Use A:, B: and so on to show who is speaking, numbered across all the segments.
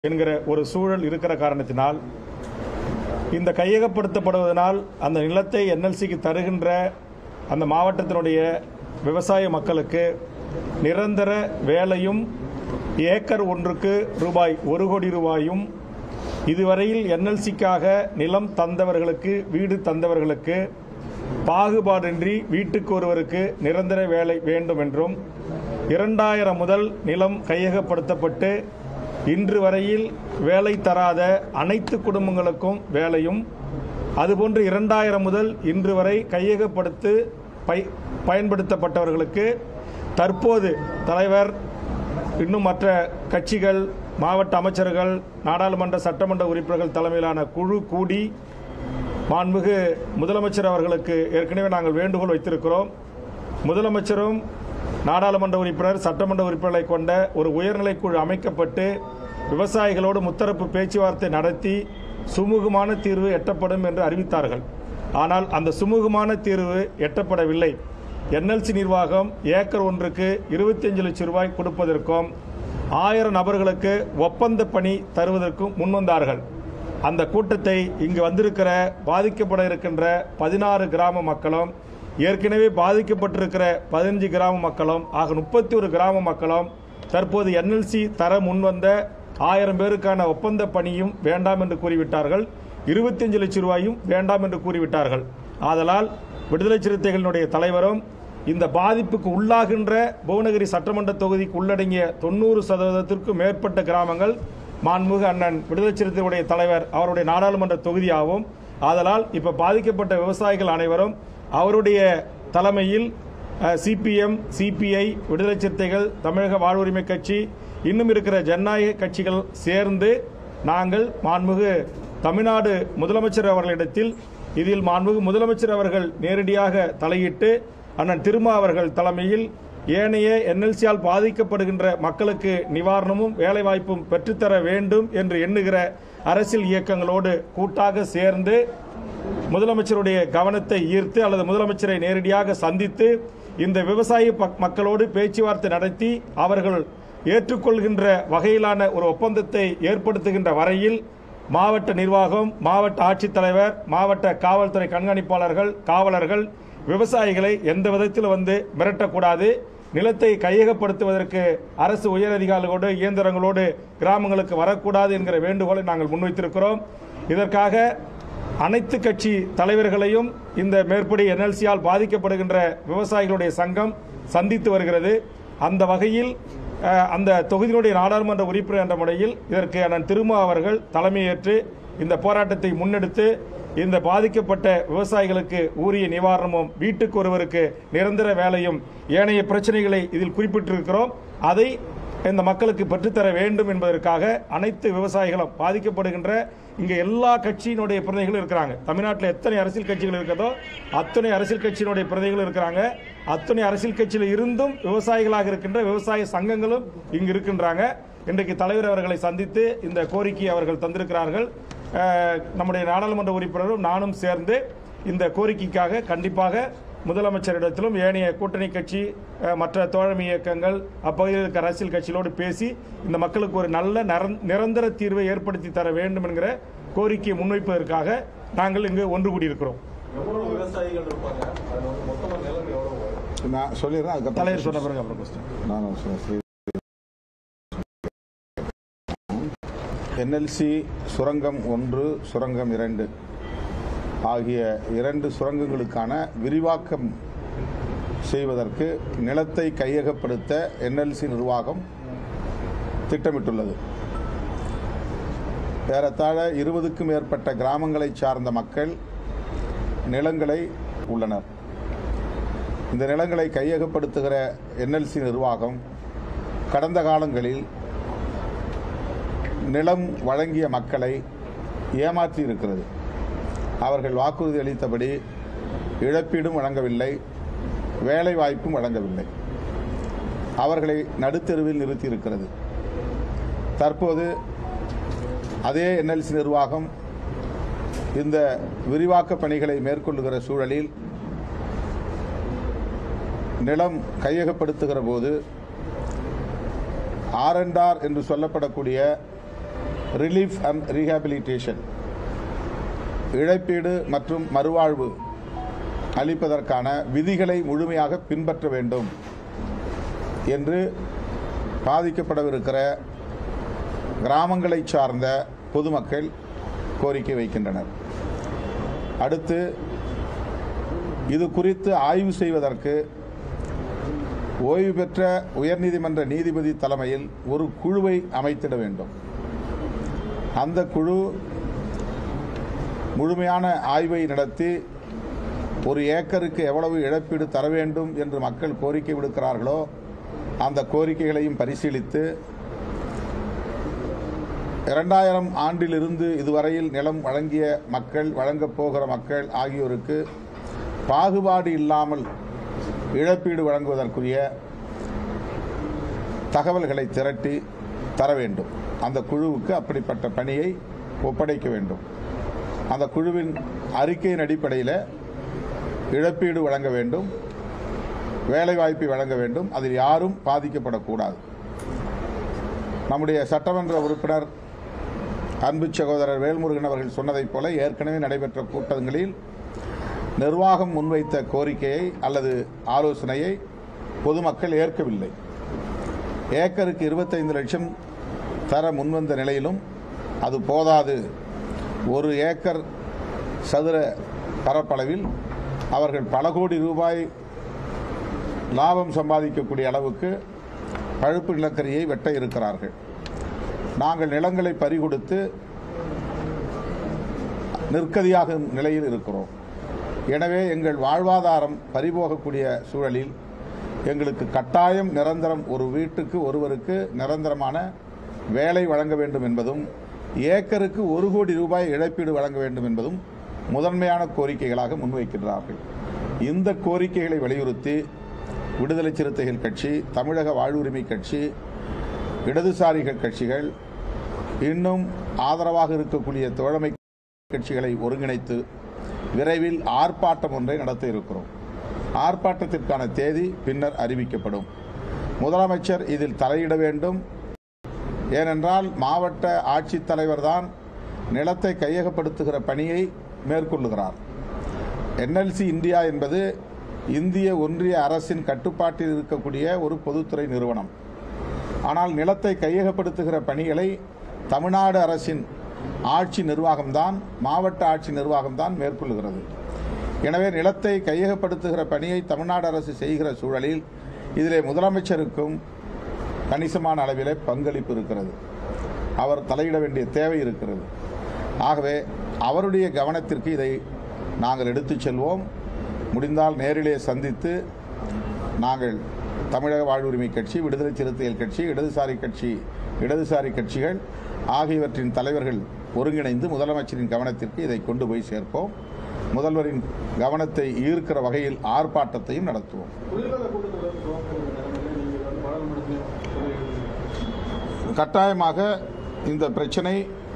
A: என்கிற ஒரு சூழல் இருக்கிற காரணத்தினால் இந்த கையகப்படுத்தப்படுவதனால் அந்த நிலத்தை என்எல்சிக்கு தருகின்ற அந்த மாவட்டத்தினுடைய விவசாய மக்களுக்கு நிரந்தர வேலையும் ஏக்கர் ஒன்றுக்கு ரூபாய் ஒரு கோடி ரூபாயும் இதுவரையில் என்எல்சிக்காக நிலம் தந்தவர்களுக்கு வீடு தந்தவர்களுக்கு பாகுபாடின்றி வீட்டுக்கு ஒருவருக்கு நிரந்தர வேலை வேண்டும் என்றும் இரண்டாயிரம் முதல் நிலம் கையகப்படுத்தப்பட்டு இன்று வரையில் வேலை தராத அனைத்து குடும்பங்களுக்கும் வேலையும் அதுபோன்று இரண்டாயிரம் முதல் இன்று வரை கையகப்படுத்து பை பயன்படுத்தப்பட்டவர்களுக்கு தற்போது தலைவர் இன்னும் மற்ற கட்சிகள் மாவட்ட அமைச்சர்கள் நாடாளுமன்ற சட்டமன்ற உறுப்பினர்கள் தலைமையிலான குழு கூடி மாண்புமிகு முதலமைச்சர் அவர்களுக்கு ஏற்கனவே நாங்கள் வேண்டுகோள் வைத்திருக்கிறோம் முதலமைச்சரும் நாடாளுமன்ற உறுப்பினர் சட்டமன்ற உறுப்பினர்களை கொண்ட ஒரு உயர்நிலை குழு அமைக்கப்பட்டு விவசாயிகளோடு முத்தரப்பு பேச்சுவார்த்தை நடத்தி சுமூகமான தீர்வு எட்டப்படும் என்று அறிவித்தார்கள் ஆனால் அந்த சுமூகமான தீர்வு எட்டப்படவில்லை என்எல்சி நிர்வாகம் ஏக்கர் ஒன்றுக்கு 25 லட்சம் ரூபாய் கொடுப்பதற்கும் ஆயிரம் நபர்களுக்கு ஒப்பந்த பணி தருவதற்கும் முன்வந்தார்கள் அந்த கூட்டத்தை இங்கு வந்திருக்கிற பாதிக்கப்பட இருக்கின்ற பதினாறு கிராம மக்களும் ஏற்கனவே பாதிக்கப்பட்டிருக்கிற பதினஞ்சு கிராம மக்களும் ஆக முப்பத்தி ஒரு கிராம மக்களும் தற்போது என்எல்சி தர முன்வந்த ஆயிரம் பேருக்கான ஒப்பந்த பணியும் வேண்டாம் என்று கூறிவிட்டார்கள் 25 லட்சம் ரூபாயும் வேண்டாம் என்று கூறிவிட்டார்கள் ஆதலால் விடுதலை சிறுத்தைகளினுடைய தலைவரும் இந்த பாதிப்புக்கு உள்ளாகின்ற புவனகிரி சட்டமன்ற தொகுதிக்கு உள்ளடங்கிய தொண்ணூறு சதவீதத்திற்கும் மேற்பட்ட கிராமங்கள் மாண்புமிகு அண்ணன் விடுதலை சிறுத்தைகளுடைய தலைவர் அவருடைய நாடாளுமன்ற தொகுதியாகும் ஆதலால் இப்ப பாதிக்கப்பட்ட விவசாயிகள் அனைவரும் அவருடைய தலைமையில் சிபிஎம் சிபிஐ விடுதலை சிறுத்தைகள் தமிழக வாழ்வுரிமை கட்சி இன்னும் இருக்கிற ஜனநாயக கட்சிகள் சேர்ந்து நாங்கள் மாண்புமிகு தமிழ்நாடு முதலமைச்சர் அவர்களிடத்தில் இதில் மாண்புமிகு முதலமைச்சர் அவர்கள் நேரடியாக தலையிட்டு அண்ணன் திருமா அவர்கள் தலைமையில் ஏனைய என்எல்சியால் பாதிக்கப்படுகின்ற மக்களுக்கு நிவாரணமும் வேலைவாய்ப்பும் பெற்றுத்தர வேண்டும் என்று எண்ணுகிற அரசியல் இயக்கங்களோடு கூட்டாக சேர்ந்து முதலமைச்சருடைய கவனத்தை ஈர்த்து அல்லது முதலமைச்சரை நேரடியாக சந்தித்து இந்த விவசாய பக்- மக்களோடு பேச்சுவார்த்தை நடத்தி அவர்கள் ஏற்றுக்கொள்கின்ற வகையிலான ஒரு ஒப்பந்தத்தை ஏற்படுத்துகின்ற வரையில் மாவட்ட நிர்வாகம் மாவட்ட ஆட்சித்தலைவர் மாவட்ட காவல்துறை கண்காணிப்பாளர்கள் காவலர்கள் விவசாயிகளை எந்த விதத்தில் வந்து மிரட்டக்கூடாது நிலத்தை கையகப்படுத்துவதற்கு அரசு உயரதிகாரிகளோடு இயந்திரங்களோடு கிராமங்களுக்கு வரக்கூடாது என்கிற வேண்டுகோளை நாங்கள் முன்வைத்திருக்கிறோம் இதற்காக அனைத்து கட்சி தலைவர்களையும் இந்த மேற்படி என்எல்சியால் பாதிக்கப்படுகின்ற விவசாயிகளுடைய சங்கம் சந்தித்து வருகிறது அந்த வகையில் அஹ், அந்த தொகுதியினுடைய நாடாளுமன்ற உறுப்பினர் என்ற முறையில் இதற்கு அண்ணன் திருமா அவர்கள் தலைமையேற்று இந்த போராட்டத்தை முன்னெடுத்து இந்த பாதிக்கப்பட்ட விவசாயிகளுக்கு உரிய நிவாரணமும் வீட்டுக்கு ஒருவருக்கு நிரந்தர வேலையும் ஏனைய பிரச்சனைகளை இதில் குறிப்பிட்டிருக்கிறோம் அதை இந்த மக்களுக்கு பெற்றுத்தர வேண்டும் என்பதற்காக அனைத்து விவசாயிகளும் பாதிக்கப்படுகின்ற இங்க எல்லா கட்சியினுடைய பிரதிநிதிகளும் இருக்கிறாங்க தமிழ்நாட்டில் எத்தனை அரசியல் கட்சிகள் இருக்கிறதோ அத்தனை அரசியல் கட்சியினுடைய பிரதிநிதிகளும் இருக்கிறாங்க அத்தனை அரசியல் கட்சியில் இருந்தும் விவசாயிகளாக இருக்கின்ற விவசாய சங்கங்களும் இங்கு இருக்கின்றாங்க இன்றைக்கு தலைவர் அவர்களை சந்தித்து இந்த கோரிக்கையை அவர்கள் தந்திருக்கிறார்கள் அஹ், நம்முடைய நாடாளுமன்ற உறுப்பினரும் நானும் சேர்ந்து இந்த கோரிக்கைக்காக கண்டிப்பாக முதலமைச்சரிடத்திலும் ஏனைய கூட்டணி கட்சி அஹ், மற்ற தோழமை இயக்கங்கள் அப்பகுதியில் இருக்க அரசியல் கட்சிகளோடு பேசி இந்த மக்களுக்கு ஒரு நல்ல நரந்- நிரந்தர தீர்வை ஏற்படுத்தி தர வேண்டும் என்கிற கோரிக்கையை முன்வைப்பதற்காக நாங்கள் இங்கு ஒன்று கூடியிருக்கிறோம்
B: எவ்வளவு விவசாயிகள் இருப்பாங்க அதுல வந்து மொத்தமா நிலம் எவ்வளவு வரும்?
C: நான் சொல்லிடுறேன் அதுக்கப்புறம்
A: தலைவர் சொன்ன பிறகு அப்புறம் question.
C: நான் சொல்றேன். என்எல்சி சுரங்கம் ஒன்று சுரங்கம் இரண்டு ஆகிய இரண்டு சுரங்கங்களுக்கான விரிவாக்கம் செய்வதற்கு நிலத்தை கையகப்படுத்த என்எல்சி நிர்வாகம் திட்டமிட்டுள்ளது ஏறத்தாழ இருபதுக்கும் மேற்பட்ட கிராமங்களை சார்ந்த மக்கள் நிலங்களை உள்ளனர் இந்த நிலங்களை கையகப்படுத்துகிற என்எல்சி நிர்வாகம் கடந்த காலங்களில் நிலம் வழங்கிய மக்களை ஏமாற்றி இருக்கிறது அவர்கள் வாக்குறுதி அளித்தபடி இழப்பீடும் வழங்கவில்லை வேலை வாய்ப்பும் வழங்கவில்லை அவர்களை நடுத்தெருவில் நிறுத்தி இருக்கிறது தற்போது அதே என்எல்சி நிர்வாகம் இந்த விரிவாக்க பணிகளை மேற்கொள்ளுகிற சூழலில் நிலம் கையகப்படுத்துகிற போது ஆர் என்று சொல்லப்படக்கூடிய ரிலீஃப் அண்ட் ரீஹாபிலிட்டேஷன் இழப்பீடு மற்றும் மறுவாழ்வு அளிப்பதற்கான விதிகளை முழுமையாக பின்பற்ற வேண்டும் என்று பாதிக்கப்படவிருக்கிற கிராமங்களைச் சார்ந்த பொதுமக்கள் கோரிக்கை வைக்கின்றனர் அடுத்து இது குறித்து ஆய்வு செய்வதற்கு ஓய்வு பெற்ற உயர்நீதிமன்ற நீதிபதி தலைமையில் ஒரு குழுவை அமைத்திட வேண்டும் அந்த குழு முழுமையான ஆய்வை நடத்தி ஒரு ஏக்கருக்கு எவ்வளவு இழப்பீடு தர வேண்டும் என்று மக்கள் கோரிக்கை விடுக்கிறார்களோ அந்த கோரிக்கைகளையும் பரிசீலித்து இரண்டாயிரம் ஆண்டிலிருந்து இதுவரையில் நிலம் வழங்கிய மக்கள் வழங்கப் போகிற மக்கள் ஆகியோருக்கு பாகுபாடு இல்லாமல் இழப்பீடு வழங்குவதற்குரிய தகவல்களை திரட்டி தர வேண்டும் அந்த குழுவுக்கு அப்படிப்பட்ட பணியை ஒப்படைக்க வேண்டும் அந்த குழுவின் அறிக்கையின் அடிப்படையில் இழப்பீடு வழங்க வேண்டும் வேலைவாய்ப்பை வழங்க வேண்டும் அதில் யாரும் பாதிக்கப்படக்கூடாது நம்முடைய சட்டமன்ற உறுப்பினர் அன்பு சகோதரர் வேல்முருகன் அவர்கள் சொன்னதைப் போல ஏற்கனவே நடைபெற்ற கூட்டங்களில் நிர்வாகம் முன்வைத்த கோரிக்கையை அல்லது ஆலோசனையை பொதுமக்கள் ஏற்கவில்லை ஏக்கருக்கு இருபத்தைந்து லட்சம் தர முன்வந்த நிலையிலும் அது போதாது ஒரு ஏக்கர் சதுர பரப்பளவில் அவர்கள் பல கோடி ரூபாய் லாபம் சம்பாதிக்கக்கூடிய அளவுக்கு பழுப்பு நிலக்கரியை வெட்ட இருக்கிறார்கள் நாங்கள் நிலங்களை பறிகொடுத்து நிற்கதியாகும் நிலையில் இருக்கிறோம் எனவே எங்கள் வாழ்வாதாரம் பறிபோகக்கூடிய சூழலில் எங்களுக்கு கட்டாயம் நிரந்தரம் ஒரு வீட்டுக்கு ஒருவருக்கு நிரந்தரமான வேலை வழங்க வேண்டும் என்பதும் ஏக்கருக்கு ஒரு கோடி ரூபாய் இழப்பீடு வழங்க வேண்டும் என்பதும் முதன்மையான கோரிக்கைகளாக முன்வைக்கின்றார்கள் இந்த கோரிக்கைகளை வலியுறுத்தி விடுதலை சிறுத்தைகள் கட்சி தமிழக வாழ்வுரிமை கட்சி இடதுசாரிகள் கட்சிகள் இன்னும் ஆதரவாக இருக்கக்கூடிய தோழமை கட்சிகளை ஒருங்கிணைத்து விரைவில் ஆர்ப்பாட்டம் ஒன்றை நடத்த இருக்கிறோம் ஆர்ப்பாட்டத்திற்கான தேதி பின்னர் அறிவிக்கப்படும் முதலமைச்சர் இதில் தலையிட வேண்டும் ஏனென்றால் மாவட்ட ஆட்சித்தலைவர் தான் நிலத்தை கையகப்படுத்துகிற பணியை மேற்கொள்ளுகிறார் என்எல்சி இந்தியா என்பது இந்திய ஒன்றிய அரசின் கட்டுப்பாட்டில் இருக்கக்கூடிய ஒரு பொதுத்துறை நிறுவனம் ஆனால் நிலத்தை கையகப்படுத்துகிற பணிகளை தமிழ்நாடு அரசின் ஆட்சி நிர்வாகம்தான் மாவட்ட ஆட்சி நிர்வாகம்தான் மேற்கொள்கிறது எனவே நிலத்தை கையகப்படுத்துகிற பணியை தமிழ்நாடு அரசு செய்கிற சூழலில் இதிலே முதலமைச்சருக்கும் கணிசமான அளவிலே பங்களிப்பு இருக்கிறது அவர் தலையிட வேண்டிய தேவை இருக்கிறது ஆகவே அவருடைய கவனத்திற்கு இதை நாங்கள் எடுத்துச் செல்வோம் முடிந்தால் நேரிலே சந்தித்து நாங்கள் தமிழக வாழ்வுரிமை கட்சி விடுதலை சிறுத்தைகள் கட்சி இடதுசாரி கட்சி இடதுசாரி கட்சிகள் ஆகியவற்றின் தலைவர்கள் ஒருங்கிணைந்து முதலமைச்சரின் கவனத்திற்கு இதை கொண்டு போய் சேர்ப்போம் முதல்வரின் கவனத்தை ஈர்க்கிற வகையில் ஆர்ப்பாட்டத்தையும் நடத்துவோம்
B: குளிர்கால கூட்டத்தொடர் துவக்கம் நிலைமையில நீங்க வந்து பாராளுமன்றத்திலையும் சொல்லியிருக்கீங்க
C: கட்டாயமாக இந்த பிரச்சனை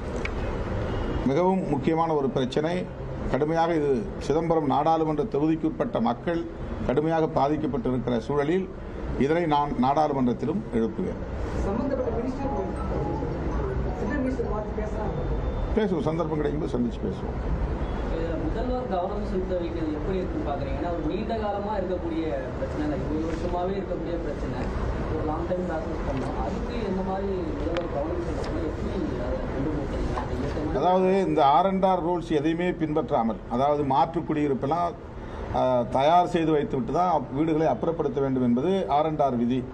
C: மிகவும் முக்கியமான ஒரு பிரச்சனை கடுமையாக இது சிதம்பரம் நாடாளுமன்ற தொகுதிக்குட்பட்ட மக்கள் கடுமையாக பாதிக்கப்பட்டிருக்கிற சூழலில் இதனை நான் நாடாளுமன்றத்திலும் எழுப்புவேன்
D: சம்பந்தப்பட்ட மினிஸ்டர் சிவில் மினிஸ்டர் பார்த்து பேசலாம்
C: பேசுவோம் சந்தர்ப்பம் கிடைக்கும்போது சந்திச்சு பேசுவோம்
E: இதுல முதல்வர் கவனம் செலுத்த வேண்டியது எப்படி இருக்குன்னு பாக்குறீங்க ஏன்னா ஒரு நீண்ட காலமா இருக்கக்கூடிய பிரச்சனை இல்லை இருபது வருஷமாவே இருக்கக்கூடிய பிரச்சனை ஒரு லாங் டைம் ப்ராசஸ் பண்ணோம் அதுக்கு எந்த மாதிரி முதல்வர் கவனம் செலுத்தணும் எப்படி அதை கொண்டு போகிறீங்க அந்த இயக்கமா
C: அதாவது இந்த ஆர் அண்ட் ஆர் ரூல்ஸ் எதையுமே பின்பற்றாமல் அதாவது மாற்று குடியிருப்பெல்லாம் அஹ், தயார் செய்து வைத்துவிட்டு தான் வீடுகளை அப்புறப்படுத்த வேண்டும் என்பது ஆர் அண்ட் ஆர் விதி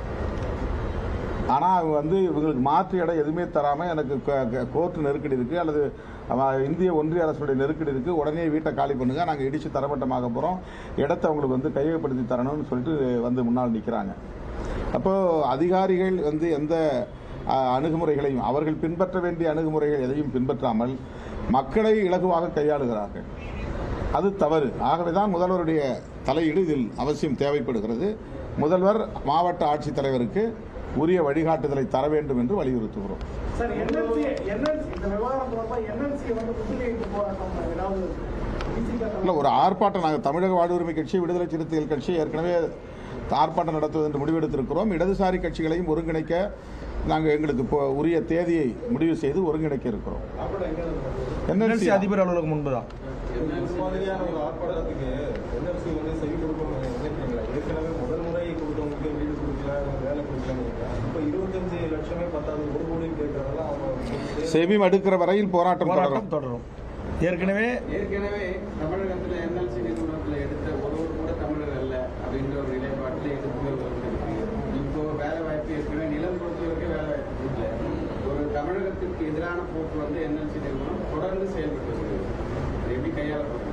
C: ஆனால் அவங்க வந்து இவங்களுக்கு மாற்று இடம் எதுவுமே தராமல் எனக்கு கோர்ட்டு நெருக்கடி இருக்குது அல்லது அவ- இந்திய ஒன்றிய அரசுடைய நெருக்கடி இருக்குது உடனே வீட்டை காலி பண்ணுங்க நாங்கள் இடித்து தரமட்டமாக போகிறோம் இடத்த அவங்களுக்கு வந்து கையகப்படுத்தி தரணும்னு சொல்லிட்டு வந்து முன்னால் நிற்கிறாங்க அப்போது அதிகாரிகள் வந்து எந்த அஹ், அணுகுமுறைகளையும் அவர்கள் பின்பற்ற வேண்டிய அணுகுமுறைகள் எதையும் பின்பற்றாமல் மக்களை இலகுவாக கையாளுகிறார்கள் அது தவறு ஆகவே தான் முதல்வருடைய தலையீடு இதில் அவசியம் தேவைப்படுகிறது முதல்வர் மாவட்ட ஆட்சித்தலைவருக்கு உரிய வழிகாட்டுதலை தர வேண்டும் என்று வலியுறுத்துகிறோம்
D: சார் என்எல்சி என்எல்சி இந்த விவகாரம் தொடர்பாக என்எல்சி வந்து முற்றுகையிட்டு போராட்டம் ஏதாவது
C: இல்லை ஒரு ஆர்ப்பாட்டம் நாங்கள் தமிழக வாழ்வுரிமை கட்சி விடுதலை சிறுத்தைகள் கட்சி ஏற்கனவே ஆர்ப்பாட்டம் நடத்துவது என்று முடிவெடுத்திருக்கிறோம் இடதுசாரி கட்சிகளையும் ஒருங்கிணைக்க நாங்கள் எங்களுக்கு இப்போ உரிய தேதியை முடிவு செய்து ஒருங்கிணைக்க இருக்கிறோம்
B: அப்புறம் எங்க
A: என்எல்சி
C: என்எல்சி
A: அதிபர் அலுவலகம் முன்பு தான்
B: இந்த மாதிரியான ஒரு ஆர்ப்பாட்டத்துக்கு என்எல்சி வந்து செவி கொடுக்கணும் நினைக்கிறீங்களா ஏற்கனவே முதல் முறை கொடுத்தவங்களுக்கு வீடு கொடுக்கல வேலை கொடுக்கலன்னு இப்போ இருபத்தஞ்சு லட்சமே பத்தாவது ஒரு கோடி கேட்கறதெல்லாம் அவங்க
C: செவி மடுக்கிற வரையில் போராட்டம் தொடரும்
A: போராட்டம் தொடரும் ஏற்கனவே
F: ஏற்கனவே தமிழகத்தில் என்எல்சி நிறுவனத்தில் எடுத்த ஒருவர் கூட தமிழர் அல்ல அப்படின்ற ஒரு நிலைப்பாட்டில் எதிர்ப்புகள் வந்துருக்கு இப்போ வேலை வாய்ப்பு ஏற்கனவே நிலம் பொறுத்தவரைக்கும் வேலை வாய்ப்பு கொடுக்கல ஒரு தமிழகத்திற்கு எதிரான போக்கு வந்து என்எல்சி நிறுவனம் தொடர்ந்து செயல்பட்டு வருகிறது அது எப்படி கையாளப்படுது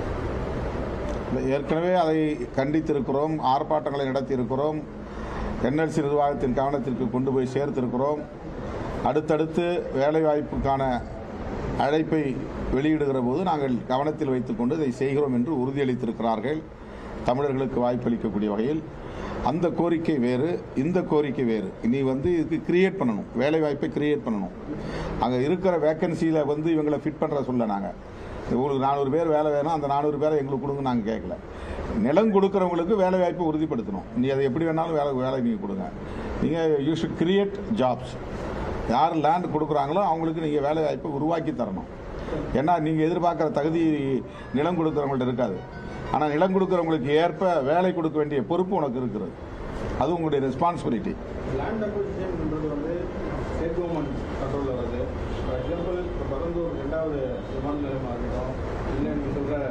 C: இல்லை, ஏற்கனவே அதை கண்டித்திருக்கிறோம் ஆர்ப்பாட்டங்களை நடத்தியிருக்கிறோம் என்எல்சி நிர்வாகத்தின் கவனத்திற்கு கொண்டு போய் சேர்த்திருக்கிறோம் அடுத்தடுத்து வேலைவாய்ப்புக்கான அழைப்பை வெளியிடுகிற போது நாங்கள் கவனத்தில் வைத்துக்கொண்டு இதை செய்கிறோம் என்று உறுதியளித்திருக்கிறார்கள் தமிழர்களுக்கு வாய்ப்பளிக்கக்கூடிய வகையில் அந்த கோரிக்கை வேறு இந்த கோரிக்கை வேறு இனி வந்து இதுக்கு கிரியேட் பண்ணணும் வேலைவாய்ப்பை கிரியேட் பண்ணணும் அங்கே இருக்கிற வேக்கன்சியில் வந்து இவங்களை ஃபிட் பண்ணுற சொல்ல நாங்கள் உங்களுக்கு நானூறு பேர் வேலை வேணும் அந்த நானூறு பேரை எங்களுக்கு கொடுங்க நாங்கள் கேட்கல நிலம் கொடுக்குறவங்களுக்கு வேலை வாய்ப்பை உறுதிப்படுத்தணும் நீ அதை எப்படி வேணாலும் வேலை வேலை நீங்கள் கொடுங்க நீங்கள் யூ ஷுட் கிரியேட் ஜாப்ஸ் யார் லேண்ட் கொடுக்குறாங்களோ அவங்களுக்கு நீங்கள் வேலை வாய்ப்பை உருவாக்கி தரணும் ஏன்னா நீங்கள் எதிர்பார்க்குற தகுதி நிலம் கொடுக்குறவங்கள்ட்ட இருக்காது ஆனால் நிலம் கொடுக்குறவங்களுக்கு ஏற்ப வேலை கொடுக்க வேண்டிய பொறுப்பு உனக்கு இருக்கிறது அது உங்களுடைய ரெஸ்பான்சிபிலிட்டி
B: லேண்ட் அக்விசிஷன்ன்றது வந்து ஸ்டேட் கவர்மெண்ட் கண்ட்ரோலில் வருது ஃபார் எக்ஸாம்பிள் இப்போ பரந்தூர் ரெண்டாவது விமான நிலையமாக இருக்கட்டும் இல்லை நீங்கள் சொல்கிற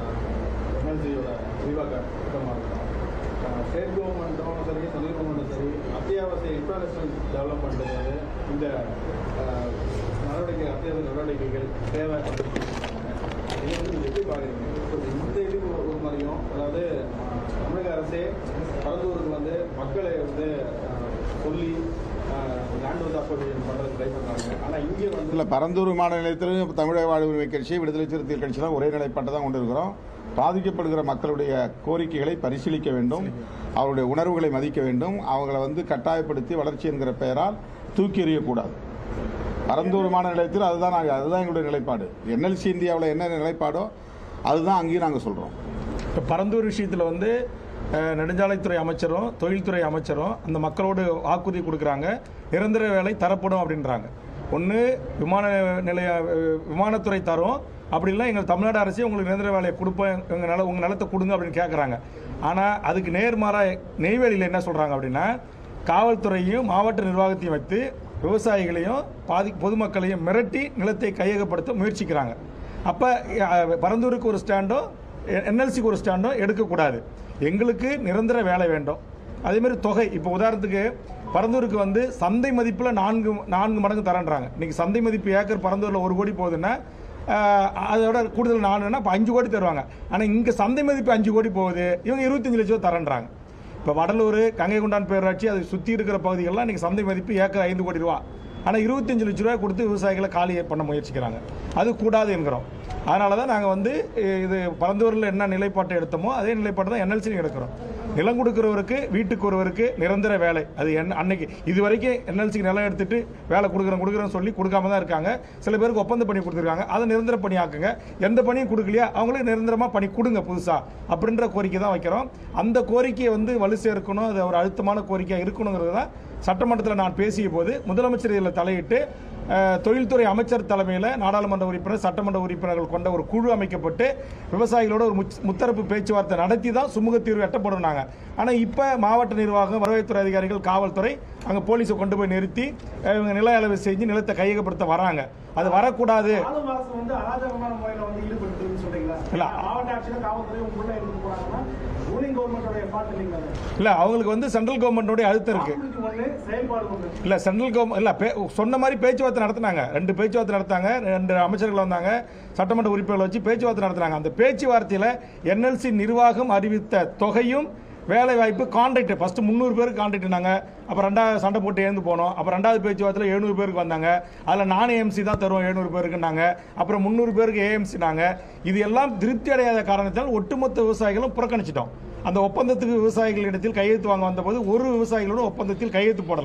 B: என்எல்சியோட விரிவாக்க திட்டமாக இருக்கட்டும் ஸ்டேட் கவர்மெண்ட்டும் சரி சென்ட்ரல் கவர்மெண்ட்டும் சரி அத்தியாவசிய இன்ஃப்ராஸ்ட்ரக்சர் டெவலப்மெண்ட்டுக்கு வந்து இந்த அஹ், நடவடிக்கை அத்தியாவசிய நடவடிக்கைகள் தேவை அப்படின்னு சொல்றாங்க. இது வந்து நீங்க எப்படி பார்க்குறீங்க இப்போ இந்த இது ஒரு ஒரு மாதிரியும் அதாவது அஹ், தமிழக அரசே பரந்தூருக்கு வந்து மக்களை வந்து அஹ், சொல்லி லேண்ட் வந்து அக்வசிஷன் பண்ணுறதுக்கு ட்ரை பண்ணுறாங்க ஆனால் இங்கே வந்து
C: இல்லை பரந்தூர் விமான நிலையத்திலும் தமிழக வாழ்வுரிமை கட்சி விடுதலை சிறுத்தைகள் கட்சி தான் ஒரே நிலைப்பாட்டை தான் கொண்டிருக்கிறோம் பாதிக்கப்படுகிற மக்களுடைய கோரிக்கைகளை பரிசீலிக்க வேண்டும் அவருடைய உணர்வுகளை மதிக்க வேண்டும் அவங்கள வந்து கட்டாயப்படுத்தி வளர்ச்சி என்கிற பெயரால் தூக்கி எறியக்கூடாது பரந்தூர் விமான நிலையத்தில் அதுதான் நாங்கள் அதுதான் எங்களுடைய நிலைப்பாடு என்எல்சி இந்தியாவில் என்ன நிலைப்பாடோ அதுதான் அங்கேயும் நாங்கள் சொல்கிறோம்
A: இப்போ பரந்தூர் விஷயத்தில் வந்து அஹ், நெடுஞ்சாலைத்துறை அமைச்சரும் தொழில்துறை அமைச்சரும் அந்த மக்களோடு வாக்குறுதி கொடுக்குறாங்க நிரந்தர வேலை தரப்படும் அப்படின்றாங்க ஒன்று விமான நிலைய அஹ், விமானத்துறை தரும் அப்படி இல்லை எங்கள் தமிழ்நாடு அரசே உங்களுக்கு நிரந்தர வேலையை கொடுப்போம் எங்கள் நில உங்கள் நிலத்தை கொடுங்க அப்படின்னு கேட்குறாங்க ஆனால் அதுக்கு நேர்மாறாக நெய்வேலியில் என்ன சொல்கிறாங்க அப்படின்னா காவல்துறையும் மாவட்ட நிர்வாகத்தையும் வைத்து விவசாயிகளையும் பாதி பொதுமக்களையும் மிரட்டி நிலத்தை கையகப்படுத்த முயற்சிக்கிறாங்க அப்போ பரந்தூருக்கு ஒரு ஸ்டாண்டும் என்எல்சிக்கு ஒரு ஸ்டாண்டும் எடுக்கக்கூடாது எங்களுக்கு நிரந்தர வேலை வேண்டும் அதே மாதிரி தொகை இப்போ உதாரணத்துக்கு பரந்தூருக்கு வந்து சந்தை மதிப்பில் நான்கு நான்கு மடங்கு தரேன்றாங்க இன்னைக்கு சந்தை மதிப்பு ஏக்கர் பரந்தூரில் ஒரு கோடி போகுதுன்னா ஆஹ், அதோட கூடுதல் நாலுன்னா இப்போ அஞ்சு கோடி தருவாங்க ஆனால் இங்கே சந்தை மதிப்பு அஞ்சு கோடி போகுது இவங்க இருபத்தஞ்சு லட்சம் ரூபா தரேன்றாங்க இப்போ வடலூர் கங்கைகொண்டான் பேரூராட்சி அதை சுற்றி இருக்கிற பகுதிகள்லாம் இன்னைக்கு சந்தை மதிப்பு ஏக்கர் ஐந்து கோடி ரூபா ஆனால் இருபத்தஞ்சு லட்ச ரூபாய் கொடுத்து விவசாயிகளை காலி பண்ண முயற்சிக்கிறாங்க அது கூடாது என்கிறோம் அதனால தான் நாங்கள் வந்து இ- இது பரந்தூரில் என்ன நிலைப்பாட்டை எடுத்தோமோ அதே நிலைப்பாட்டை தான் என்எல்சி எடுக்கிறோம் நிலம் கொடுக்குறவருக்கு வீட்டுக்கு ஒருவருக்கு நிரந்தர வேலை அது என்ன அன்னைக்கு இது வரைக்கும் என்எல்சிக்கு நிலம் எடுத்துட்டு வேலை கொடுக்குறோம் கொடுக்குறோன்னு சொல்லி கொடுக்காம தான் இருக்காங்க சில பேருக்கு ஒப்பந்த பணி கொடுத்துருக்காங்க அதை நிரந்தர பணி ஆக்குங்க எந்த பணியும் கொடுக்கலையா அவங்களுக்கு நிரந்தரமாக பணி கொடுங்க புதுசாக அப்படின்ற கோரிக்கை தான் வைக்கிறோம் அந்த கோரிக்கையை வந்து வலு சேர்க்கணும் அது ஒரு அழுத்தமான கோரிக்கையாக இருக்கணுங்கிறது தான் சட்டமன்றத்தில் நான் பேசிய போது முதலமைச்சர் இதில் தலையிட்டு அஹ், தொழில்துறை அமைச்சர் தலைமையில் நாடாளுமன்ற உறுப்பினர் சட்டமன்ற உறுப்பினர்கள் கொண்ட ஒரு குழு அமைக்கப்பட்டு விவசாயிகளோட ஒரு முச்- முத்தரப்பு பேச்சுவார்த்தை நடத்தி தான் சுமூக தீர்வு எட்டப்படும் நாங்கள் ஆனால் இப்போ மாவட்ட நிர்வாகம் வருவாய்த்துறை அதிகாரிகள் காவல்துறை அங்கே போலீஸை கொண்டு போய் நிறுத்தி அஹ், இவங்க நில அளவு செஞ்சு நிலத்தை கையகப்படுத்த வராங்க அது வரக்கூடாது
D: ஆளும் அரசு வந்து அராஜகமான முறையில வந்து ஈடுபடுத்துன்னு சொல்றீங்களா
A: இல்ல.
D: மாவட்ட ஆட்சியர் காவல்துறை உள்ள எடுத்துட்டு போறாங்கன்னா ரூலிங் கவர்மெண்டோட பார்ட் இல்லைங்களா அது?
A: இல்லை அவங்களுக்கு வந்து சென்ட்ரல் கவர்மெண்டோடைய அழுத்தம் இருக்கு
D: வாக்குறுதி ஒண்ணு செயல்பாடு ஒண்ணு
A: இல்ல சென்ட்ரல் கவர்மெண்ட் இல்ல பே- சொன்ன மாதிரி பேச்சுவார்த்தை நடத்தினாங்க ரெண்டு பேச்சுவார்த்தை நடத்தாங்க ரெண்டு அமைச்சர்கள் வந்தாங்க சட்டமன்ற உறுப்பினர்கள் வச்சு பேச்சுவார்த்தை நடத்தினாங்க அந்த பேச்சுவார்த்தையில என்எல்சி நிர்வாகம் அறிவித்த தொகையும் வேலை வாய்ப்பு கான்ட்ராக்ட் ஃபர்ஸ்ட் முந்நூறு பேருக்கு கான்ட்ராக்ட்னாங்க அப்புறம் ரெண்டாவது சண்டை போட்டு எழுந்து போனோம் அப்புறம் ரெண்டாவது பேச்சுவார்த்தையில் எழுநூறு பேருக்கு வந்தாங்க அதில் நான் ஏஎம்சி தான் தருவோம் எழுநூறு பேருக்குனாங்க அப்புறம் முந்நூறு பேருக்கு ஏஎம்சினாங்க இது எல்லாம் திருப்தி அடையாத காரணத்தால் ஒட்டுமொத்த விவசாயிகளும் புறக்கணிச்சிட்டோம் அந்த ஒப்பந்தத்துக்கு விவசாயிகளிடத்தில் கையெழுத்து வாங்க வந்தபோது ஒரு விவசாயிகளோட ஒப்பந்தத்தில் கையெழுத்து போடலை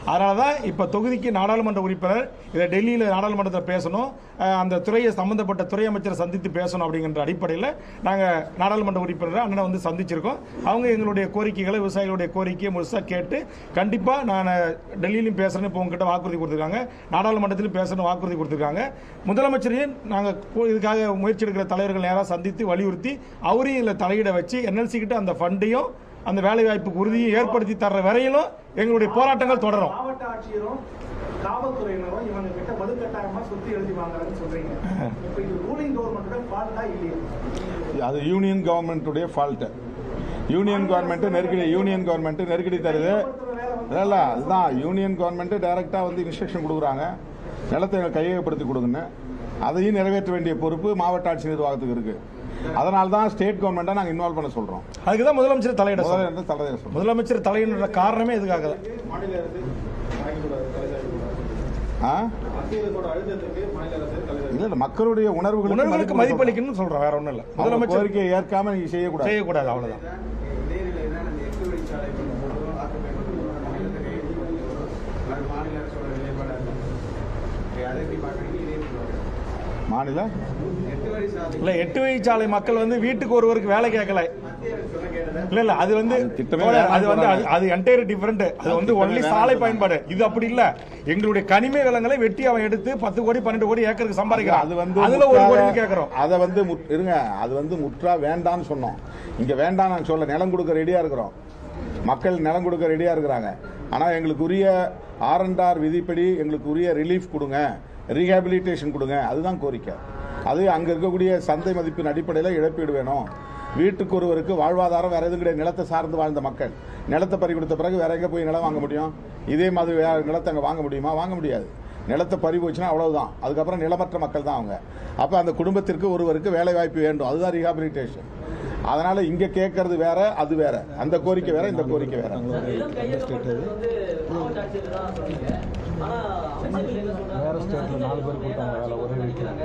A: அதனால தான் இப்போ தொகுதிக்கு நாடாளுமன்ற உறுப்பினர் இதை டெல்லியில் நாடாளுமன்றத்தில் பேசணும் அஹ், அந்த துறையை சம்பந்தப்பட்ட துறை அமைச்சரை சந்தித்து பேசணும் அப்படிங்கிற அடிப்படையில் நாங்கள் நாடாளுமன்ற உறுப்பினரை அண்ணனை வந்து சந்திச்சிருக்கோம் அவங்க எங்களுடைய கோரிக்கைகளை விவசாயிகளுடைய கோரிக்கையை முழுசாக கேட்டு கண்டிப்பாக நான் டெல்லியிலும் பேசுகிறேன்னு இப்போ உங்ககிட்ட வாக்குறுதி கொடுத்துருக்காங்க நாடாளுமன்றத்திலும் பேசணும் வாக்குறுதி கொடுத்துருக்காங்க முதலமைச்சரையும் நாங்கள் இதுக்காக முயற்சி எடுக்கிற தலைவர்கள் நேராக சந்தித்து வலியுறுத்தி அவரையும் இதில் தலையிட வச்சு என்எல்சி கிட்ட அந்த ஃபண்டையும் அந்த வேலை வாய்ப்புக்கு உறுதியை ஏற்படுத்தி தர்ற வரையிலும் எங்களுடைய போராட்டங்கள் தொடரும்
D: மாவட்ட ஆட்சியரும் காவல்துறையினரும் இவங்க கிட்ட வலுக்கட்டாயமா சொத்து எழுதி வாங்குறாங்கன்னு சொல்றீங்க இப்ப இது ரூலிங் கவர்மெண்டோட ஃபால்ட்டா இல்லையா
C: அது யூனியன் கவர்மெண்ட்டுடைய ஃபால்ட்டு யூனியன் கவர்மெண்ட் நெருக்கடி யூனியன் கவர்மெண்ட் நெருக்கடி தருது இல்லை இல்லை அதுதான் யூனியன் கவர்மெண்ட் டைரெக்டாக வந்து இன்ஸ்ட்ரக்ஷன் கொடுக்குறாங்க நிலத்தை எங்களுக்கு கையகப்படுத்தி கொடுங்கன்னு அதையும் நிறைவேற்ற வேண்டிய பொறுப்பு மாவட்ட ஆட்சி நிர்வாகத்துக்கு இருக்கு அதனால தான் ஸ்டேட் கவர்மெண்ட்டை நாங்கள் இன்வால்வ் பண்ண சொல்கிறோம்
A: அதுக்கு தான் முதலமைச்சர் தலையிட
C: முதல்ல
A: சொல்றோம்.
C: என்ன தலைவர் சொல்கிறோம்
A: முதலமைச்சர் தலையிடுற காரணமே இதுக்காக தான்
B: மாநில அரசு வாங்கிக்கூடாது தலைசாய்க்கூடாது
C: ஆ
B: மத்திய அரசோட அழுத்தத்துக்கு மாநில அரசு தலைவர்
C: இல்லை இல்லை மக்களுடைய உணர்வுகளுக்கு
A: உணர்வுகளுக்கு
C: மதிப்பு
A: மதிப்பளிக்கணும்னு சொல்றோம் வேற ஒண்ணும் இல்ல
C: முதலமைச்சர்
A: முதலமைச்சர்
C: கோரிக்கையை ஏற்காம நீங்க செய்யக்கூடாது
A: செய்யக்கூடாது அவ்வளவுதான்
F: இதே நிலை தான் அந்த எட்டு வழிச்சாலை பண்ணும்போதும் ஆக்கப்பட்டு மாநிலத்தை கையெழுத்து போடும்போதும் அது மாநில அரசோட நிலைப்பாடாக இருக்கும் அதை எப்படி பார்க்குறீங்க இதே சொல்லுவாங்க
C: மாநில
F: எட்டு வழி சாலை
A: இல்ல எட்டு வழிச்சாலை மக்கள் வந்து வீட்டுக்கு ஒருவருக்கு வேலை கேட்கல
F: மத்திய அரசு சொன்ன கேட்டதை
A: இல்ல இல்ல அது வந்து
C: அது திட்டமே
A: தோழர்,
C: வேணாம்னு
A: அது வந்து அது-
C: சொல்றாங்க.
A: அது என்டையர் டிஃபரெண்ட் அது வந்து
C: திட்டமே
A: ஒன்லி
C: வேணாம்னு
A: சாலை
C: சொல்றாங்க.
A: பயன்பாடு இது அப்படி இல்ல எங்களுடைய கனிம வளங்களை வெட்டி அவன் எடுத்து பத்து கோடி பன்னெண்டு கோடி ஏக்கருக்கு சம்பாதிக்கிறான்
C: அது வந்து
A: அதுல ஒரு
C: முற்றாக-
A: கோடி கேட்கறோம்
C: அதை வந்து முற்- இருங்க அது வந்து முற்றா வேண்டாம்னு சொன்னோம் இங்க வேண்டாம் நாங்க சொல்ல நிலம் கொடுக்க ரெடியா இருக்கிறோம் மக்கள் நிலம் கொடுக்க ரெடியா இருக்கிறாங்க ஆனா எங்களுக்கு உரிய ஆர் அண்ட் ஆர் விதிப்படி எங்களுக்கு உரிய ரிலீஃப் கொடுங்க ரீஹாபிலிட்டேஷன் கொடுங்க அதுதான் கோரிக்கை அது அங்க இருக்கக்கூடிய சந்தை மதிப்பின் அடிப்படையில் இழப்பீடு வேணும் வீட்டுக்கு ஒருவருக்கு வாழ்வாதாரம் வேற எதுவும் கிடையாது நிலத்தை சார்ந்து வாழ்ந்த மக்கள் நிலத்தை பறி கொடுத்த பிறகு வேற எங்க போய் நிலம் வாங்க முடியும் இதே மாதிரி வேற நிலத்தை அங்க வாங்க முடியுமா வாங்க முடியாது நிலத்தை பறி போச்சுன்னா அவ்வளவுதான் அதுக்கப்புறம் நிலமற்ற மக்கள் தான் அவங்க அப்ப அந்த குடும்பத்திற்கு ஒருவருக்கு வேலை வாய்ப்பு வேண்டும் அதுதான் ரீஹாபிலிட்டேஷன் அதனால இங்க கேட்கறது வேற அது வேற அந்த கோரிக்கை வேற இந்த கோரிக்கை வேற
E: நிலம் கையகப்படுத்துறது வந்து மாவட்ட ஆட்சியர் தான் சொன்னீங்க ஆனா அமைச்சர்கள் என்ன சொல்றாங்க வேற ஸ்டேட்ல நாலு பேர் கொடுத்தாங்க வேலை ஒரே நினைக்கிறாங்க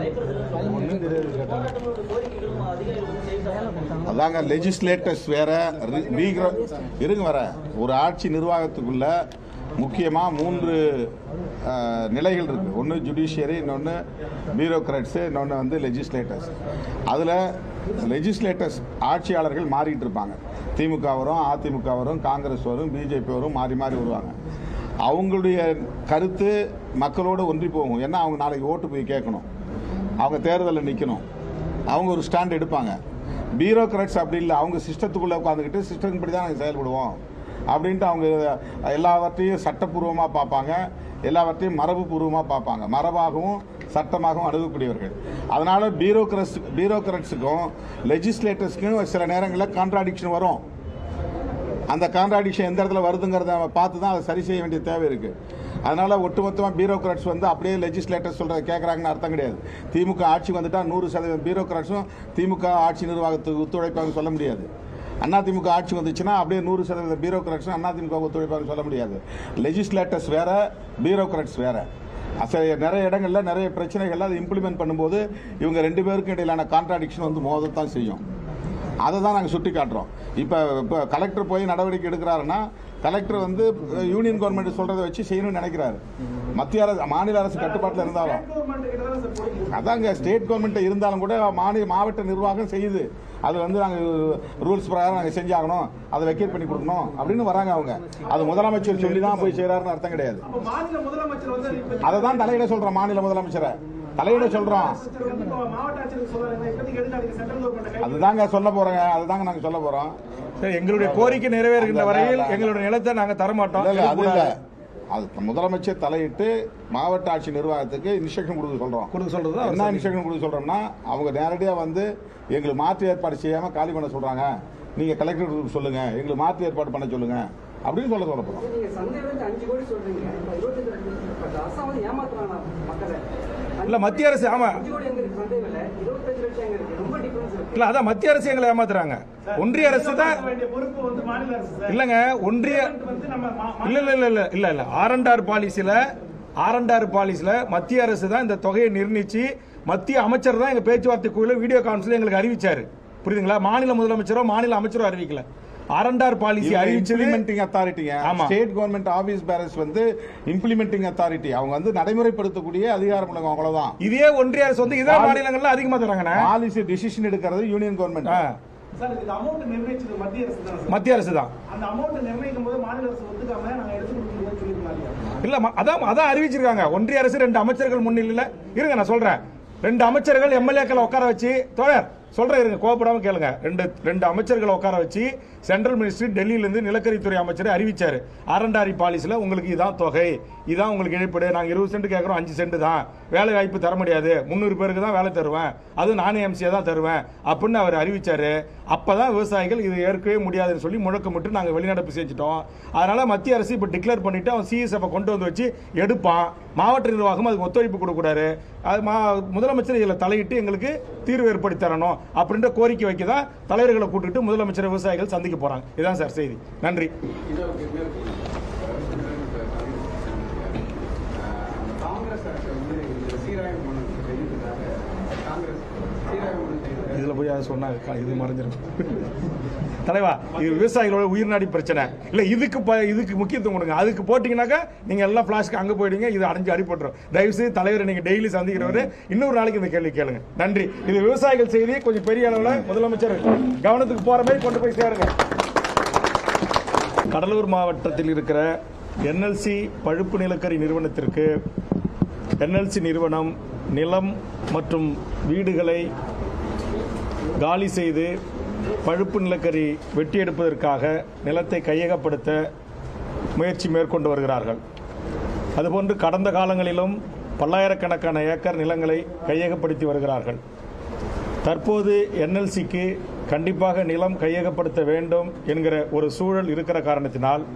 E: போராட்டங்களோட கோரிக்கைகளும் அதிகாரிகள் வந்து செய்யறாங்க
C: அதாங்க லெஜிஸ்லேட்டர்ஸ் வேற ரி- ரீக்ர- இருங்க வர ஒரு ஆட்சி நிர்வாகத்துக்குள்ள முக்கியமா மூன்று அஹ், நிலைகள் இருக்கு ஒன்று ஜுடிஷியரி இன்னொன்று பியூரோக்ராட்ஸு இன்னொன்று வந்து லெஜிஸ்லேட்டர்ஸ் அதில் லெஜிஸ்லேட்டர்ஸ் ஆட்சியாளர்கள் மாறிட்டு இருப்பாங்க திமுக வரும் அதிமுக வரும் காங்கிரஸ் வரும் பிஜேபி வரும் மாறி மாறி வருவாங்க அவங்களுடைய கருத்து மக்களோடு ஒன்றி போகும் ஏன்னா அவங்க நாளைக்கு ஓட்டு போய் கேட்கணும் அவங்க தேர்தலில் நிற்கணும் அவங்க ஒரு ஸ்டாண்ட் எடுப்பாங்க பியூரோக்ராட்ஸ் அப்படி இல்லை அவங்க சிஸ்டத்துக்குள்ளே உட்காந்துக்கிட்டு சிஸ்டம் படி தான் நாங்கள் செயல்படுவோம் அப்படின்ட்டு அவங்க எல்லாவற்றையும் சட்டப்பூர்வமாக பார்ப்பாங்க எல்லாவற்றையும் மரபு பூர்வமாக பார்ப்பாங்க மரபாகவும் சட்டமாகவும் அணுகக்கூடியவர்கள் அதனால பியூரோக்ரஸ் பியூரோக்ராட்ஸுக்கும் லெஜிஸ்லேட்டர்ஸ்க்கும் சில நேரங்களில் கான்ட்ராடிக்ஷன் வரும் அந்த கான்ட்ராடிக்ஷன் எந்த இடத்துல வருதுங்கிறத நம்ம பார்த்து தான் அதை சரி செய்ய வேண்டிய தேவை இருக்கு அதனால ஒட்டுமொத்தமாக பியூரோக்ராட்ஸ் வந்து அப்படியே லெஜிஸ்லேட்டர் சொல்றத கேட்குறாங்கன்னு அர்த்தம் கிடையாது திமுக ஆட்சிக்கு வந்துட்டா நூறு சதவீதம் பியூரோக்ராட்ஸும் திமுக ஆட்சி நிர்வாகத்துக்கு ஒத்துழைப்பாங்க சொல்ல முடியாது அதிமுக ஆட்சி வந்துச்சுன்னா அப்படியே நூறு சதவீத பியூரோக்ராட்ஸும் அதிமுக ஒத்துழைப்பாங்க சொல்ல முடியாது லெஜிஸ்லேட்டர்ஸ் வேற பியூரோக்ராட்ஸ் வேற அச நிறைய இடங்கள்ல நிறைய பிரச்சனைகள்ல அதை இம்ப்ளிமெண்ட் பண்ணும்போது இவங்க ரெண்டு பேருக்கும் இடையிலான கான்ட்ராடிக்ஷன் வந்து மோதத்தான் செய்யும் அதை தான் நாங்கள் சுட்டி காட்டுறோம் இப்போ இப்போ கலெக்டர் போய் நடவடிக்கை எடுக்கிறாருன்னா கலெக்டர் வந்து அஹ், யூனியன் கவர்மெண்ட் சொல்றதை வச்சு செய்யணும்னு நினைக்கிறாரு மத்திய அரசு மாநில அரசு கட்டுப்பாட்டில் இருந்தாலும்
D: கவர்மெண்ட் கிட்ட தானே சார் போய்
C: அதாங்க ஸ்டேட் கவர்மெண்ட் இருந்தாலும் கூட மாநில மாவட்ட நிர்வாகம் செய்யுது அது வந்து நாங்கள் ரூல்ஸ் பிரகாரம் நாங்கள் செஞ்சாகணும் அதை வெக்கேட் பண்ணி கொடுக்கணும் அப்படின்னு வராங்க அவங்க அது முதலமைச்சர் சொல்லி தான் போய் செய்கிறாருன்னு அர்த்தம் கிடையாது
D: அப்ப மாநில முதலமைச்சர் வந்து இப்ப
C: அதை தான் தலையிட சொல்கிறோம் மாநில முதலமைச்சரை தலையிட சொல்கிறோம்
D: முதலமைச்சர் வந்து இப்ப மாவட்ட ஆட்சியருக்கு சொல்றாங்க இப்போதைக்கு எடுக்காதீங்க சென்ட்ரல் கவர்மெண்ட் கை
C: அதுதாங்க சொல்ல போறேங்க அதுதாங்க நாங்கள் சொல்ல போறோம்
A: சரி எங்களுடைய கோரிக்கை நிறைவேறுகின்ற
C: அந்த-
A: வரையில்
C: அந்த-
A: எங்களுடைய நிலத்தை நாங்க தரமாட்டோம்
C: இல்ல, இல்ல, அது இல்ல
A: எடுக்கக்கூடாது.
C: அது முதலமைச்சர் தலையிட்டு மாவட்ட ஆட்சி நிர்வாகத்துக்கு இன்ஸ்ட்ரக்ஷன் கொடுக்க சொல்றோம்
A: கொடுக்க சொல்றது தான் அவர்
C: என்ன
A: சரி.
C: இன்ஸ்ட்ரக்ஷன் கொடுக்க சொல்றோம்னா அவங்க நேரடியா வந்து எங்களுக்கு மாற்று ஏற்பாடு செய்யாம காலி பண்ண சொல்றாங்க நீங்க கலெக்டர் சொல்லுங்க எங்களுக்கு மாற்று ஏற்பாடு பண்ண சொல்லுங்க அப்படின்னு சொல்ல சொல்ல போறோம்
G: நீங்க சந்தையில இருந்து அஞ்சு கோடி சொல்றீங்க இப்ப இருபத்தஞ்சு லட்சம் பட் அரசாங்கம் வந்து ஏமாத்துறாங்க மக்களை
A: இல்ல மத்திய அரசு ஆமா
G: அஞ்சு கோடி எங்க இருக்கு சந்தை விலை இருபத்தஞ்சு லட்சம் எங்க இருக்கு ரொம்ப டிஃபரன்ஸ் இருக்கு
A: இல்ல அதான் மத்திய அரசு எங்களை ஏமாத்துறாங்க ஒன்றிய அரசு தான்
D: பார்க்க வேண்டிய பொறுப்பு வந்து மாநில அரசு சார்
A: இல்லங்க ஒன்றிய
D: வந்து நம்ம மா- மா-
A: இல்ல இல்ல இல்ல இல்ல இல்ல இல்ல ஆர்என்ஆர் பாலிசில ஆர்என்ஆர் பாலிசில மத்திய அரசு தான் இந்த தொகையை நிர்ணயிச்சு மத்திய அமைச்சர் தான் எங்க பேச்சுவார்த்தைக்குள்ள வீடியோ கான்ஃபரன்ஸ்ல எங்களுக்கு அறிவிச்சாரு புரியுதுங்களா மாநில முதலமைச்சரோ மாநில அமைச்சரோ அறிவிக்கல அரண்டார் பாலிசி அறிவிச்சது
C: இம்ப்ளிமெண்டிங் அத்தாரிட்டிங்க
A: ஆமா.
C: ஸ்டேட் கவர்மெண்ட் ஆபீஸ் பேரஸ் வந்து இம்ப்ளிமெண்டிங் அத்தாரிட்டி அவங்க வந்து நடைமுறைப்படுத்தக்கூடிய அதிகாரம் உள்ளவங்க அவ்வளவுதான்
A: இதே ஒன்றிய அரசு வந்து இதே மாநிலங்கள்ல அதிகமா தராங்கண்ணே
C: பாலிசி டிசிஷன் எடுக்கிறது யூனியன் கவர்மெண்ட்
A: ஆ,
D: சார் இதுக்கு அமௌண்ட் நிர்ணயிச்சது மத்திய அரசு தான் சார்
A: மத்திய அரசு தான்
D: அந்த அமௌண்ட் நிர்ணயிக்கும் போது மாநில அரசு ஒத்துக்காம நாங்க எடுத்து கொடுக்கணும் சொல்லியிருந்தாங்க
A: இல்ல ம- அதான் அதான் அறிவிச்சிருக்காங்க ஒன்றிய அரசு ரெண்டு அமைச்சர்கள் முன்னிலையில இருங்க நான் சொல்றேன் ரெண்டு அமைச்சர்கள் எம்எல்ஏக்களை உட்கார வச்சு தோழர் சொல்றேன் இருங்க கோபப்படாம கேளுங்க ரெண்டு ரெண்டு அமைச்சர்களை உட்கார வச்சு சென்ட்ரல் மினிஸ்ட்ரி டெல்லியில இருந்து நிலக்கரித்துறை அமைச்சர் அறிவிச்சாரு அரண்டாரி பாலிசில உங்களுக்கு இதான் தொகை இதான் உங்களுக்கு இழப்பீடு நாங்க இருபது சென்ட் கேட்கறோம் அஞ்சு சென்ட் தான் வேலை வாய்ப்பு தர முடியாது முந்நூறு பேருக்கு தான் வேலை தருவேன் அது நானே எம்சியா தான் தருவேன் அப்படின்னு அவர் அறிவிச்சாரு அப்பதான் விவசாயிகள் இது ஏற்கவே முடியாதுன்னு சொல்லி முழக்கமிட்டு நாங்க வெளிநடப்பு செஞ்சுட்டோம் அதனால மத்திய அரசு இப்ப டிக்ளேர் பண்ணிட்டு அவன் சிஎஸ்எஃப் கொண்டு வந்து வச்சு எடுப்பான் மாவட்ட நிர்வாகம் அதுக்கு ஒத்துழைப்பு கொடுக்கூடாது அது மா முதலமைச்சர் இதில் தலையிட்டு எங்களுக்கு தீர்வு ஏற்படுத்தி தரணும் அப்படின்ற கோரிக்கை வைக்க தான் தலைவர்களை கூட்டிட்டு முதலமைச்சர் விவசாயிகள் சந்திக்க போறாங்க இதுதான் சார் செய்தி நன்றி
F: இன்னொரு இன்னொரு காங்கிரஸ் அரசு வந்து இந்த சீராய்வு மனு செய்ததாக காங்கிரஸ் சீராய்வு மனு செய்ததாக
A: இதுல போய் அதை சொன்னா க- இது மறைஞ்சிரும் தலைவா இது விவசாயிகளோட உயிர்நாடி பிரச்சனை இல்ல இதுக்கு ப- இதுக்கு முக்கியத்துவம் கொடுங்க அதுக்கு போட்டீங்கன்னாக்கா நீங்க எல்லாம் பிளாஸ்க்கு அங்க போயிடுங்க இது அடைஞ்சு அடிபட்டுரும் தயவு செய்து தலைவரை நீங்க டெய்லி சந்திக்கிறவரு இன்னொரு நாளைக்கு இந்த கேள்வி கேளுங்க நன்றி இது விவசாயிகள் செய்தி கொஞ்சம் பெரிய அளவுல முதலமைச்சர் கவனத்துக்கு போற மாதிரி கொண்டு போய் சேருங்க கடலூர் மாவட்டத்தில் இருக்கிற என்எல்சி பழுப்பு நிலக்கரி நிறுவனத்திற்கு என்எல்சி நிறுவனம் நிலம் மற்றும் வீடுகளை காலி செய்து பழுப்பு நிலக்கரி வெட்டி எடுப்பதற்காக நிலத்தை கையகப்படுத்த முயற்சி மேற்கொண்டு வருகிறார்கள் அதுபோன்று கடந்த காலங்களிலும் பல்லாயிரக்கணக்கான ஏக்கர் நிலங்களை கையகப்படுத்தி வருகிறார்கள் தற்போது என்எல்சிக்கு கண்டிப்பாக நிலம் கையகப்படுத்த வேண்டும் என்கிற ஒரு சூழல் இருக்கிற காரணத்தினால்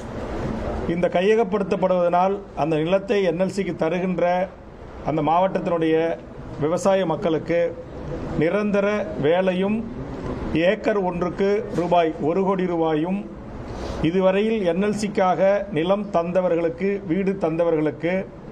A: இந்த கையகப்படுத்தப்படுவதனால் அந்த நிலத்தை என்எல்சிக்கு தருகின்ற அந்த மாவட்டத்தினுடைய விவசாய மக்களுக்கு நிரந்தர வேலையும் ஏக்கர் ஒன்றுக்கு ரூபாய் ஒரு கோடி ரூபாயும் இதுவரையில் என்எல்சிக்காக நிலம் தந்தவர்களுக்கு வீடு தந்தவர்களுக்கு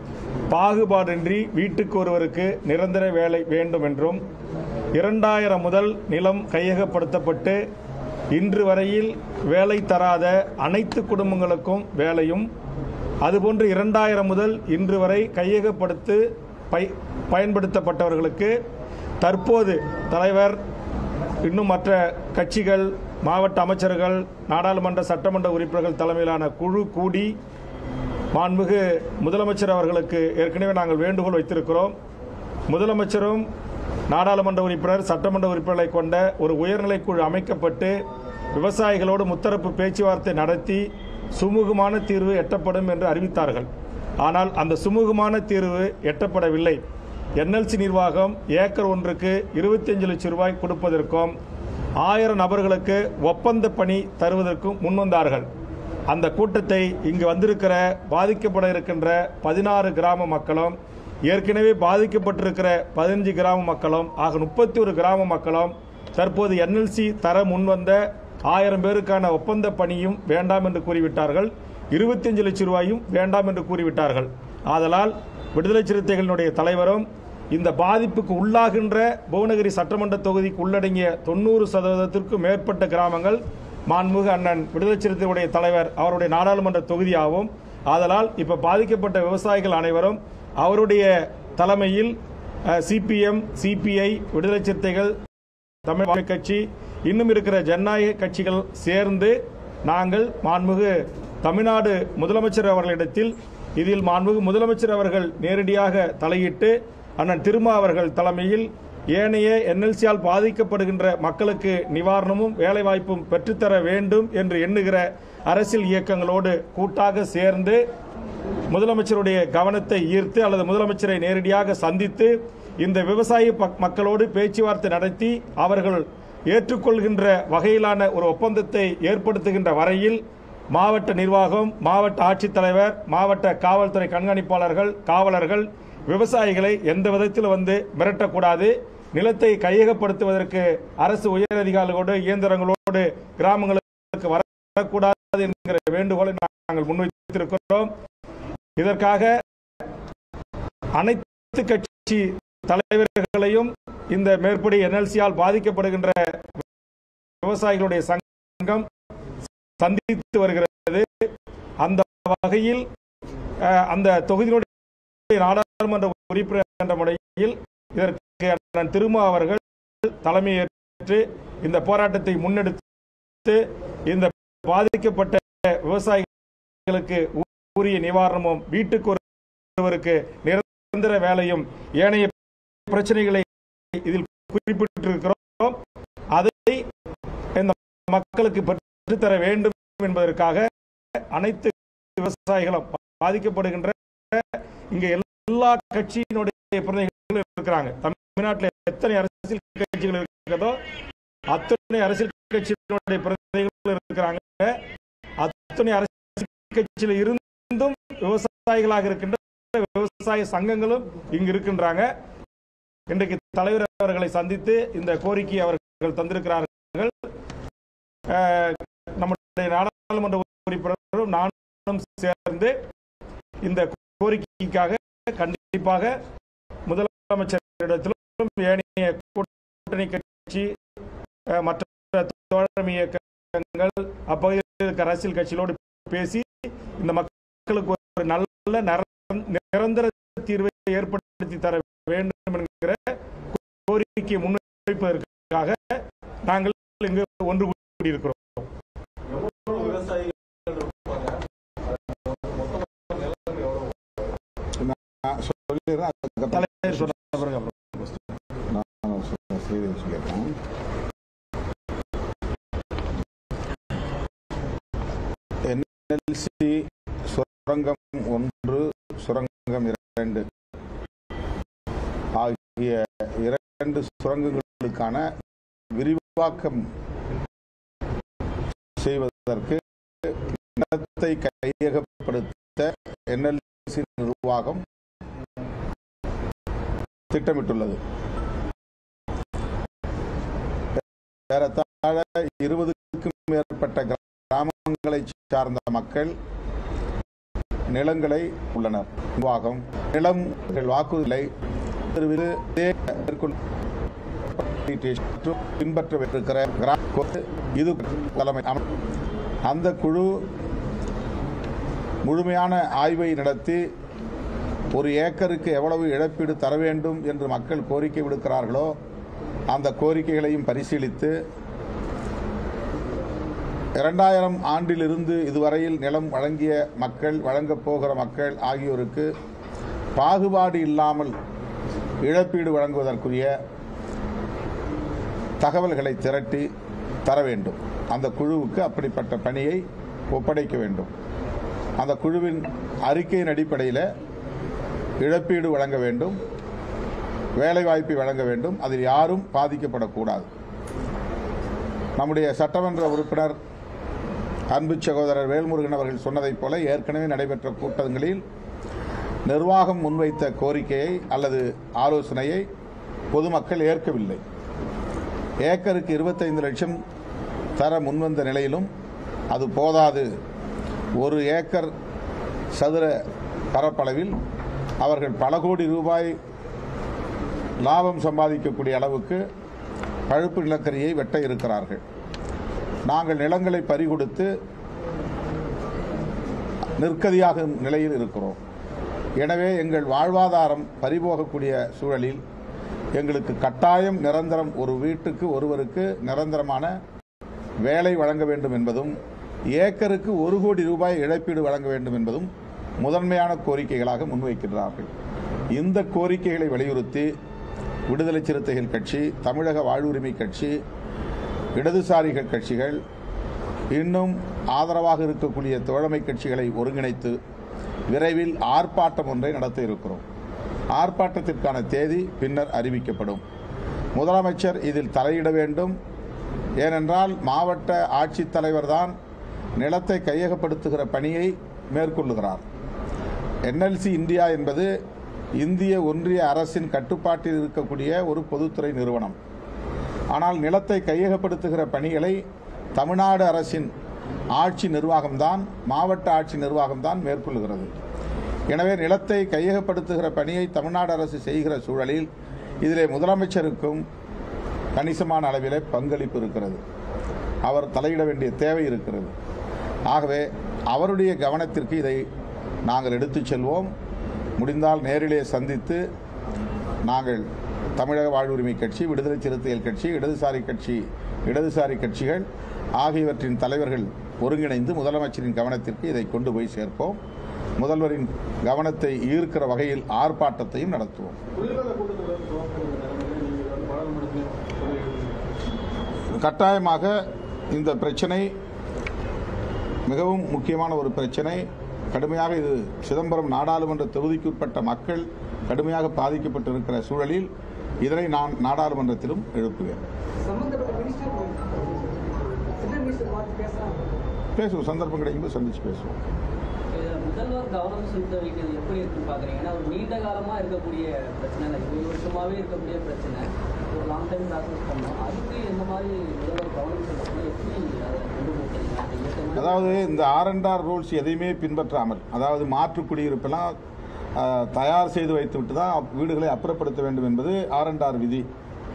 A: பாகுபாடின்றி வீட்டுக்கு ஒருவருக்கு நிரந்தர வேலை வேண்டும் என்றும் இரண்டாயிரம் முதல் நிலம் கையகப்படுத்தப்பட்டு இன்று வரையில் வேலை தராத அனைத்து குடும்பங்களுக்கும் வேலையும் அதுபோன்று இரண்டாயிரம் முதல் இன்று வரை கையகப்படுத்து பை பயன்படுத்தப்பட்டவர்களுக்கு தற்போது தலைவர் இன்னும் மற்ற கட்சிகள் மாவட்ட அமைச்சர்கள் நாடாளுமன்ற சட்டமன்ற உறுப்பினர்கள் தலைமையிலான குழு கூடி மாண்புமிகு முதலமைச்சர் அவர்களுக்கு ஏற்கனவே நாங்கள் வேண்டுகோள் வைத்திருக்கிறோம் முதலமைச்சரும் நாடாளுமன்ற உறுப்பினர் சட்டமன்ற உறுப்பினர்களை கொண்ட ஒரு உயர்நிலைக்குழு அமைக்கப்பட்டு விவசாயிகளோடு முத்தரப்பு பேச்சுவார்த்தை நடத்தி சுமூகமான தீர்வு எட்டப்படும் என்று அறிவித்தார்கள் ஆனால் அந்த சுமூகமான தீர்வு எட்டப்படவில்லை என்எல்சி நிர்வாகம் ஏக்கர் ஒன்றுக்கு 25 லட்சம் ரூபாய் கொடுப்பதற்கும் ஆயிரம் நபர்களுக்கு ஒப்பந்த பணி தருவதற்கும் முன்வந்தார்கள் அந்த கூட்டத்தை இங்கு வந்திருக்கிற பாதிக்கப்பட இருக்கின்ற பதினாறு கிராம மக்களும் ஏற்கனவே பாதிக்கப்பட்டிருக்கிற பதினஞ்சு கிராம மக்களும் ஆக முப்பத்தி ஒரு கிராம மக்களும் தற்போது என்எல்சி தர முன்வந்த ஆயிரம் பேருக்கான ஒப்பந்த பணியும் வேண்டாம் என்று கூறிவிட்டார்கள் 25 லட்சம் ரூபாயும் வேண்டாம் என்று கூறிவிட்டார்கள் ஆதலால் விடுதலை சிறுத்தைகளினுடைய தலைவரும் இந்த பாதிப்புக்கு உள்ளாகின்ற புவனகிரி சட்டமன்ற தொகுதிக்கு உள்ளடங்கிய தொண்ணூறு சதவீதத்திற்கும் மேற்பட்ட கிராமங்கள் மாண்புமிகு அண்ணன் விடுதலை சிறுத்தைகளுடைய தலைவர் அவருடைய நாடாளுமன்ற தொகுதியாகும் ஆதலால் இப்ப பாதிக்கப்பட்ட விவசாயிகள் அனைவரும் அவருடைய தலைமையில் சிபிஎம் சிபிஐ விடுதலை சிறுத்தைகள் தமிழ் வாழ்க்கை கட்சி இன்னும் இருக்கிற ஜனநாயக கட்சிகள் சேர்ந்து நாங்கள் மாண்புமிகு தமிழ்நாடு முதலமைச்சர் அவர்களிடத்தில் இதில் மாண்புமிகு முதலமைச்சர் அவர்கள் நேரடியாக தலையிட்டு அண்ணன் திருமா அவர்கள் தலைமையில் ஏனைய என்எல்சியால் பாதிக்கப்படுகின்ற மக்களுக்கு நிவாரணமும் வேலைவாய்ப்பும் பெற்றுத்தர வேண்டும் என்று எண்ணுகிற அரசியல் இயக்கங்களோடு கூட்டாக சேர்ந்து முதலமைச்சருடைய கவனத்தை ஈர்த்து அல்லது முதலமைச்சரை நேரடியாக சந்தித்து இந்த விவசாய பக்- மக்களோடு பேச்சுவார்த்தை நடத்தி அவர்கள் ஏற்றுக்கொள்கின்ற வகையிலான ஒரு ஒப்பந்தத்தை ஏற்படுத்துகின்ற வரையில் மாவட்ட நிர்வாகம் மாவட்ட ஆட்சித்தலைவர் மாவட்ட காவல்துறை கண்காணிப்பாளர்கள் காவலர்கள் விவசாயிகளை எந்த விதத்தில் வந்து மிரட்டக்கூடாது நிலத்தை கையகப்படுத்துவதற்கு அரசு உயரதிகாரிகளோடு இயந்திரங்களோடு கிராமங்களுக்கு வரக்கூடாது என்கிற வேண்டுகோளை நாங்கள் முன்வைத்திருக்கிறோம் இதற்காக அனைத்து கட்சி தலைவர்களையும் இந்த மேற்படி என்எல்சியால் பாதிக்கப்படுகின்ற விவசாயிகளுடைய சங்கம் சந்தித்து வருகிறது அந்த வகையில் அஹ், அந்த தொகுதியினுடைய நாடாளுமன்ற உறுப்பினர் என்ற முறையில் இதற்கு அண்ணன் திருமா அவர்கள் தலைமையேற்று இந்த போராட்டத்தை முன்னெடுத்து இந்த பாதிக்கப்பட்ட விவசாயிகளுக்கு உரிய நிவாரணமும் வீட்டுக்கு ஒருவருக்கு நிரந்தர வேலையும் ஏனைய பிரச்சனைகளை இதில் குறிப்பிட்டிருக்கிறோம் அதை இந்த மக்களுக்கு பெற்றுத்தர வேண்டும் என்பதற்காக அனைத்து விவசாயிகளும் பாதிக்கப்படுகின்ற இங்க எல்லா கட்சியினுடைய பிரதிநிதிகளும் இருக்கிறாங்க தமிழ்நாட்டில் எத்தனை அரசியல் கட்சிகள் இருக்கிறதோ அத்தனை அரசியல் கட்சியினுடைய பிரதிநிதிகள் இருக்கிறாங்க அத்தனை அரசியல் கட்சியில் இருந்தும் விவசாயிகளாக இருக்கின்ற விவசாய சங்கங்களும் இங்கு இருக்கின்றாங்க இன்றைக்கு தலைவர் அவர்களை சந்தித்து இந்த கோரிக்கை அவர்கள் தந்திருக்கிறார்கள் அஹ், நம்முடைய நாடாளுமன்ற உறுப்பினரும் நானும் சேர்ந்து இந்த கோரிக்கைக்காக கண்டிப்பாக முதலமைச்சரிடத்திலும் ஏனைய கூட்டணி கட்சி அஹ், மற்ற தோழமை இயக்கங்கள் அப்பகுதியில் இருக்கிற அரசியல் கட்சிகளோடு பேசி இந்த மக்களுக்கு ஒரு நல்ல நிர- நிரந்தர தீர்வை ஏற்படுத்தி தர வேண்டும் என்கிற கோரிக்கையை முன்வைப்பதற்காக நாங்கள் இங்கு ஒன்று கூடியிருக்கிறோம்
C: நான் சொல்லிடுறேன் அதுக்கப்புறம்
A: தலைவர் சொன்ன பிறகு அப்புறம்
C: நான் சொல்ல- செய்தி சொல்லிடுறேன் என்எல்சி சுரங்கம் ஒன்று சுரங்கம் இரண்டு ஆகிய இரண்டு சுரங்கங்களுக்கான விரிவாக்கம் செய்வதற்கு நிலத்தை கையகப்படுத்த என்எல்சி நிர்வாகம் திட்டமிட்டுள்ளது ஏறத்தாழ இருபதுக்கும் மேற்பட்ட கிராமங்களை சார்ந்த மக்கள் நிலங்களை உள்ளனர் நிர்வாகம் நிலம் வாக்குறுதிகளை தெரிவித்து மேற்கொள்ள மற்றும் பின்பற்றவிருக்கிற கிராம இது தலைமை அமை- அந்த குழு முழுமையான ஆய்வை நடத்தி ஒரு ஏக்கருக்கு எவ்வளவு இழப்பீடு தர வேண்டும் என்று மக்கள் கோரிக்கை விடுக்கிறார்களோ அந்த கோரிக்கைகளையும் பரிசீலித்து இரண்டாயிரம் ஆண்டிலிருந்து இதுவரையில் நிலம் வழங்கிய மக்கள் வழங்கப் போகிற மக்கள் ஆகியோருக்கு பாகுபாடு இல்லாமல் இழப்பீடு வழங்குவதற்குரிய தகவல்களை திரட்டி தர வேண்டும் அந்த குழுவுக்கு அப்படிப்பட்ட பணியை ஒப்படைக்க வேண்டும் அந்த குழுவின் அறிக்கையின் அடிப்படையில் இழப்பீடு வழங்க வேண்டும் வேலைவாய்ப்பை வழங்க வேண்டும் அதில் யாரும் பாதிக்கப்படக்கூடாது நம்முடைய சட்டமன்ற உறுப்பினர் அன்பு சகோதரர் வேல்முருகன் அவர்கள் சொன்னதைப் போல ஏற்கனவே நடைபெற்ற கூட்டங்களில் நிர்வாகம் முன்வைத்த கோரிக்கையை அல்லது ஆலோசனையை பொதுமக்கள் ஏற்கவில்லை ஏக்கருக்கு இருபத்தைந்து லட்சம் தர முன்வந்த நிலையிலும் அது போதாது ஒரு ஏக்கர் சதுர பரப்பளவில் அவர்கள் பல கோடி ரூபாய் லாபம் சம்பாதிக்கக்கூடிய அளவுக்கு பழுப்பு நிலக்கரியை வெட்ட இருக்கிறார்கள் நாங்கள் நிலங்களை பறிகொடுத்து நிற்கதியாகும் நிலையில் இருக்கிறோம் எனவே எங்கள் வாழ்வாதாரம் பறிபோகக்கூடிய சூழலில் எங்களுக்கு கட்டாயம் நிரந்தரம் ஒரு வீட்டுக்கு ஒருவருக்கு நிரந்தரமான வேலை வழங்க வேண்டும் என்பதும் ஏக்கருக்கு ஒரு கோடி ரூபாய் இழப்பீடு வழங்க வேண்டும் என்பதும் முதன்மையான கோரிக்கைகளாக முன்வைக்கிறார்கள் இந்த கோரிக்கைகளை வலியுறுத்தி விடுதலை சிறுத்தைகள் கட்சி தமிழக வாழ்வுரிமை கட்சி இடதுசாரிகள் கட்சிகள் இன்னும் ஆதரவாக இருக்கக்கூடிய தோழமை கட்சிகளை ஒருங்கிணைத்து விரைவில் ஆர்ப்பாட்டம் ஒன்றை நடத்த இருக்கிறோம் ஆர்ப்பாட்டத்திற்கான தேதி பின்னர் அறிவிக்கப்படும் முதலமைச்சர் இதில் தலையிட வேண்டும் ஏனென்றால் மாவட்ட ஆட்சித்தலைவர் தான் நிலத்தை கையகப்படுத்துகிற பணியை மேற்கொள்ளுகிறார் என்எல்சி இந்தியா என்பது இந்திய ஒன்றிய அரசின் கட்டுப்பாட்டில் இருக்கக்கூடிய ஒரு பொதுத்துறை நிறுவனம் ஆனால் நிலத்தை கையகப்படுத்துகிற பணிகளை தமிழ்நாடு அரசின் ஆட்சி நிர்வாகம்தான் மாவட்ட ஆட்சி நிர்வாகம்தான் மேற்கொள்கிறது எனவே நிலத்தை கையகப்படுத்துகிற பணியை தமிழ்நாடு அரசு செய்கிற சூழலில் இதிலே முதலமைச்சருக்கும் கணிசமான அளவிலே பங்களிப்பு இருக்கிறது அவர் தலையிட வேண்டிய தேவை இருக்கிறது ஆகவே அவருடைய கவனத்திற்கு இதை நாங்கள் எடுத்துச் செல்வோம் முடிந்தால் நேரிலே சந்தித்து நாங்கள் தமிழக வாழ்வுரிமை கட்சி விடுதலை சிறுத்தைகள் கட்சி இடதுசாரி கட்சி இடதுசாரி கட்சிகள் ஆகியவற்றின் தலைவர்கள் ஒருங்கிணைந்து முதலமைச்சரின் கவனத்திற்கு இதை கொண்டு போய் சேர்ப்போம் முதல்வரின் கவனத்தை ஈர்க்கிற வகையில் ஆர்ப்பாட்டத்தையும் நடத்துவோம்
B: குளிர்கால கூட்டத்தொடர் துவக்கம் நிலைமையில நீங்கள் வந்து பாராளுமன்றத்திலையும் சொல்லியிருக்கீங்க
C: கட்டாயமாக இந்த பிரச்சனை மிகவும் முக்கியமான ஒரு பிரச்சனை கடுமையாக இது சிதம்பரம் நாடாளுமன்ற தொகுதிக்குட்பட்ட மக்கள் கடுமையாக பாதிக்கப்பட்டிருக்கிற சூழலில் இதனை நான் நாடாளுமன்றத்திலும் எழுப்புவேன்
G: சம்பந்தப்பட்ட மினிஸ்டர் சென்ட்ரல் மினிஸ்டர் பார்த்து பேசலாம்
C: பேசுவோம் சந்தர்ப்பம் கிடைக்கும்போது சந்திச்சு பேசுவோம்
E: இது முதல்வர் கவனம் செலுத்த வேண்டியது எப்படி இருக்குன்னு பாக்குறீங்க ஏன்னா ஒரு நீண்ட காலமா இருக்கக்கூடிய பிரச்சனை இல்லை இருபது வருஷமாவே இருக்கக்கூடிய பிரச்சனை ஒரு லாங் டைம் ப்ராசஸ் பண்ணோம் அதுக்கு எந்த மாதிரி முதல்வர் கவனம் செலுத்தணும் எப்படி அதை கொண்டு போகிறீங்க அந்த இயக்கமா-
C: அதாவது இந்த ஆர் அண்ட் ஆர் ரூல்ஸ் எதையுமே பின்பற்றாமல் அதாவது மாற்று குடியிருப்பெல்லாம் அஹ், தயார் செய்து வைத்துவிட்டு தான் அப்- வீடுகளை அப்புறப்படுத்த வேண்டும் என்பது ஆர் அண்ட் ஆர் விதி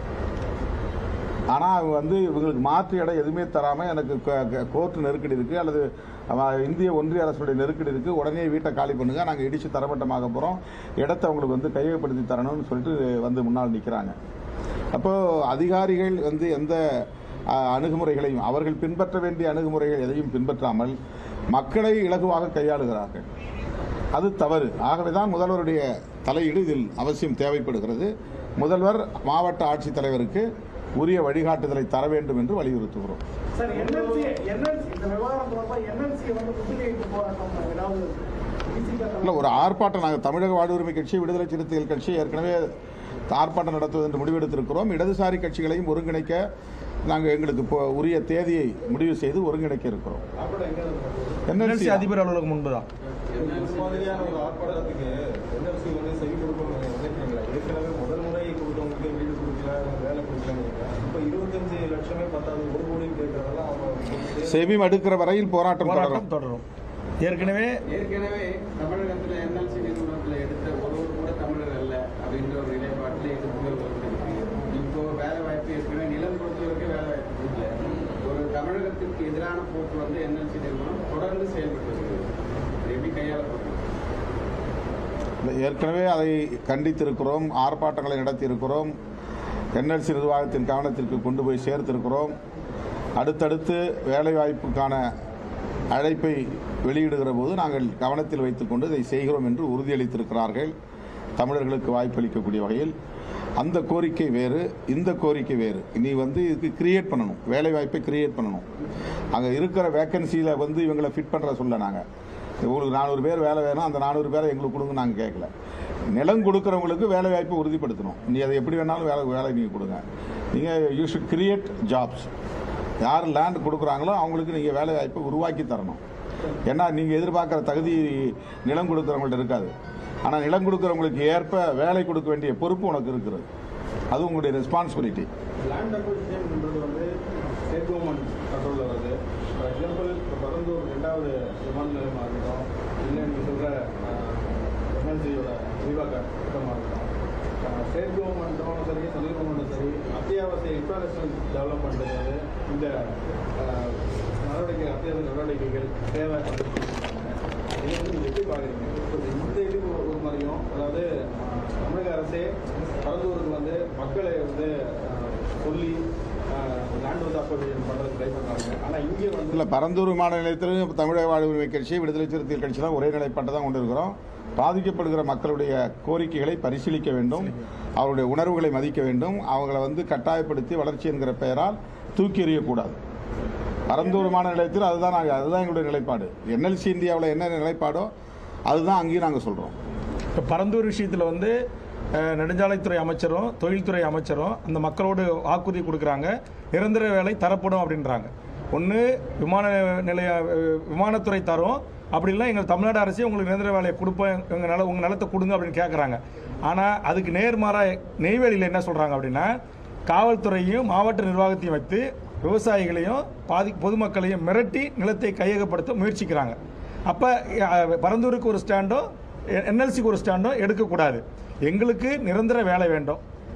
C: ஆனால் அவங்க வந்து இவங்களுக்கு மாற்று இடம் எதுவுமே தராமல் எனக்கு கோர்ட்டு நெருக்கடி இருக்குது அல்லது அவ- இந்திய ஒன்றிய அரசுடைய நெருக்கடி இருக்குது உடனே வீட்டை காலி பண்ணுங்க நாங்கள் இடித்து தரமட்டமாக போகிறோம் இடத்தை அவங்களுக்கு வந்து கையகப்படுத்தி தரணும்னு சொல்லிட்டு வந்து முன்னால் நிற்கிறாங்க அப்போது அதிகாரிகள் வந்து எந்த அஹ், அணுகுமுறைகளையும் அவர்கள் பின்பற்ற வேண்டிய அணுகுமுறைகள் எதையும் பின்பற்றாமல் மக்களை இலகுவாக கையாளுகிறார்கள் அது தவறு ஆகவே தான் முதல்வருடைய தலையீடு இதில் அவசியம் தேவைப்படுகிறது முதல்வர் மாவட்ட ஆட்சித்தலைவருக்கு உரிய வழிகாட்டுதலை தர வேண்டும் என்று வலியுறுத்துகிறோம்
D: சார் என்எல்சி என்எல்சி இந்த விவகாரம் தொடர்பா என்எல்சி வந்து முற்றுகையிட்டு போராட்டம் ஏதாவது
C: இல்லை ஒரு ஆர்ப்பாட்டம் நாங்கள் தமிழக வாழ்வுரிமை கட்சி விடுதலை சிறுத்தைகள் கட்சி ஏற்கனவே ஆர்ப்பாட்டம் நடத்துவது என்று முடிவெடுத்திருக்கிறோம் இடதுசாரி கட்சிகளையும் ஒருங்கிணைக்க நாங்கள் எங்களுக்கு இப்போ உரிய தேதியை முடிவு செய்து ஒருங்கிணைக்க இருக்கிறோம்
B: ஆர்ப்பாட்டம் எங்க நடக்கும்?
C: NLC
A: என்எல்சி அதிபர் அலுவலகம் முன்பு தான்
B: இந்த மாதிரியான ஒரு ஆர்ப்பாட்டத்துக்கு என்எல்சி வந்து செவி கொடுக்கணும்னு நினைக்கிறீங்களா ஏற்கனவே முதல் முறை கொடுத்தவங்களுக்கு வீடு கொடுக்கல வேலை கொடுக்கல இப்போ இருபத்தஞ்சு லட்சமே பத்தாவது ஒரு கோடி கேட்கறதெல்லாம் அவங்க
C: செவி மடுக்கிற வரையில் போராட்டம் தொடரும்
A: போராட்டம் தொடரும் ஏற்கனவே
F: ஏற்கனவே தமிழகத்துல என்எல்சி நிறுவனத்துல எடுத்த ஒருவர் கூட தமிழர் அல்ல அப்படின்ற ஒரு நிலைப்பாட்டில் எதிர்ப்புகள் வந்திருக்கு இப்போ வேலை வாய்ப்பு ஏற்கனவே நிலம் பொறுத்தவரைக்கும் வேலை வாய்ப்பு கொடுக்கல ஒரு தமிழகத்திற்கு எதிரான போக்கு வந்து என்எல்சி நிறுவனம் தொடர்ந்து செயல்பட்டு வருகிறது அது எப்படி கையாளப்படுறது
C: இல்லை, ஏற்கனவே அதை கண்டித்திருக்கிறோம் ஆர்ப்பாட்டங்களை நடத்தியிருக்கிறோம் என்எல்சி நிர்வாகத்தின் கவனத்திற்கு கொண்டு போய் சேர்த்திருக்கிறோம் அடுத்தடுத்து வேலைவாய்ப்புக்கான அழைப்பை வெளியிடுகிற போது நாங்கள் கவனத்தில் வைத்துக்கொண்டு இதை செய்கிறோம் என்று உறுதியளித்திருக்கிறார்கள் தமிழர்களுக்கு வாய்ப்பளிக்கக்கூடிய வகையில் அந்த கோரிக்கை வேறு இந்த கோரிக்கை வேறு நீ வந்து இதுக்கு கிரியேட் பண்ணணும் வேலை வாய்ப்பை கிரியேட் பண்ணணும் அங்கே இருக்கிற வேக்கன்சியில் வந்து இவங்களை ஃபிட் பண்ணுற சொல்ல நாங்கள் உங்களுக்கு நானூறு பேர் வேலை வேணும் அந்த நானூறு பேரை எங்களுக்கு கொடுங்க நாங்கள் கேட்கல நிலம் கொடுக்குறவங்களுக்கு வேலை வாய்ப்பை உறுதிப்படுத்தணும் நீ அதை எப்படி வேணாலும் வேலை வேலை நீங்கள் கொடுங்க நீங்கள் யூ ஷுட் கிரியேட் ஜாப்ஸ் யார் லேண்ட் கொடுக்குறாங்களோ அவங்களுக்கு நீங்கள் வேலை வாய்ப்பை உருவாக்கி தரணும் ஏன்னா நீங்கள் எதிர்பார்க்குற தகுதி நிலம் கொடுக்குறவங்கள்ட்ட இருக்காது ஆனால் நிலம் கொடுக்குறவங்களுக்கு ஏற்ப வேலை கொடுக்க வேண்டிய பொறுப்பு உனக்கு இருக்கிறது அது உங்களுடைய ரெஸ்பான்சிபிலிட்டி
B: லேண்ட் அக்விசிஷன்ன்றது வந்து ஸ்டேட் கவர்மெண்ட் கண்ட்ரோலில் வருது ஃபார் எக்ஸாம்பிள் இப்போ பரந்தூர் ரெண்டாவது விமான நிலையமாக இருக்கட்டும் இல்லை நீங்கள் சொல்கிற என்எல்சியோட விரிவாக்க திட்டமாக இருக்கட்டும் ஸ்டேட் கவர்மெண்ட்டும் சரி சென்ட்ரல் கவர்மெண்ட்டும் சரி அத்தியாவசிய இன்ஃப்ராஸ்ட்ரக்சர் டெவலப்மெண்ட்டுக்கு வந்து இந்த அஹ், நடவடிக்கை அத்தியாவசிய நடவடிக்கைகள் தேவை இது வந்து நீங்க எப்படி பார்க்குறீங்க இப்போ இந்த இது ஒரு ஒரு மாதிரியும் அதாவது அஹ், தமிழக அரசே பரந்தூருக்கு வந்து மக்களை வந்து அஹ், சொல்லி லேண்ட் வந்து அக்வசிஷன் பண்ணுறதுக்கு ட்ரை பண்ணுறாங்க ஆனால் இங்கே வந்து
C: இல்லை பரந்தூர் விமான நிலையத்திலும் தமிழக வாழ்வுரிமை கட்சி விடுதலை சிறுத்தைகள் கட்சி தான் ஒரே நிலைப்பாட்டை தான் கொண்டு இருக்கிறோம் பாதிக்கப்படுகிற மக்களுடைய கோரிக்கைகளை பரிசீலிக்க வேண்டும் அவருடைய உணர்வுகளை மதிக்க வேண்டும் அவங்களை வந்து கட்டாயப்படுத்தி வளர்ச்சி என்கிற பெயரால் தூக்கி எறியக்கூடாது பரந்தூர் விமான நிலையத்தில் அதுதான் நாங்கள் அதுதான் எங்களுடைய நிலைப்பாடு என்எல்சி இந்தியாவில் என்ன நிலைப்பாடோ அதுதான் அங்கேயும் நாங்கள் சொல்கிறோம்
A: இப்போ பரந்தூர் விஷயத்தில் வந்து அஹ், நெடுஞ்சாலைத்துறை அமைச்சரும் தொழில்துறை அமைச்சரும் அந்த மக்களோடு வாக்குறுதி கொடுக்குறாங்க நிரந்தர வேலை தரப்படும் அப்படின்றாங்க ஒன்று விமான நிலைய அஹ், விமானத்துறை தரும் அப்படி இல்லை எங்கள் தமிழ்நாடு அரசே உங்களுக்கு நிரந்தர வேலையை கொடுப்போம் எங்கள் நில உங்கள் நிலத்தை கொடுங்க அப்படின்னு கேட்குறாங்க ஆனால் அதுக்கு நேர்மாறாக நெய்வேலியில் என்ன சொல்கிறாங்க அப்படின்னா காவல்துறையும் மாவட்ட நிர்வாகத்தையும் வைத்து விவசாயிகளையும் பாதி பொதுமக்களையும் மிரட்டி நிலத்தை கையகப்படுத்த முயற்சிக்கிறாங்க அப்போ பரந்தூருக்கு ஒரு ஸ்டாண்டோ என்எல்சிக்கு ஒரு ஸ்டாண்டோ எடுக்கக்கூடாது எங்களுக்கு நிரந்தர வேலை வேண்டும்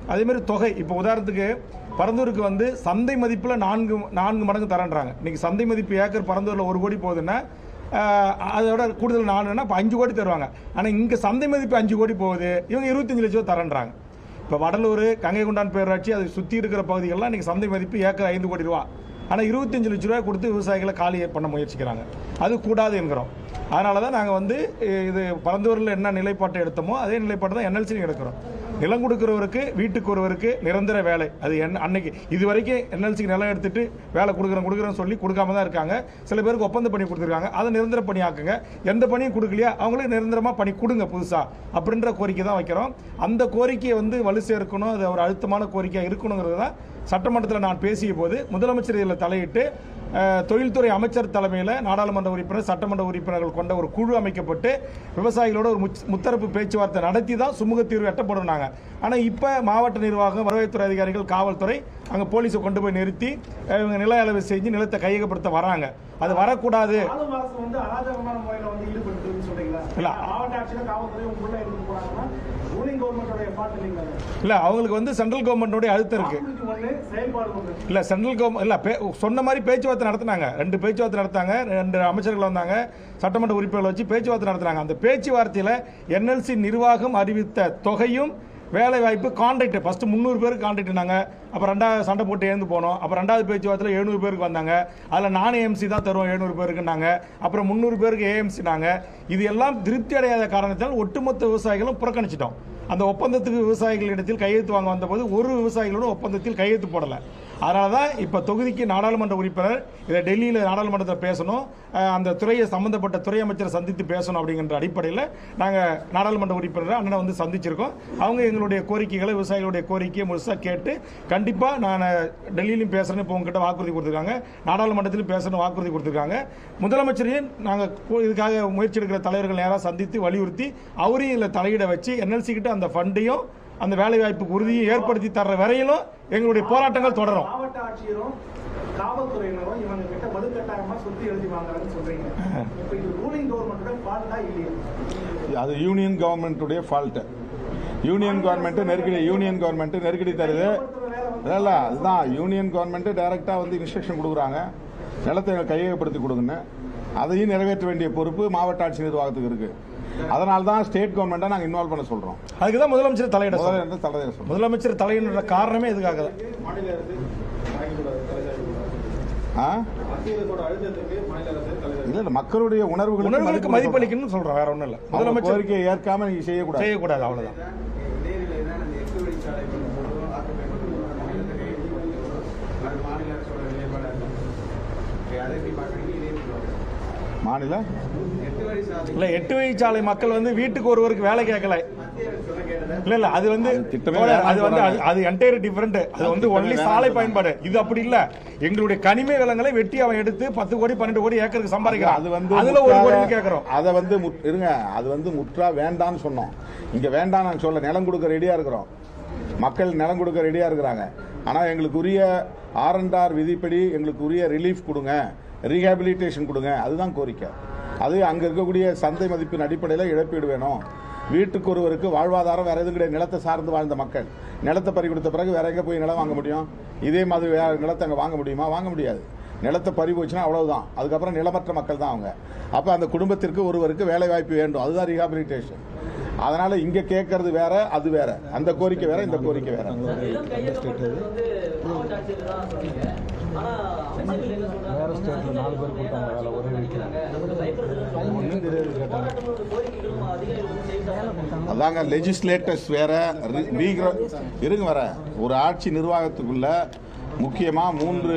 A: அதே மாதிரி தொகை இப்போ உதாரணத்துக்கு பரந்தூருக்கு வந்து சந்தை மதிப்பில் நான்கு நான்கு மடங்கு தரேன்றாங்க இன்னைக்கு சந்தை மதிப்பு ஏக்கர் பரந்தூரில் ஒரு கோடி போகுதுன்னா ஆஹ், அதோட கூடுதல் நாலுன்னா இப்போ அஞ்சு கோடி தருவாங்க ஆனால் இங்கே சந்தை மதிப்பு அஞ்சு கோடி போகுது இவங்க இருபத்தஞ்சு லட்சம் ரூபா தரேன்றாங்க இப்போ வடலூர் கங்கை கொண்டான் பேராட்சி அதை சுற்றி இருக்கிற பகுதிகள்லாம் இன்னைக்கு சந்தை மதிப்பு ஏக்கர் ஐந்து கோடி ரூபா ஆனால் இருபத்தஞ்சு லட்ச ரூபாய் கொடுத்து விவசாயிகளை காலி பண்ண முயற்சிக்கிறாங்க அது கூடாது என்கிறோம் அதனால தான் நாங்கள் வந்து இ- இது பரந்தூரில் என்ன நிலைப்பாட்டை எடுத்தோமோ அதே நிலைப்பாட்டை தான் என்எல்சி எடுக்கிறோம் நிலம் கொடுக்குறவருக்கு வீட்டுக்கு ஒருவருக்கு நிரந்தர வேலை அது என்ன அன்னைக்கு இது வரைக்கும் என்எல்சிக்கு நிலம் எடுத்துட்டு வேலை கொடுக்குறோம் கொடுக்குறோன்னு சொல்லி கொடுக்காம தான் இருக்காங்க சில பேருக்கு ஒப்பந்த பணி கொடுத்துருக்காங்க அதை நிரந்தர பணி ஆக்குங்க எந்த பணியும் கொடுக்கலையா அவங்களுக்கு நிரந்தரமாக பணி கொடுங்க புதுசாக அப்படின்ற கோரிக்கை தான் வைக்கிறோம் அந்த கோரிக்கையை வந்து வலு சேர்க்கணும் அது ஒரு அழுத்தமான கோரிக்கையாக இருக்கணுங்கிறது தான் சட்டமன்றத்தில் நான் பேசிய போது முதலமைச்சர் இதில் தலையிட்டு அஹ், தொழில்துறை அமைச்சர் தலைமையில் நாடாளுமன்ற உறுப்பினர் சட்டமன்ற உறுப்பினர்கள் கொண்ட ஒரு குழு அமைக்கப்பட்டு விவசாயிகளோட ஒரு முச்- முத்தரப்பு பேச்சுவார்த்தை நடத்தி தான் சுமூக தீர்வு எட்டப்படுனாங்க ஆனால் இப்போ மாவட்ட நிர்வாகம் வருவாய்த்துறை அதிகாரிகள் காவல்துறை அங்கே போலீஸை கொண்டு போய் நிறுத்தி அஹ், இவங்க நில அளவு செஞ்சு நிலத்தை கையகப்படுத்த வராங்க அது வரக்கூடாது
D: ஆளும் அரசு வந்து அராஜகமான முறையில வந்து ஈடுபடுத்துன்னு சொல்றீங்களா
A: இல்ல.
D: மாவட்ட ஆட்சியில காவல்துறை உங்களுக்குள்ள இருந்து போறாங்கன்னா ரூலிங் கவர்மெண்டோட எஃபார்ட் இல்லைங்களா
A: இல்லை அவங்களுக்கு வந்து சென்ட்ரல் கவர்மெண்டோடைய அழுத்தம் இருக்குது
D: வாக்குறுதி ஒண்ணு செயல்பாடு ஒண்ணு
A: இல்ல சென்ட்ரல் கவர்மெண்ட் இல்ல பே- சொன்ன மாதிரி பேச்சுவார்த்தை நடத்தினாங்க ரெண்டு பேச்சுவார்த்தை நடத்தாங்க ரெண்டு அமைச்சர்கள் வந்தாங்க சட்டமன்ற உறுப்பினர்கள் வச்சு பேச்சுவார்த்தை நடத்தினாங்க அந்த பேச்சுவார்த்தையில என்எல்சி நிர்வாகம் அறிவித்த தொகையும் வேலை வாய்ப்பு கான்ட்ராக்ட் ஃபர்ஸ்ட் முந்நூறு பேருக்கு கான்ட்ராக்ட்னாங்க அப்புறம் ரெண்டாவது சண்டை போட்டு எழுந்து போனோம் அப்புறம் ரெண்டாவது பேச்சுவார்த்தையில் எழுநூறு பேருக்கு வந்தாங்க அதில் நான் ஏஎம்சி தான் தருவோம் எழுநூறு பேருக்குனாங்க அப்புறம் முந்நூறு பேருக்கு ஏஎம்சினாங்க இது எல்லாம் திருப்தி அடையாத காரணத்தால் ஒட்டுமொத்த விவசாயிகளும் புறக்கணிச்சிட்டோம் அந்த ஒப்பந்தத்துக்கு விவசாயிகளிடத்தில் கையெழுத்து வாங்க வந்தபோது ஒரு விவசாயிகளோட ஒப்பந்தத்தில் கையெழுத்து போடலை அதனால தான் இப்போ தொகுதிக்கு நாடாளுமன்ற உறுப்பினர் இதை டெல்லியில் நாடாளுமன்றத்தில் பேசணும் அஹ், அந்த துறையை சம்பந்தப்பட்ட துறை அமைச்சரை சந்தித்து பேசணும் அப்படிங்கிற அடிப்படையில் நாங்கள் நாடாளுமன்ற உறுப்பினரை அண்ணனை வந்து சந்திச்சிருக்கோம் அவங்க எங்களுடைய கோரிக்கைகளை விவசாயிகளுடைய கோரிக்கையை முழுசாக கேட்டு கண்டிப்பாக நான் டெல்லியிலும் பேசுகிறேன்னு இப்போ உங்ககிட்ட வாக்குறுதி கொடுத்துருக்காங்க நாடாளுமன்றத்திலும் பேசணும் வாக்குறுதி கொடுத்துருக்காங்க முதலமைச்சரையும் நாங்கள் இதுக்காக முயற்சி எடுக்கிற தலைவர்கள் நேராக சந்தித்து வலியுறுத்தி அவரையும் இதில் தலையிட வச்சு என்எல்சி கிட்ட அந்த ஃபண்டையும் அந்த வேலை வாய்ப்புக்கு உறுதியை ஏற்படுத்தி தர்ற வரையிலும் எங்களுடைய போராட்டங்கள் தொடரும்
D: மாவட்ட ஆட்சியரும் காவல்துறையினரும் இவங்க கிட்ட வலுக்கட்டாயமா சொத்து எழுதி வாங்குறாங்கன்னு சொல்றீங்க இப்ப இது ரூலிங் கவர்மெண்டோட ஃபால்ட்டா இல்லையா
C: அது யூனியன் கவர்மெண்ட்டுடைய ஃபால்ட்டு யூனியன் கவர்மெண்ட் நெருக்கடி யூனியன் கவர்மெண்ட் நெருக்கடி தருது இல்ல இல்ல அதுதான் யூனியன் கவர்மெண்ட் டைரக்டா வந்து இன்ஸ்ட்ரக்ஷன் கொடுக்குறாங்க நிலத்தை கையகப்படுத்தி கொடுங்கன்னு அதையும் நிறைவேற்ற வேண்டிய பொறுப்பு மாவட்ட ஆட்சி நிர்வாகத்துக்கு இருக்கு அதனால தான் ஸ்டேட் கவர்மெண்ட்டை நாங்கள் இன்வால்வ் பண்ண சொல்றோம்
A: அதுக்கு தான் முதலமைச்சர் தலையிட
C: முதல்ல
A: சொல்றோம்.
C: இருந்து தலைவர் சொல்றோம்
A: முதலமைச்சர் தலையிடுற காரணமே இதுக்காக தான்
B: மாநில அரசு வாங்கிக்கூடாது தலைசாயக்கூடாது
C: ஆ
B: மத்திய அரசோட அழுத்தத்துக்கு மாநில அரசு தலைவர்
C: இல்ல இல்ல மக்களுடைய உணர்வுகளுக்கு
A: உணர்வுகளுக்கு மதிப்பளிக்கணும்னு சொல்றோம் வேற ஒண்ணும் இல்ல
C: அவங்க
A: முதலமைச்சர்
C: கோரிக்கையை ஏற்காம நீங்க செய்யக்கூடாது
A: செய்யக்கூடாது அவ்வளவுதான்
F: இதே நிலையில் தான் அந்த எட்டு வழிச்சாலை பண்ணும்போதும் ஆக்கப்பேற்பட்டு மாநிலத்தை கையெழுத்து வாங்கிக்கிறோம் அது மாநில அரசோட நிலைப்பாடாக இருக்கும் அதை எப்படி பார்க்குறீங்க இதே சொல்லுவாங்க
C: மாநில
F: எட்டு வழி சாலை
A: இல்ல எட்டு வழிச்சாலை மக்கள் வந்து வீட்டுக்கு ஒருவருக்கு வேலை கேட்கல
F: மத்திய அரசு சொல்ல கேட்டதை
A: இல்ல இல்ல அது வந்து
C: அது திட்டமே
A: தோழர்,
C: வேணாம்னு
A: அது வந்து அது-
C: சொன்னாங்க.
A: அது என்டையர் டிஃபரெண்ட் அது வந்து
C: திட்டமே
A: ஒன்லி
C: வேணாம்னு
A: சாலை
C: சொன்னாங்க.
A: பயன்பாடு இது அப்படி இல்ல எங்களுடைய கனிம வளங்களை வெட்டி அவன் எடுத்து பத்து கோடி பன்னெண்டு கோடி ஏக்கருக்கு சம்பாதிக்கிறான்
C: அது வந்து
A: அதுல ஒரு
C: முற்றாக-
A: கோடி கேட்கறோம்
C: அதை வந்து முற்- இருங்க அது வந்து முற்றா வேண்டான்னு சொன்னோம் இங்க வேண்டாம் நான் சொல்ல நிலம் கொடுக்க ரெடியா இருக்கிறோம் மக்கள் நிலம் கொடுக்க ரெடியா இருக்கிறாங்க ஆனா எங்களுக்கு உரிய ஆர் அண்ட் ஆர் விதிப்படி எங்களுக்கு உரிய ரிலீஃப் கொடுங்க ரீஹாபிலிட்டேஷன் கொடுங்க அதுதான் கோரிக்கை அது அங்க இருக்கக்கூடிய சந்தை மதிப்பின் அடிப்படையில் இழப்பீடு வேணும் வீட்டுக்கு ஒருவருக்கு வாழ்வாதாரம் வேற எதுவும் கிடையாது நிலத்தை சார்ந்து வாழ்ந்த மக்கள் நிலத்தை பறி கொடுத்த பிறகு வேற எங்க போய் நிலம் வாங்க முடியும் இதே மாதிரி வேற நிலத்தை அங்க வாங்க முடியுமா வாங்க முடியாது நிலத்தை பறி போச்சுன்னா அவ்வளவுதான் அதுக்கப்புறம் நிலமற்ற மக்கள் தான் அவங்க அப்ப அந்த குடும்பத்திற்கு ஒருவருக்கு வேலை வாய்ப்பு வேண்டும் அதுதான் ரீஹாபிலிட்டேஷன் அதனால இங்க கேட்கறது வேற அது வேற அந்த கோரிக்கை வேற இந்த கோரிக்கை வேற
E: நிலம் கையகப்படுத்துறது வந்து மாவட்ட ஆட்சியர் தான் சொன்னீங்க ஆனா அமைச்சர்கள் என்ன சொல்றாங்க வேற ஸ்டேட்ல நாலு பேர் கொடுத்தாங்க வேலை ஒரே நினைக்கிறாங்க நமக்கு பயப்படுறது போராட்டங்களோட கோரிக்கைகளும் அதிகாரிகள் வந்து செய்தாங்க
C: அதாங்க லெஜிஸ்லேட்டர்ஸ் வேற ரி- ரீக்ர- இருங்க வர ஒரு ஆட்சி நிர்வாகத்துக்குள்ள முக்கியமா மூன்று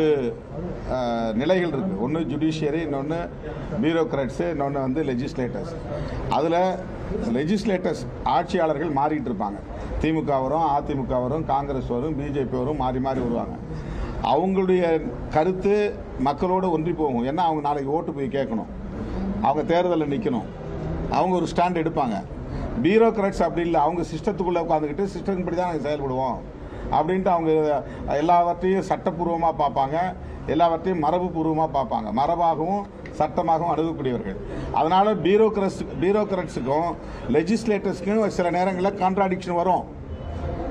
C: அஹ், நிலைகள் இருக்கு ஒன்று ஜுடிஷியரி இன்னொன்று பியூரோக்ராட்ஸ் இன்னொன்று வந்து லெஜிஸ்லேட்டர்ஸ் அதில் லெஜிஸ்லேட்டர்ஸ் ஆட்சியாளர்கள் மாறிட்டு இருப்பாங்க திமுக வரும் அதிமுக வரும் காங்கிரஸ் வரும் பிஜேபி வரும் மாறி மாறி வருவாங்க அவங்களுடைய கருத்து மக்களோடு ஒன்றி போகும் ஏன்னா அவங்க நாளைக்கு ஓட்டு போய் கேட்கணும் அவங்க தேர்தலில் நிற்கணும் அவங்க ஒரு ஸ்டாண்ட் எடுப்பாங்க பியூரோக்ராட்ஸ் அப்படி இல்லை அவங்க சிஸ்டத்துக்குள்ளே உட்காந்துக்கிட்டு சிஸ்டத்தின்படி தான் நாங்கள் செயல்படுவோம் அப்படின்ட்டு அவங்க எல்லாவற்றையும் சட்டப்பூர்வமாக பார்ப்பாங்க எல்லாவற்றையும் மரபு பூர்வமாக பார்ப்பாங்க மரபாகவும் சட்டமாகவும் அணுகக்கூடியவர்கள் அதனால பியூரோக்ரஸ் பியூரோக்ராட்ஸுக்கும் லெஜிஸ்லேட்டர்ஸ்க்கும் சில நேரங்களில் கான்ட்ராடிக்ஷன் வரும்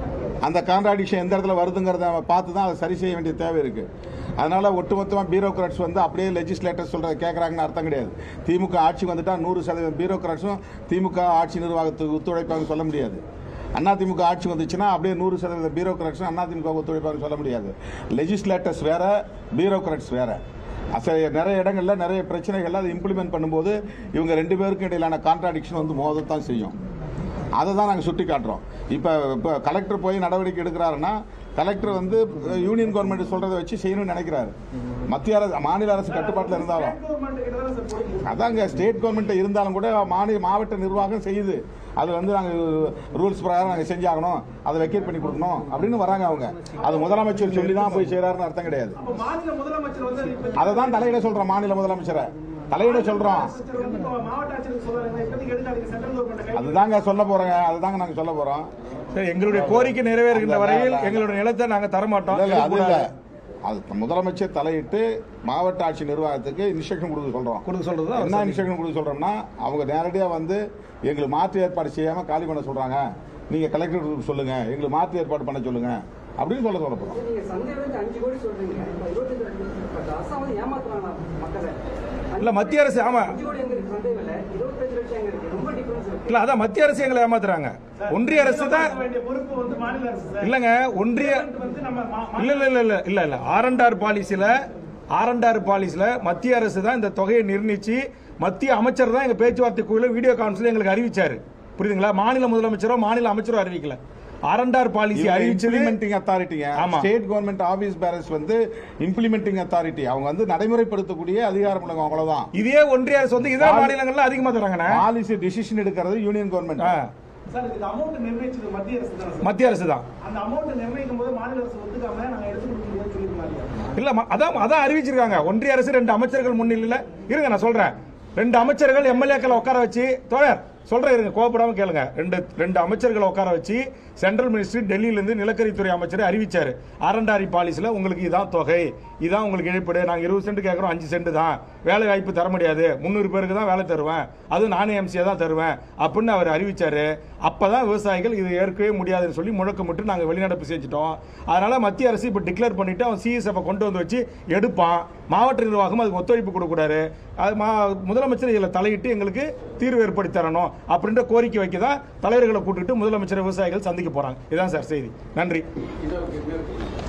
C: அந்த கான்ட்ராடிக்ஷன் எந்த இடத்துல வருதுங்கிறத நம்ம பார்த்து தான் அதை சரி செய்ய வேண்டிய தேவை இருக்குது அதனால ஒட்டுமொத்தமாக பியூரோக்ராட்ஸ் வந்து அப்படியே லெஜிஸ்லேட்டர் சொல்கிறத கேட்குறாங்கன்னு அர்த்தம் கிடையாது திமுக ஆட்சி வந்துட்டா நூறு சதவீதம் பியூரோக்ராட்ஸும் திமுக ஆட்சி நிர்வாகத்துக்கு ஒத்துழைப்பாங்க சொல்ல முடியாது அதிமுக ஆட்சி வந்துச்சுன்னா அப்படியே நூறு சதவீத பியூரோக்ராட்ஸும் அதிமுக ஒத்துழைப்பாங்க சொல்ல முடியாது லெஜிஸ்லேட்டர்ஸ் வேற பியூரோக்ராட்ஸ் வேற அச- நிறைய இடங்கள்ல நிறைய பிரச்சனைகள் அதை இம்ப்ளிமெண்ட் பண்ணும்போது இவங்க ரெண்டு பேருக்கும் இடையிலான கான்ட்ராடிக்ஷன் வந்து மோதத்தான் செய்யும் அதை தான் நாங்கள் சுட்டி காட்டுறோம் இப்போ இப்போ கலெக்டர் போய் நடவடிக்கை எடுக்கிறாருன்னா கலெக்டர் வந்து யூனியன் கவர்மெண்ட் சொல்றதை வச்சு செய்யணும்னு நினைக்கிறாரு மத்திய அரசு மாநில அரசு கட்டுப்பாட்டில் இருந்தாலும்
D: கவர்மெண்ட் கிட்ட தானே சார் போய்
C: அதாங்க ஸ்டேட் கவர்மெண்ட் இருந்தாலும் கூட மாநில மாவட்ட நிர்வாகம் செய்யுது அது வந்து நாங்கள் ரூல்ஸ் பிரகாரம் நாங்கள் செஞ்சாகணும் அதை வெக்கேட் பண்ணி கொடுக்கணும் அப்படின்னு வராங்க அவங்க அது முதலமைச்சர் சொல்லி தான் போய் செய்கிறாருன்னு அர்த்தம் கிடையாது
D: அப்ப மாநில முதலமைச்சர் வந்து இப்ப
C: அதை தான் தலையிட சொல்கிறோம் மாநில முதலமைச்சரை தலையிட சொல்கிறோம்
D: முதலமைச்சர் வந்து இப்ப மாவட்ட ஆட்சியருக்கு சொல்றாங்க இப்போதைக்கு எடுக்காதீங்க சென்ட்ரல் கவர்மெண்ட் கை
C: அதுதாங்க சொல்ல போகிறோங்க அதுதாங்க நாங்கள் சொல்ல போகிறோம்
A: சரி எங்களுடைய கோரிக்கை நிறைவேறுகின்ற வரையில் எங்களுடைய நிலத்தை நாங்க தரமாட்டோம்
C: இல்ல இல்ல அது இல்ல அது முதலமைச்சர் தலையிட்டு மாவட்ட ஆட்சி நிர்வாகத்துக்கு இன்ஸ்ட்ரக்ஷன் கொடுக்க சொல்றோம்
A: கொடுக்க சொல்றது தான்
C: என்ன இன்ஸ்ட்ரக்ஷன் கொடுக்க சொல்றோம்னா அவங்க நேரடியா வந்து எங்களுக்கு மாற்று ஏற்பாடு செய்யாம காலி பண்ண சொல்றாங்க நீங்க கலெக்டர் சொல்லுங்க எங்களுக்கு மாற்று ஏற்பாடு பண்ண சொல்லுங்க அப்படின்னு சொல்ல சொல்ல போறோம்
G: நீங்க சந்தையில இருந்து அஞ்சு கோடி சொல்றீங்க இப்ப இருபத்தஞ்சு லட்சம் பட் அரசாங்கம் வந்து ஏமாத்துறாங்க மக்களை
A: இல்ல மத்திய அரசு ஆமா
G: அஞ்சு கோடி எங்க இருக்கு சந்தை விலை இருபத்தஞ்சு லட்சம் எங்க இருக்கு ரொம்ப டிஃபரன்ஸ் இருக்கு
A: இல்ல அதான் மத்திய அரசு எங்களை ஏமாத்துறாங்க ஒன்றிய அரசு தான்
D: பார்க்க வேண்டிய பொறுப்பு வந்து மாநில அரசு சார்
A: இல்லங்க ஒன்றிய
D: கவர்மெண்ட் வந்து நம்ம மா-
A: இல்ல இல்ல இல்ல இல்ல இல்ல இல்ல ஆர் அண்ட் ஆர் பாலிசில ஆர் அண்ட் ஆர் பாலிசில மத்திய அரசு தான் இந்த தொகையை நிர்ணயிச்சு மத்திய அமைச்சர் தான் எங்க பேச்சுவார்த்தை குழுல வீடியோ கான்ஃபரன்ஸ்ல எங்களுக்கு அறிவிச்சாரு புரியுதுங்களா மாநில முதலமைச்சரோ மாநில அமைச்சரோ அறிவிக்கல ஆர் அண்ட் ஆர் பாலிசி அறிவிச்சது
C: இம்ப்ளிமெண்டிங் அத்தாரிட்டிங்க
A: ஆமா.
C: ஸ்டேட் கவர்மெண்ட் ஆபீஸ் பேரஸ் வந்து இம்ப்ளிமெண்டிங் அத்தாரிட்டி அவங்க வந்து நடைமுறைப்படுத்தக்கூடிய அதிகாரம் உள்ளவங்க அவ்வளவுதான்
A: இதே ஒன்றிய அரசு வந்து இதர மாநிலங்கள்ல அதிகமா தராங்கண்ணே
C: பாலிசி டிசிஷன் எடுக்கிறது யூனியன் கவர்மெண்ட்
A: ஆ,
D: சார் இதுக்கு அமௌண்ட் நிர்ணயிச்சது மத்திய அரசு தானே சார்
A: மத்திய அரசு தான்
D: அந்த அமௌண்ட் நிர்ணயிக்கும் போது மாநில அரசு ஒத்துக்காம நாங்க எடுத்து கொடுக்கணும் சொல்லியிருந்தாங்க
A: இல்ல ம- அதான் அதான் அறிவிச்சிருக்காங்க ஒன்றிய அரசு ரெண்டு அமைச்சர்கள் முன்னிலையில இருங்க நான் சொல்றேன் ரெண்டு அமைச்சர்கள் எம்எல்ஏக்களை உட்கார வச்சு தோழர் சொல்றேன் இருங்க கோபப்படாம கேளுங்க ரெண்டு ரெண்டு அமைச்சர்களை உட்கார வச்சு சென்ட்ரல் மினிஸ்ட்ரி டெல்லியில இருந்து நிலக்கரித்துறை அமைச்சர் அறிவிச்சாரு ஆரண்டாரி பாலிசில உங்களுக்கு இதான் தொகை இதான் உங்களுக்கு இழப்பீடு நாங்க இருபது சென்ட் கேட்கறோம் அஞ்சு சென்ட் தான் வேலை வாய்ப்பு தர முடியாது முந்நூறு பேருக்கு தான் வேலை தருவேன் அது நானே எம்சியா தான் தருவேன் அப்படின்னு அவர் அறிவிச்சாரு அப்பதான் விவசாயிகள் இது ஏற்கவே முடியாதுன்னு சொல்லி முழக்கமிட்டு நாங்க வெளிநடப்பு செஞ்சுட்டோம் அதனால மத்திய அரசு இப்ப டிக்ளேர் பண்ணிட்டு அவன் சிஎஸ்எஃப் கொண்டு வந்து வச்சு எடுப்பான் மாவட்ட நிர்வாகம் அதுக்கு ஒத்துழைப்பு கொடுக்கூடாது அது மா முதலமைச்சர் இதில் தலையிட்டு எங்களுக்கு தீர்வு ஏற்படுத்தி தரணும் அப்படின்ற கோரிக்கை வைக்க தான் தலைவர்களை கூட்டிட்டு முதலமைச்சர் விவசாயிகள் சந்திக்க போறாங்க இதுதான் சார் செய்தி நன்றி
F: இன்னொரு இன்னொரு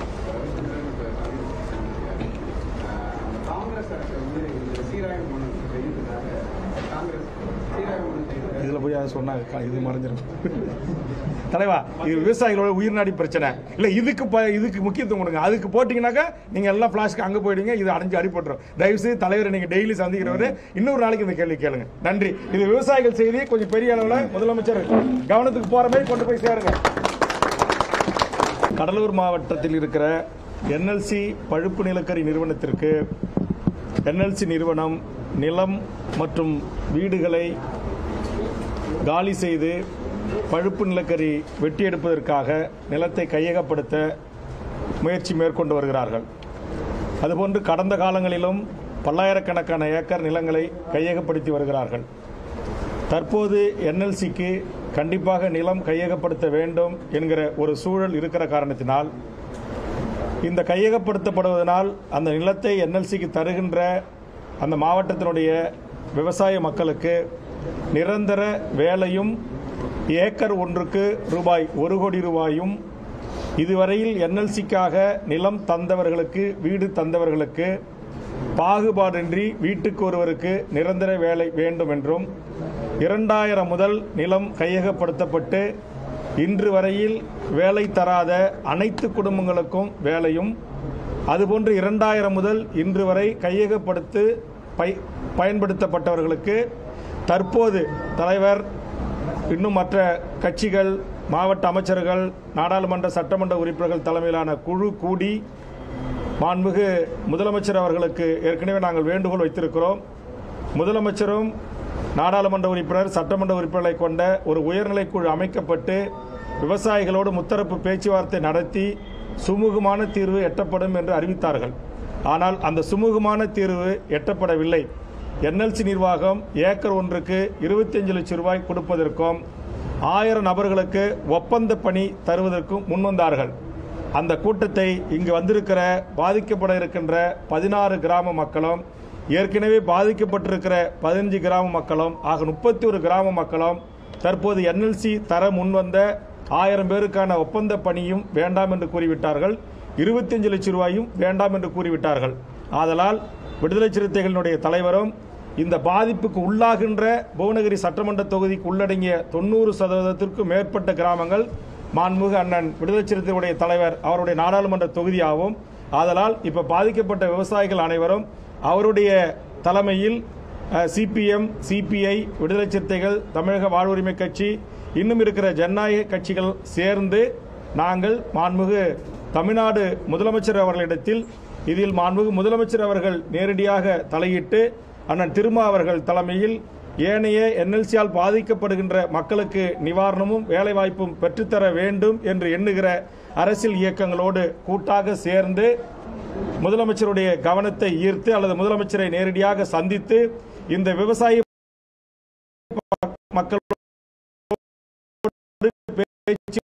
F: காங்கிரஸ் அரசு வந்து இந்த சீராய்வு மனு செய்யறதுக்காக காங்கிரஸ் சீராய்வு மனு செய்யறதுக்காக
A: இதுல போய் அதை சொன்னாங்க இது மறைஞ்சிடும் தலைவா இது விவசாயிகளோட உயிர்நாடி பிரச்சனை இல்ல இதுக்கு ப- இதுக்கு முக்கியத்துவம் கொடுங்க அதுக்கு போட்டீங்கன்னாக்கா நீங்க எல்லாம் பிளாஸ்க்கு அங்க போயிடுங்க இது அடைஞ்சு அடிபட்டுரும் தயவு செய்து தலைவரை நீங்க டெய்லி சந்திக்கிறவரு இன்னொரு நாளைக்கு இந்த கேள்வி கேளுங்க நன்றி இது விவசாயிகள் செய்தி கொஞ்சம் பெரிய அளவுல முதலமைச்சர் கவனத்துக்கு போற மாதிரி கொண்டு போய் சேருங்க கடலூர் மாவட்டத்தில் இருக்கிற என்எல்சி பழுப்பு நிலக்கரி நிறுவனத்திற்கு என்எல்சி நிறுவனம் நிலம் மற்றும் வீடுகளை காலி செய்து பழுப்பு நிலக்கரி வெட்டி எடுப்பதற்காக நிலத்தை கையகப்படுத்த முயற்சி மேற்கொண்டு வருகிறார்கள் அதுபோன்று கடந்த காலங்களிலும் பல்லாயிரக்கணக்கான ஏக்கர் நிலங்களை கையகப்படுத்தி வருகிறார்கள் தற்போது என்எல்சிக்கு கண்டிப்பாக நிலம் கையகப்படுத்த வேண்டும் என்கிற ஒரு சூழல் இருக்கிற காரணத்தினால் இந்த கையகப்படுத்தப்படுவதனால் அந்த நிலத்தை என்எல்சிக்கு தருகின்ற அந்த மாவட்டத்தினுடைய விவசாய மக்களுக்கு நிரந்தர வேலையும் ஏக்கர் ஒன்றுக்கு ரூபாய் ஒரு கோடி ரூபாயும் இதுவரையில் என்எல்சிக்காக நிலம் தந்தவர்களுக்கு வீடு தந்தவர்களுக்கு பாகுபாடின்றி வீட்டுக்கு ஒருவருக்கு நிரந்தர வேலை வேண்டும் என்றும் இரண்டாயிரம் முதல் நிலம் கையகப்படுத்தப்பட்டு இன்று வரையில் வேலை தராத அனைத்து குடும்பங்களுக்கும் வேலையும் அதுபோன்று இரண்டாயிரம் முதல் இன்று வரை கையகப்படுத்து பை பயன்படுத்தப்பட்டவர்களுக்கு தற்போது தலைவர் இன்னும் மற்ற கட்சிகள் மாவட்ட அமைச்சர்கள் நாடாளுமன்ற சட்டமன்ற உறுப்பினர்கள் தலைமையிலான குழு கூடி மாண்புமிகு முதலமைச்சர் அவர்களுக்கு ஏற்கனவே நாங்கள் வேண்டுகோள் வைத்திருக்கிறோம் முதலமைச்சரும் நாடாளுமன்ற உறுப்பினர் சட்டமன்ற உறுப்பினர்களை கொண்ட ஒரு உயர்நிலைக் குழு அமைக்கப்பட்டு விவசாயிகளோடு முத்தரப்பு பேச்சுவார்த்தை நடத்தி சுமூகமான தீர்வு எட்டப்படும் என்று அறிவித்தார்கள் ஆனால் அந்த சுமூகமான தீர்வு எட்டப்படவில்லை என்எல்சி நிர்வாகம் ஏக்கர் ஒன்றுக்கு 25 லட்சம் ரூபாய் கொடுப்பதற்கும் ஆயிரம் நபர்களுக்கு ஒப்பந்த பணி தருவதற்கும் முன்வந்தார்கள் அந்த கூட்டத்தை இங்கு வந்திருக்கிற பாதிக்கப்பட இருக்கின்ற பதினாறு கிராம மக்களும் ஏற்கனவே பாதிக்கப்பட்டிருக்கிற பதினஞ்சு கிராம மக்களும் ஆக முப்பத்தி ஒரு கிராம மக்களும் தற்போது என்எல்சி தர முன்வந்த ஆயிரம் பேருக்கான ஒப்பந்த பணியும் வேண்டாம் என்று கூறிவிட்டார்கள் இருபத்தஞ்சு லட்சம் ரூபாயும் வேண்டாம் என்று கூறிவிட்டார்கள் ஆதலால் விடுதலை சிறுத்தைகளினுடைய தலைவரும் இந்த பாதிப்புக்கு உள்ளாகின்ற புவனகிரி சட்டமன்ற தொகுதிக்கு உள்ளடங்கிய தொண்ணூறு சதவீதத்திற்கும் மேற்பட்ட கிராமங்கள் மாண்புமிகு அண்ணன் விடுதலை சிறுத்தைகளுடைய தலைவர் அவருடைய நாடாளுமன்ற தொகுதியாகும் ஆதலால் இப்ப பாதிக்கப்பட்ட விவசாயிகள் அனைவரும் அவருடைய தலைமையில் சிபிஎம் சிபிஐ விடுதலை சிறுத்தைகள் தமிழக வாழ்வுரிமை கட்சி இன்னும் இருக்கிற ஜனநாயக கட்சிகள் சேர்ந்து நாங்கள் மாண்புமிகு தமிழ்நாடு முதலமைச்சர் அவர்களிடத்தில் இதில் மாண்புமிகு முதலமைச்சர் அவர்கள் நேரடியாக தலையிட்டு அண்ணன் திருமா அவர்கள் தலைமையில் ஏனைய என்எல்சியால் பாதிக்கப்படுகின்ற மக்களுக்கு நிவாரணமும் வேலைவாய்ப்பும் பெற்றுத்தர வேண்டும் என்று எண்ணுகிற அரசியல் இயக்கங்களோடு கூட்டாக சேர்ந்து முதலமைச்சருடைய கவனத்தை ஈர்த்து அல்லது முதலமைச்சரை நேரடியாக சந்தித்து இந்த விவசாய மக்களோடு பேச்சு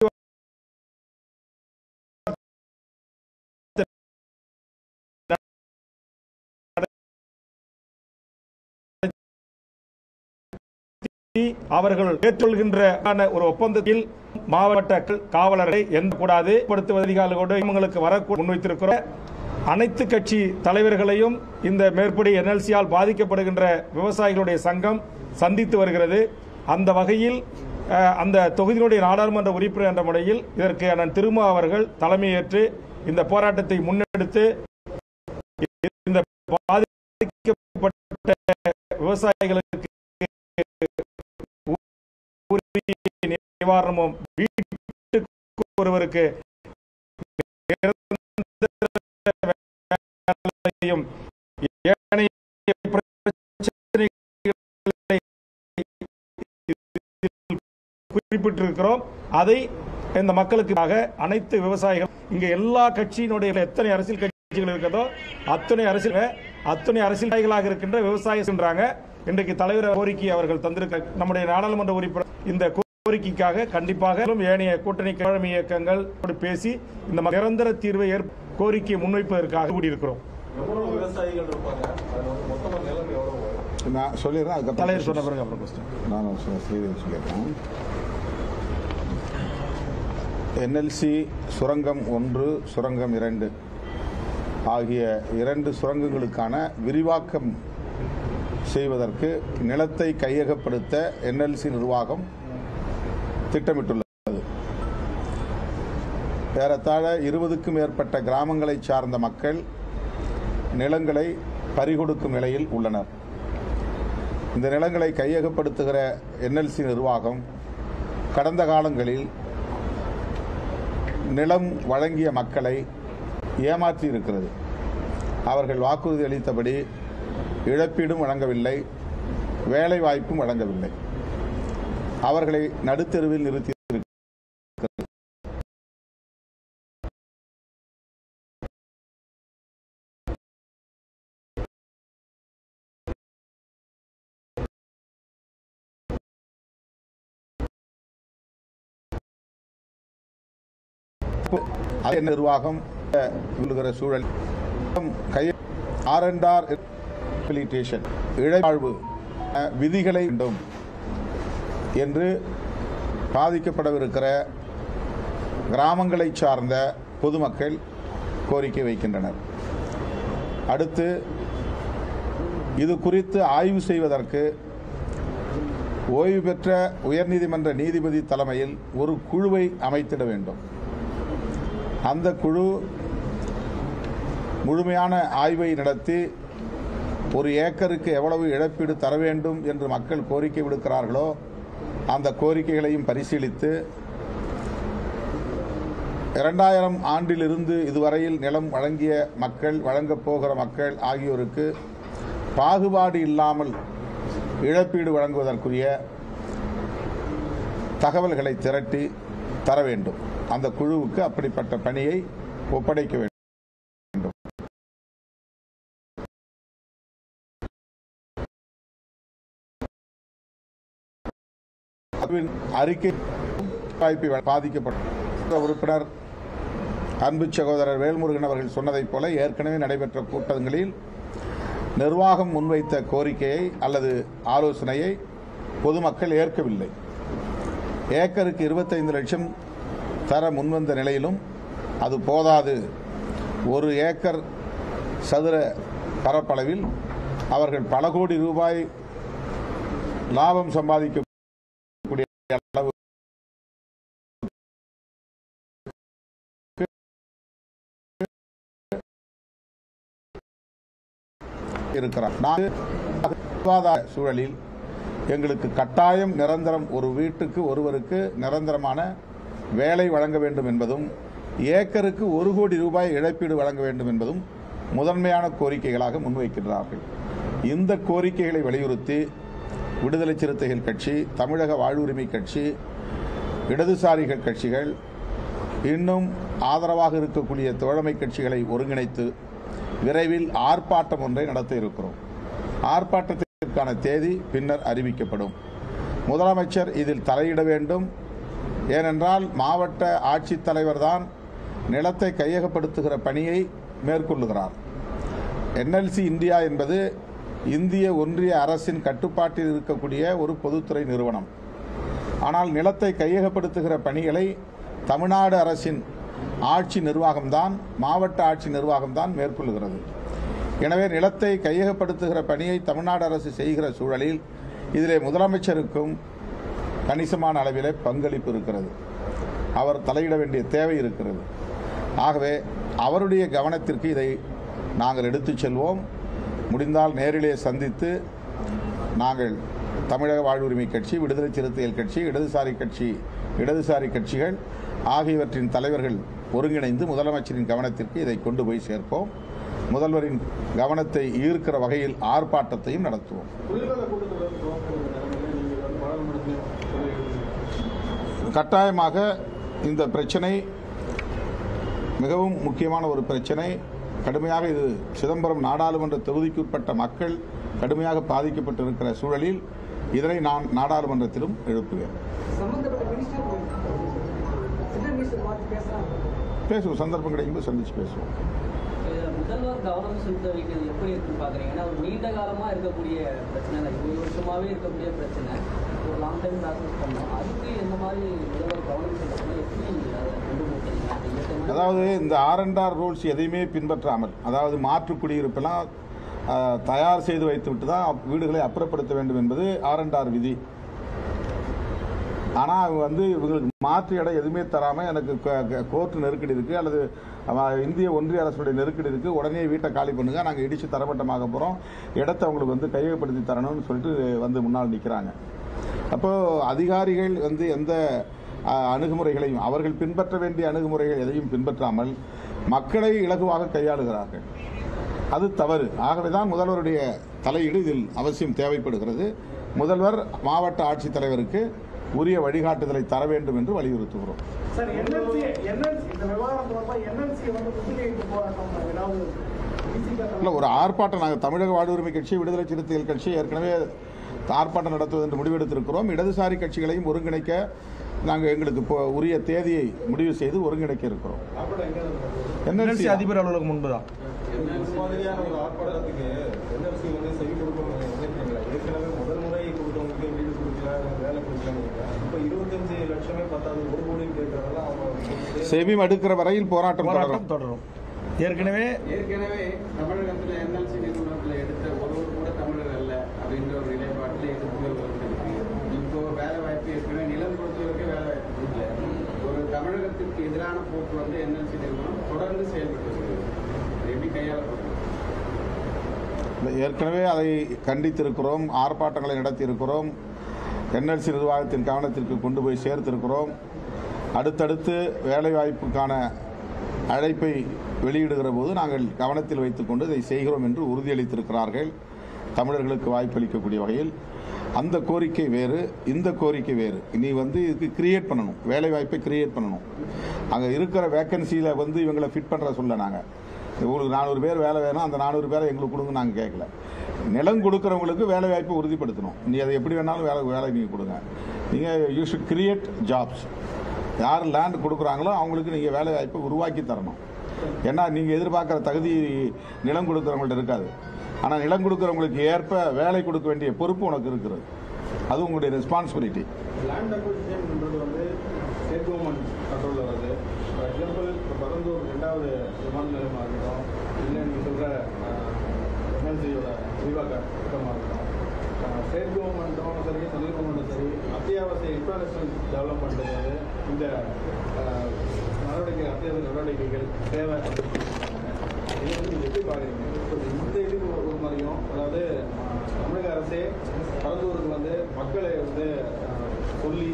A: அவர்கள் ஏற்றுக்கொள்கின்ற ஒரு ஒப்பந்தத்தில் மாவட்ட காவலரை எந்த கூடாது படுத்துவது அதிகாரிகளோடு இவங்களுக்கு வர முன்வைத்திருக்கிற அனைத்து கட்சி தலைவர்களையும் இந்த மேற்படி என்எல்சியால் பாதிக்கப்படுகின்ற விவசாயிகளுடைய சங்கம் சந்தித்து வருகிறது அந்த வகையில் அஹ், அந்த தொகுதியினுடைய நாடாளுமன்ற உறுப்பினர் என்ற முறையில் இதற்கு அண்ணன் திருமா அவர்கள் தலைமையேற்று இந்த போராட்டத்தை முன்னெடுத்து இந்த பாதிக்கப்பட்ட விவசாயிகளுக்கு உரிய நிவாரணமும் வீட்டுக்கு ஒருவருக்கு நிரந்தர வேலையும் ஏனைய பிரச்சனைகளை இதில் குறிப்பிட்டிருக்கிறோம் அதை இந்த மக்களுக்காக அனைத்து விவசாயிகள் இங்க எல்லா கட்சியினுடைய எத்தனை அரசியல் கட்சிகள் இருக்கிறதோ அத்தனை அரசியல் அத்தனை அரசியல்வாதிகளாக இருக்கின்ற விவசாயின்றாங்க இன்றைக்கு தலைவர் கோரிக்கை அவர்கள் தந்திருக்க நம்முடைய நாடாளுமன்ற உறுப்பினர் இந்த கோரிக்கைக்காக கண்டிப்பாக ஏனைய கூட்டணி கிழமை இயக்கங்கள் பேசி இந்த ம- நிரந்தர தீர்வை ஏற்- கோரிக்கையை முன்வைப்பதற்காக கூடியிருக்கிறோம்
B: எவ்வளவு விவசாயிகள் இருப்பாங்க அது வந்து மொத்தமாக நிலம் எவ்வளவு வரும்
C: நான் சொல்லிடுறேன் அதுக்கப்புறம்
A: தலைவர் சொன்ன பிறகு அப்புறம் கொஸ்டின்
C: நான் சொ- செய்தி சொல்லிடுறேன் என்எல்சி சுரங்கம் ஒன்று சுரங்கம் இரண்டு ஆகிய இரண்டு சுரங்கங்களுக்கான விரிவாக்கம் செய்வதற்கு நிலத்தை கையகப்படுத்த என்எல்சி நிர்வாகம் திட்டமிட்டுள்ளது ஏறத்தாழ இருபதுக்கும் மேற்பட்ட கிராமங்களைச் சார்ந்த மக்கள் நிலங்களை பறிகொடுக்கும் நிலையில் உள்ளனர் இந்த நிலங்களை கையகப்படுத்துகிற என்எல்சி நிர்வாகம் கடந்த காலங்களில் நிலம் வழங்கிய மக்களை ஏமாற்றி இருக்கிறது அவர்கள் வாக்குறுதி அளித்தபடி இழப்பீடும் வழங்கவில்லை வேலை வாய்ப்பும் வழங்கவில்லை அவர்களை நடுத்தெருவில் நிறுத்தி அதே நிர்வாகம் அஹ், சொல்லுகிற சூழல் கை ஆர் அண்ட் ஆர் இழைவாழ்வு அஹ், விதிகளை வேண்டும் என்று பாதிக்கப்படவிருக்கிற கிராமங்களைச் சார்ந்த பொதுமக்கள் கோரிக்கை வைக்கின்றனர் அடுத்து இது குறித்து ஆய்வு செய்வதற்கு ஓய்வு பெற்ற உயர்நீதிமன்ற நீதிபதி தலைமையில் ஒரு குழுவை அமைத்திட வேண்டும் அந்த குழு முழுமையான ஆய்வை நடத்தி ஒரு ஏக்கருக்கு எவ்வளவு இழப்பீடு தர வேண்டும் என்று மக்கள் கோரிக்கை விடுக்கிறார்களோ அந்த கோரிக்கைகளையும் பரிசீலித்து இரண்டாயிரம் ஆண்டிலிருந்து இதுவரையில் நிலம் வழங்கிய மக்கள் வழங்கப் போகிற மக்கள் ஆகியோருக்கு பாகுபாடு இல்லாமல் இழப்பீடு வழங்குவதற்குரிய தகவல்களை திரட்டி தர வேண்டும் அந்த குழுவுக்கு அப்படிப்பட்ட பணியை ஒப்படைக்க வேண்டும் முதல்வரின் அறிக்கை வாய்ப்பை பாதிக்கப்பட்ட உறுப்பினர் அன்பு சகோதரர் வேல்முருகன் அவர்கள் சொன்னதைப் போல ஏற்கனவே நடைபெற்ற கூட்டங்களில் நிர்வாகம் முன்வைத்த கோரிக்கையை அல்லது ஆலோசனையை பொதுமக்கள் ஏற்கவில்லை ஏக்கருக்கு இருபத்தைந்து லட்சம் தர முன்வந்த நிலையிலும் அது போதாது ஒரு ஏக்கர் சதுர பரப்பளவில் அவர்கள் பல கோடி ரூபாய் லாபம் சம்பாதிக்கக்கூடிய அளவு இருக்கிறார் நாங்கள் பொருளாதார சூழலில் எங்களுக்கு கட்டாயம் நிரந்தரம் ஒரு வீட்டுக்கு ஒருவருக்கு நிரந்தரமான வேலை வழங்க வேண்டும் என்பதும் ஏக்கருக்கு ஒரு கோடி ரூபாய் இழப்பீடு வழங்க வேண்டும் என்பதும் முதன்மையான கோரிக்கைகளாக முன்வைக்கின்றார்கள் இந்த கோரிக்கைகளை வலியுறுத்தி விடுதலை சிறுத்தைகள் கட்சி தமிழக வாழ்வுரிமை கட்சி இடதுசாரிகள் கட்சிகள் இன்னும் ஆதரவாக இருக்கக்கூடிய தோழமை கட்சிகளை ஒருங்கிணைத்து விரைவில் ஆர்ப்பாட்டம் ஒன்றை நடத்த இருக்கிறோம் ஆர்ப்பாட்டத்திற்கான தேதி பின்னர் அறிவிக்கப்படும் முதலமைச்சர் இதில் தலையிட வேண்டும் ஏனென்றால் மாவட்ட ஆட்சித்தலைவர் தான் நிலத்தை கையகப்படுத்துகிற பணியை மேற்கொள்ளுகிறார் என்எல்சி இந்தியா என்பது இந்திய ஒன்றிய அரசின் கட்டுப்பாட்டில் இருக்கக்கூடிய ஒரு பொதுத்துறை நிறுவனம் ஆனால் நிலத்தை கையகப்படுத்துகிற பணிகளை தமிழ்நாடு அரசின் ஆட்சி நிர்வாகம்தான் மாவட்ட ஆட்சி நிர்வாகம்தான் மேற்கொள்கிறது எனவே நிலத்தை கையகப்படுத்துகிற பணியை தமிழ்நாடு அரசு செய்கிற சூழலில் இதிலே முதலமைச்சருக்கும் கணிசமான அளவிலே பங்களிப்பு இருக்கிறது அவர் தலையிட வேண்டிய தேவை இருக்கிறது ஆகவே அவருடைய கவனத்திற்கு இதை நாங்கள் எடுத்துச் செல்வோம் முடிந்தால் நேரிலே சந்தித்து நாங்கள் தமிழக வாழ்வுரிமை கட்சி விடுதலை சிறுத்தைகள் கட்சி இடதுசாரி கட்சி இடதுசாரி கட்சிகள் ஆகியவற்றின் தலைவர்கள் ஒருங்கிணைந்து முதலமைச்சரின் கவனத்திற்கு இதை கொண்டு போய் சேர்ப்போம் முதல்வரின் கவனத்தை ஈர்க்கிற வகையில் ஆர்ப்பாட்டத்தையும் நடத்துவோம்
B: புலிகள கூட்டத்தொடர் துவக்கம் நிலைமையில நீங்கள் வந்து பாராளுமன்றத்திலையும் சொல்லியிருக்கீங்க
C: கட்டாயமாக இந்த பிரச்சனை மிகவும் முக்கியமான ஒரு பிரச்சனை கடுமையாக இது சிதம்பரம் நாடாளுமன்ற தொகுதிக்குட்பட்ட மக்கள் கடுமையாக பாதிக்கப்பட்டிருக்கிற சூழலில் இதனை நான் நாடாளுமன்றத்திலும் எழுப்புவேன்
G: சம்பந்தப்பட்ட மினிஸ்டர் சென்ட்ரல் மினிஸ்டர் பார்த்து பேசலாம்
C: பேசுவோம் சந்தர்ப்பம் கிடைக்கும்போது சந்திச்சு பேசுவோம்
E: இதுல முதல்வர் கவனம் செலுத்த வைக்கிறது எப்படி இருக்குன்னு பாக்குறீங்க ஏன்னா ஒரு நீண்ட காலமா இருக்கக்கூடிய பிரச்சனை தான் இருபது வருஷமாவே இருக்கக்கூடிய பிரச்சனை ஒரு லாங் டைம் ப்ராசஸ் பண்ணோம் அதுக்கு எந்த மாதிரி முதல்வர் கவனம் செலுத்தணும் எப்படி அதை கொண்டு போகிறீங்க அது ஏற்ற
C: அதாவது இந்த ஆர் அண்ட் ஆர் ரூல்ஸ் எதையுமே பின்பற்றாமல் அதாவது மாற்று குடியிருப்பெல்லாம் அஹ், தயார் செய்து வைத்துவிட்டு தான் அப்- வீடுகளை அப்புறப்படுத்த வேண்டும் என்பது ஆர் அண்ட் ஆர் விதி ஆனால் அவங்க வந்து இவங்களுக்கு மாற்று இடம் எதுவுமே தராமல் எனக்கு கோர்ட் நெருக்கடி இருக்குது அல்லது அவ- இந்திய ஒன்றிய அரசுடைய நெருக்கடி இருக்குது உடனே வீட்டை காலி பண்ணுங்க நாங்கள் இடித்து தரமட்டமாக போகிறோம் இடத்தை அவங்களுக்கு வந்து கையகப்படுத்தி தரணும்னு சொல்லிட்டு வந்து முன்னால் நிற்கிறாங்க அப்போது அதிகாரிகள் வந்து எந்த அஹ், அணுகுமுறைகளையும் அவர்கள் பின்பற்ற வேண்டிய அணுகுமுறைகள் எதையும் பின்பற்றாமல் மக்களை இலகுவாக கையாளுகிறார்கள் அது தவறு ஆகவே தான் முதல்வருடைய தலையீடு இதில் அவசியம் தேவைப்படுகிறது முதல்வர் மாவட்ட ஆட்சித்தலைவருக்கு உரிய வழிகாட்டுதலை தர வேண்டும் என்று வலியுறுத்துகிறோம்
D: சார் என்எல்சி என்எல்சி இந்த விவகாரம் தொடர்பா என்எல்சி வந்து முற்றுகையிட்டு போராட்டம் ஏதாவது
C: இல்லை ஒரு ஆர்ப்பாட்டம் நாங்கள் தமிழக வாழ்வுரிமை கட்சி விடுதலை சிறுத்தைகள் கட்சி ஏற்கனவே ஆர்ப்பாட்டம் நடத்துவது என்று முடிவெடுத்திருக்கிறோம் இடதுசாரி கட்சிகளையும் ஒருங்கிணைக்க நாங்கள் எங்களுக்கு இப்போ உரிய தேதியை முடிவு செய்து ஒருங்கிணைக்க இருக்கிறோம்
B: ஆர்ப்பாட்டம் எங்க நடந்தது?
C: NLC
A: என்எல்சி அதிபர் அலுவலகம் முன்பு தான்
B: இந்த மாதிரியான ஒரு ஆர்ப்பாட்டத்துக்கு என்எல்சி வந்து செவி கொடுக்கணும்னு நினைக்கிறீங்களா ஏற்கனவே முதல் முறை கொடுத்தவங்களுக்கு வீடு கொடுக்கல வேலை கொடுக்கல இப்போ இருபத்தஞ்சு லட்சமே பத்தாது ஒரு கோடின்னு கேட்கறதெல்லாம் அவங்க
C: செவி மடுக்கிற வரையில் போராட்டம் தொடரும்
A: போராட்டம் தொடரும் ஏற்கனவே
F: ஏற்கனவே தமிழகத்துல என்எல்சி நிறுவனத்துல எடுத்த ஒருவர் கூட தமிழர் அல்ல அப்படின்ற ஒரு நிலைப்பாட்டில் எதிர்ப்புகள் வந்திருக்கு இப்போ வேலை வாய்ப்பு ஏற்கனவே நிலம் பொறுத்தவரைக்கே வேலை வாய்ப்பு கொடுக்கல ஒரு தமிழகத்திற்கு எதிரான போக்கு வந்து என்எல்சி நிறுவனம் தொடர்ந்து செயல்பட்டு வருகிறது அது எப்படி கையாளப்படுறது
C: இல்லை, ஏற்கனவே அதை கண்டித்திருக்கிறோம் ஆர்ப்பாட்டங்களை நடத்தியிருக்கிறோம் என்எல்சி நிர்வாகத்தின் கவனத்திற்கு கொண்டு போய் சேர்த்திருக்கிறோம் அடுத்தடுத்து வேலைவாய்ப்புக்கான அழைப்பை வெளியிடுகிற போது நாங்கள் கவனத்தில் வைத்துக்கொண்டு இதை செய்கிறோம் என்று உறுதியளித்திருக்கிறார்கள் தமிழர்களுக்கு வாய்ப்பளிக்கக்கூடிய வகையில் அந்த கோரிக்கை வேறு இந்த கோரிக்கை வேறு இனி வந்து இதுக்கு கிரியேட் பண்ணணும் வேலைவாய்ப்பை கிரியேட் பண்ணணும் அங்கே இருக்கிற வேக்கன்சியில் வந்து இவங்களை ஃபிட் பண்ணுற சொல்ல நாங்கள் உங்களுக்கு நானூறு பேர் வேலை வேணும் அந்த நானூறு பேரை எங்களுக்கு கொடுங்க நாங்கள் கேட்கல நிலம் கொடுக்குறவங்களுக்கு வேலை வாய்ப்பை உறுதிப்படுத்தணும் நீ அதை எப்படி வேணாலும் வேலை வேலை நீங்கள் கொடுங்க நீங்கள் யூ ஷுட் கிரியேட் ஜாப்ஸ் யார் லேண்ட் கொடுக்குறாங்களோ அவங்களுக்கு நீங்கள் வேலை வாய்ப்பை உருவாக்கி தரணும் ஏன்னா நீங்கள் எதிர்பார்க்குற தகுதி நிலம் கொடுக்குறவங்கள்ட்ட இருக்காது ஆனால் நிலம் கொடுக்குறவங்களுக்கு ஏற்ப வேலை கொடுக்க வேண்டிய பொறுப்பு உனக்கு இருக்கிறது அது உங்களுடைய ரெஸ்பான்சிபிலிட்டி
B: லேண்ட் அக்விசிஷன்ன்றது வந்து ஸ்டேட் கவர்மெண்ட் கண்ட்ரோலில் வருது ஃபார் எக்ஸாம்பிள் இப்போ பரந்தூர் ரெண்டாவது விமான நிலையமாக இருக்கட்டும் இல்லை நீங்கள் சொல்கிற எம்எல்சியோட விரிவாக்க திட்டமாக இருக்கட்டும் ஸ்டேட் கவர்மெண்ட்டும் சரி சென்ட்ரல் கவர்மெண்ட்டும் சரி அத்தியாவசிய இன்ஃப்ராஸ்ட்ரக்சர் டெவலப்மெண்ட்டுக்கு வந்து இந்த அஹ், நடவடிக்கை அத்தியாவசிய நடவடிக்கைகள் தேவை இது வந்து நீங்க எப்படி பார்க்குறீங்க இப்போ இந்த இது ஒரு ஒரு மாதிரியும் அதாவது அஹ், தமிழக அரசே பரந்தூருக்கு வந்து மக்களை வந்து அஹ், சொல்லி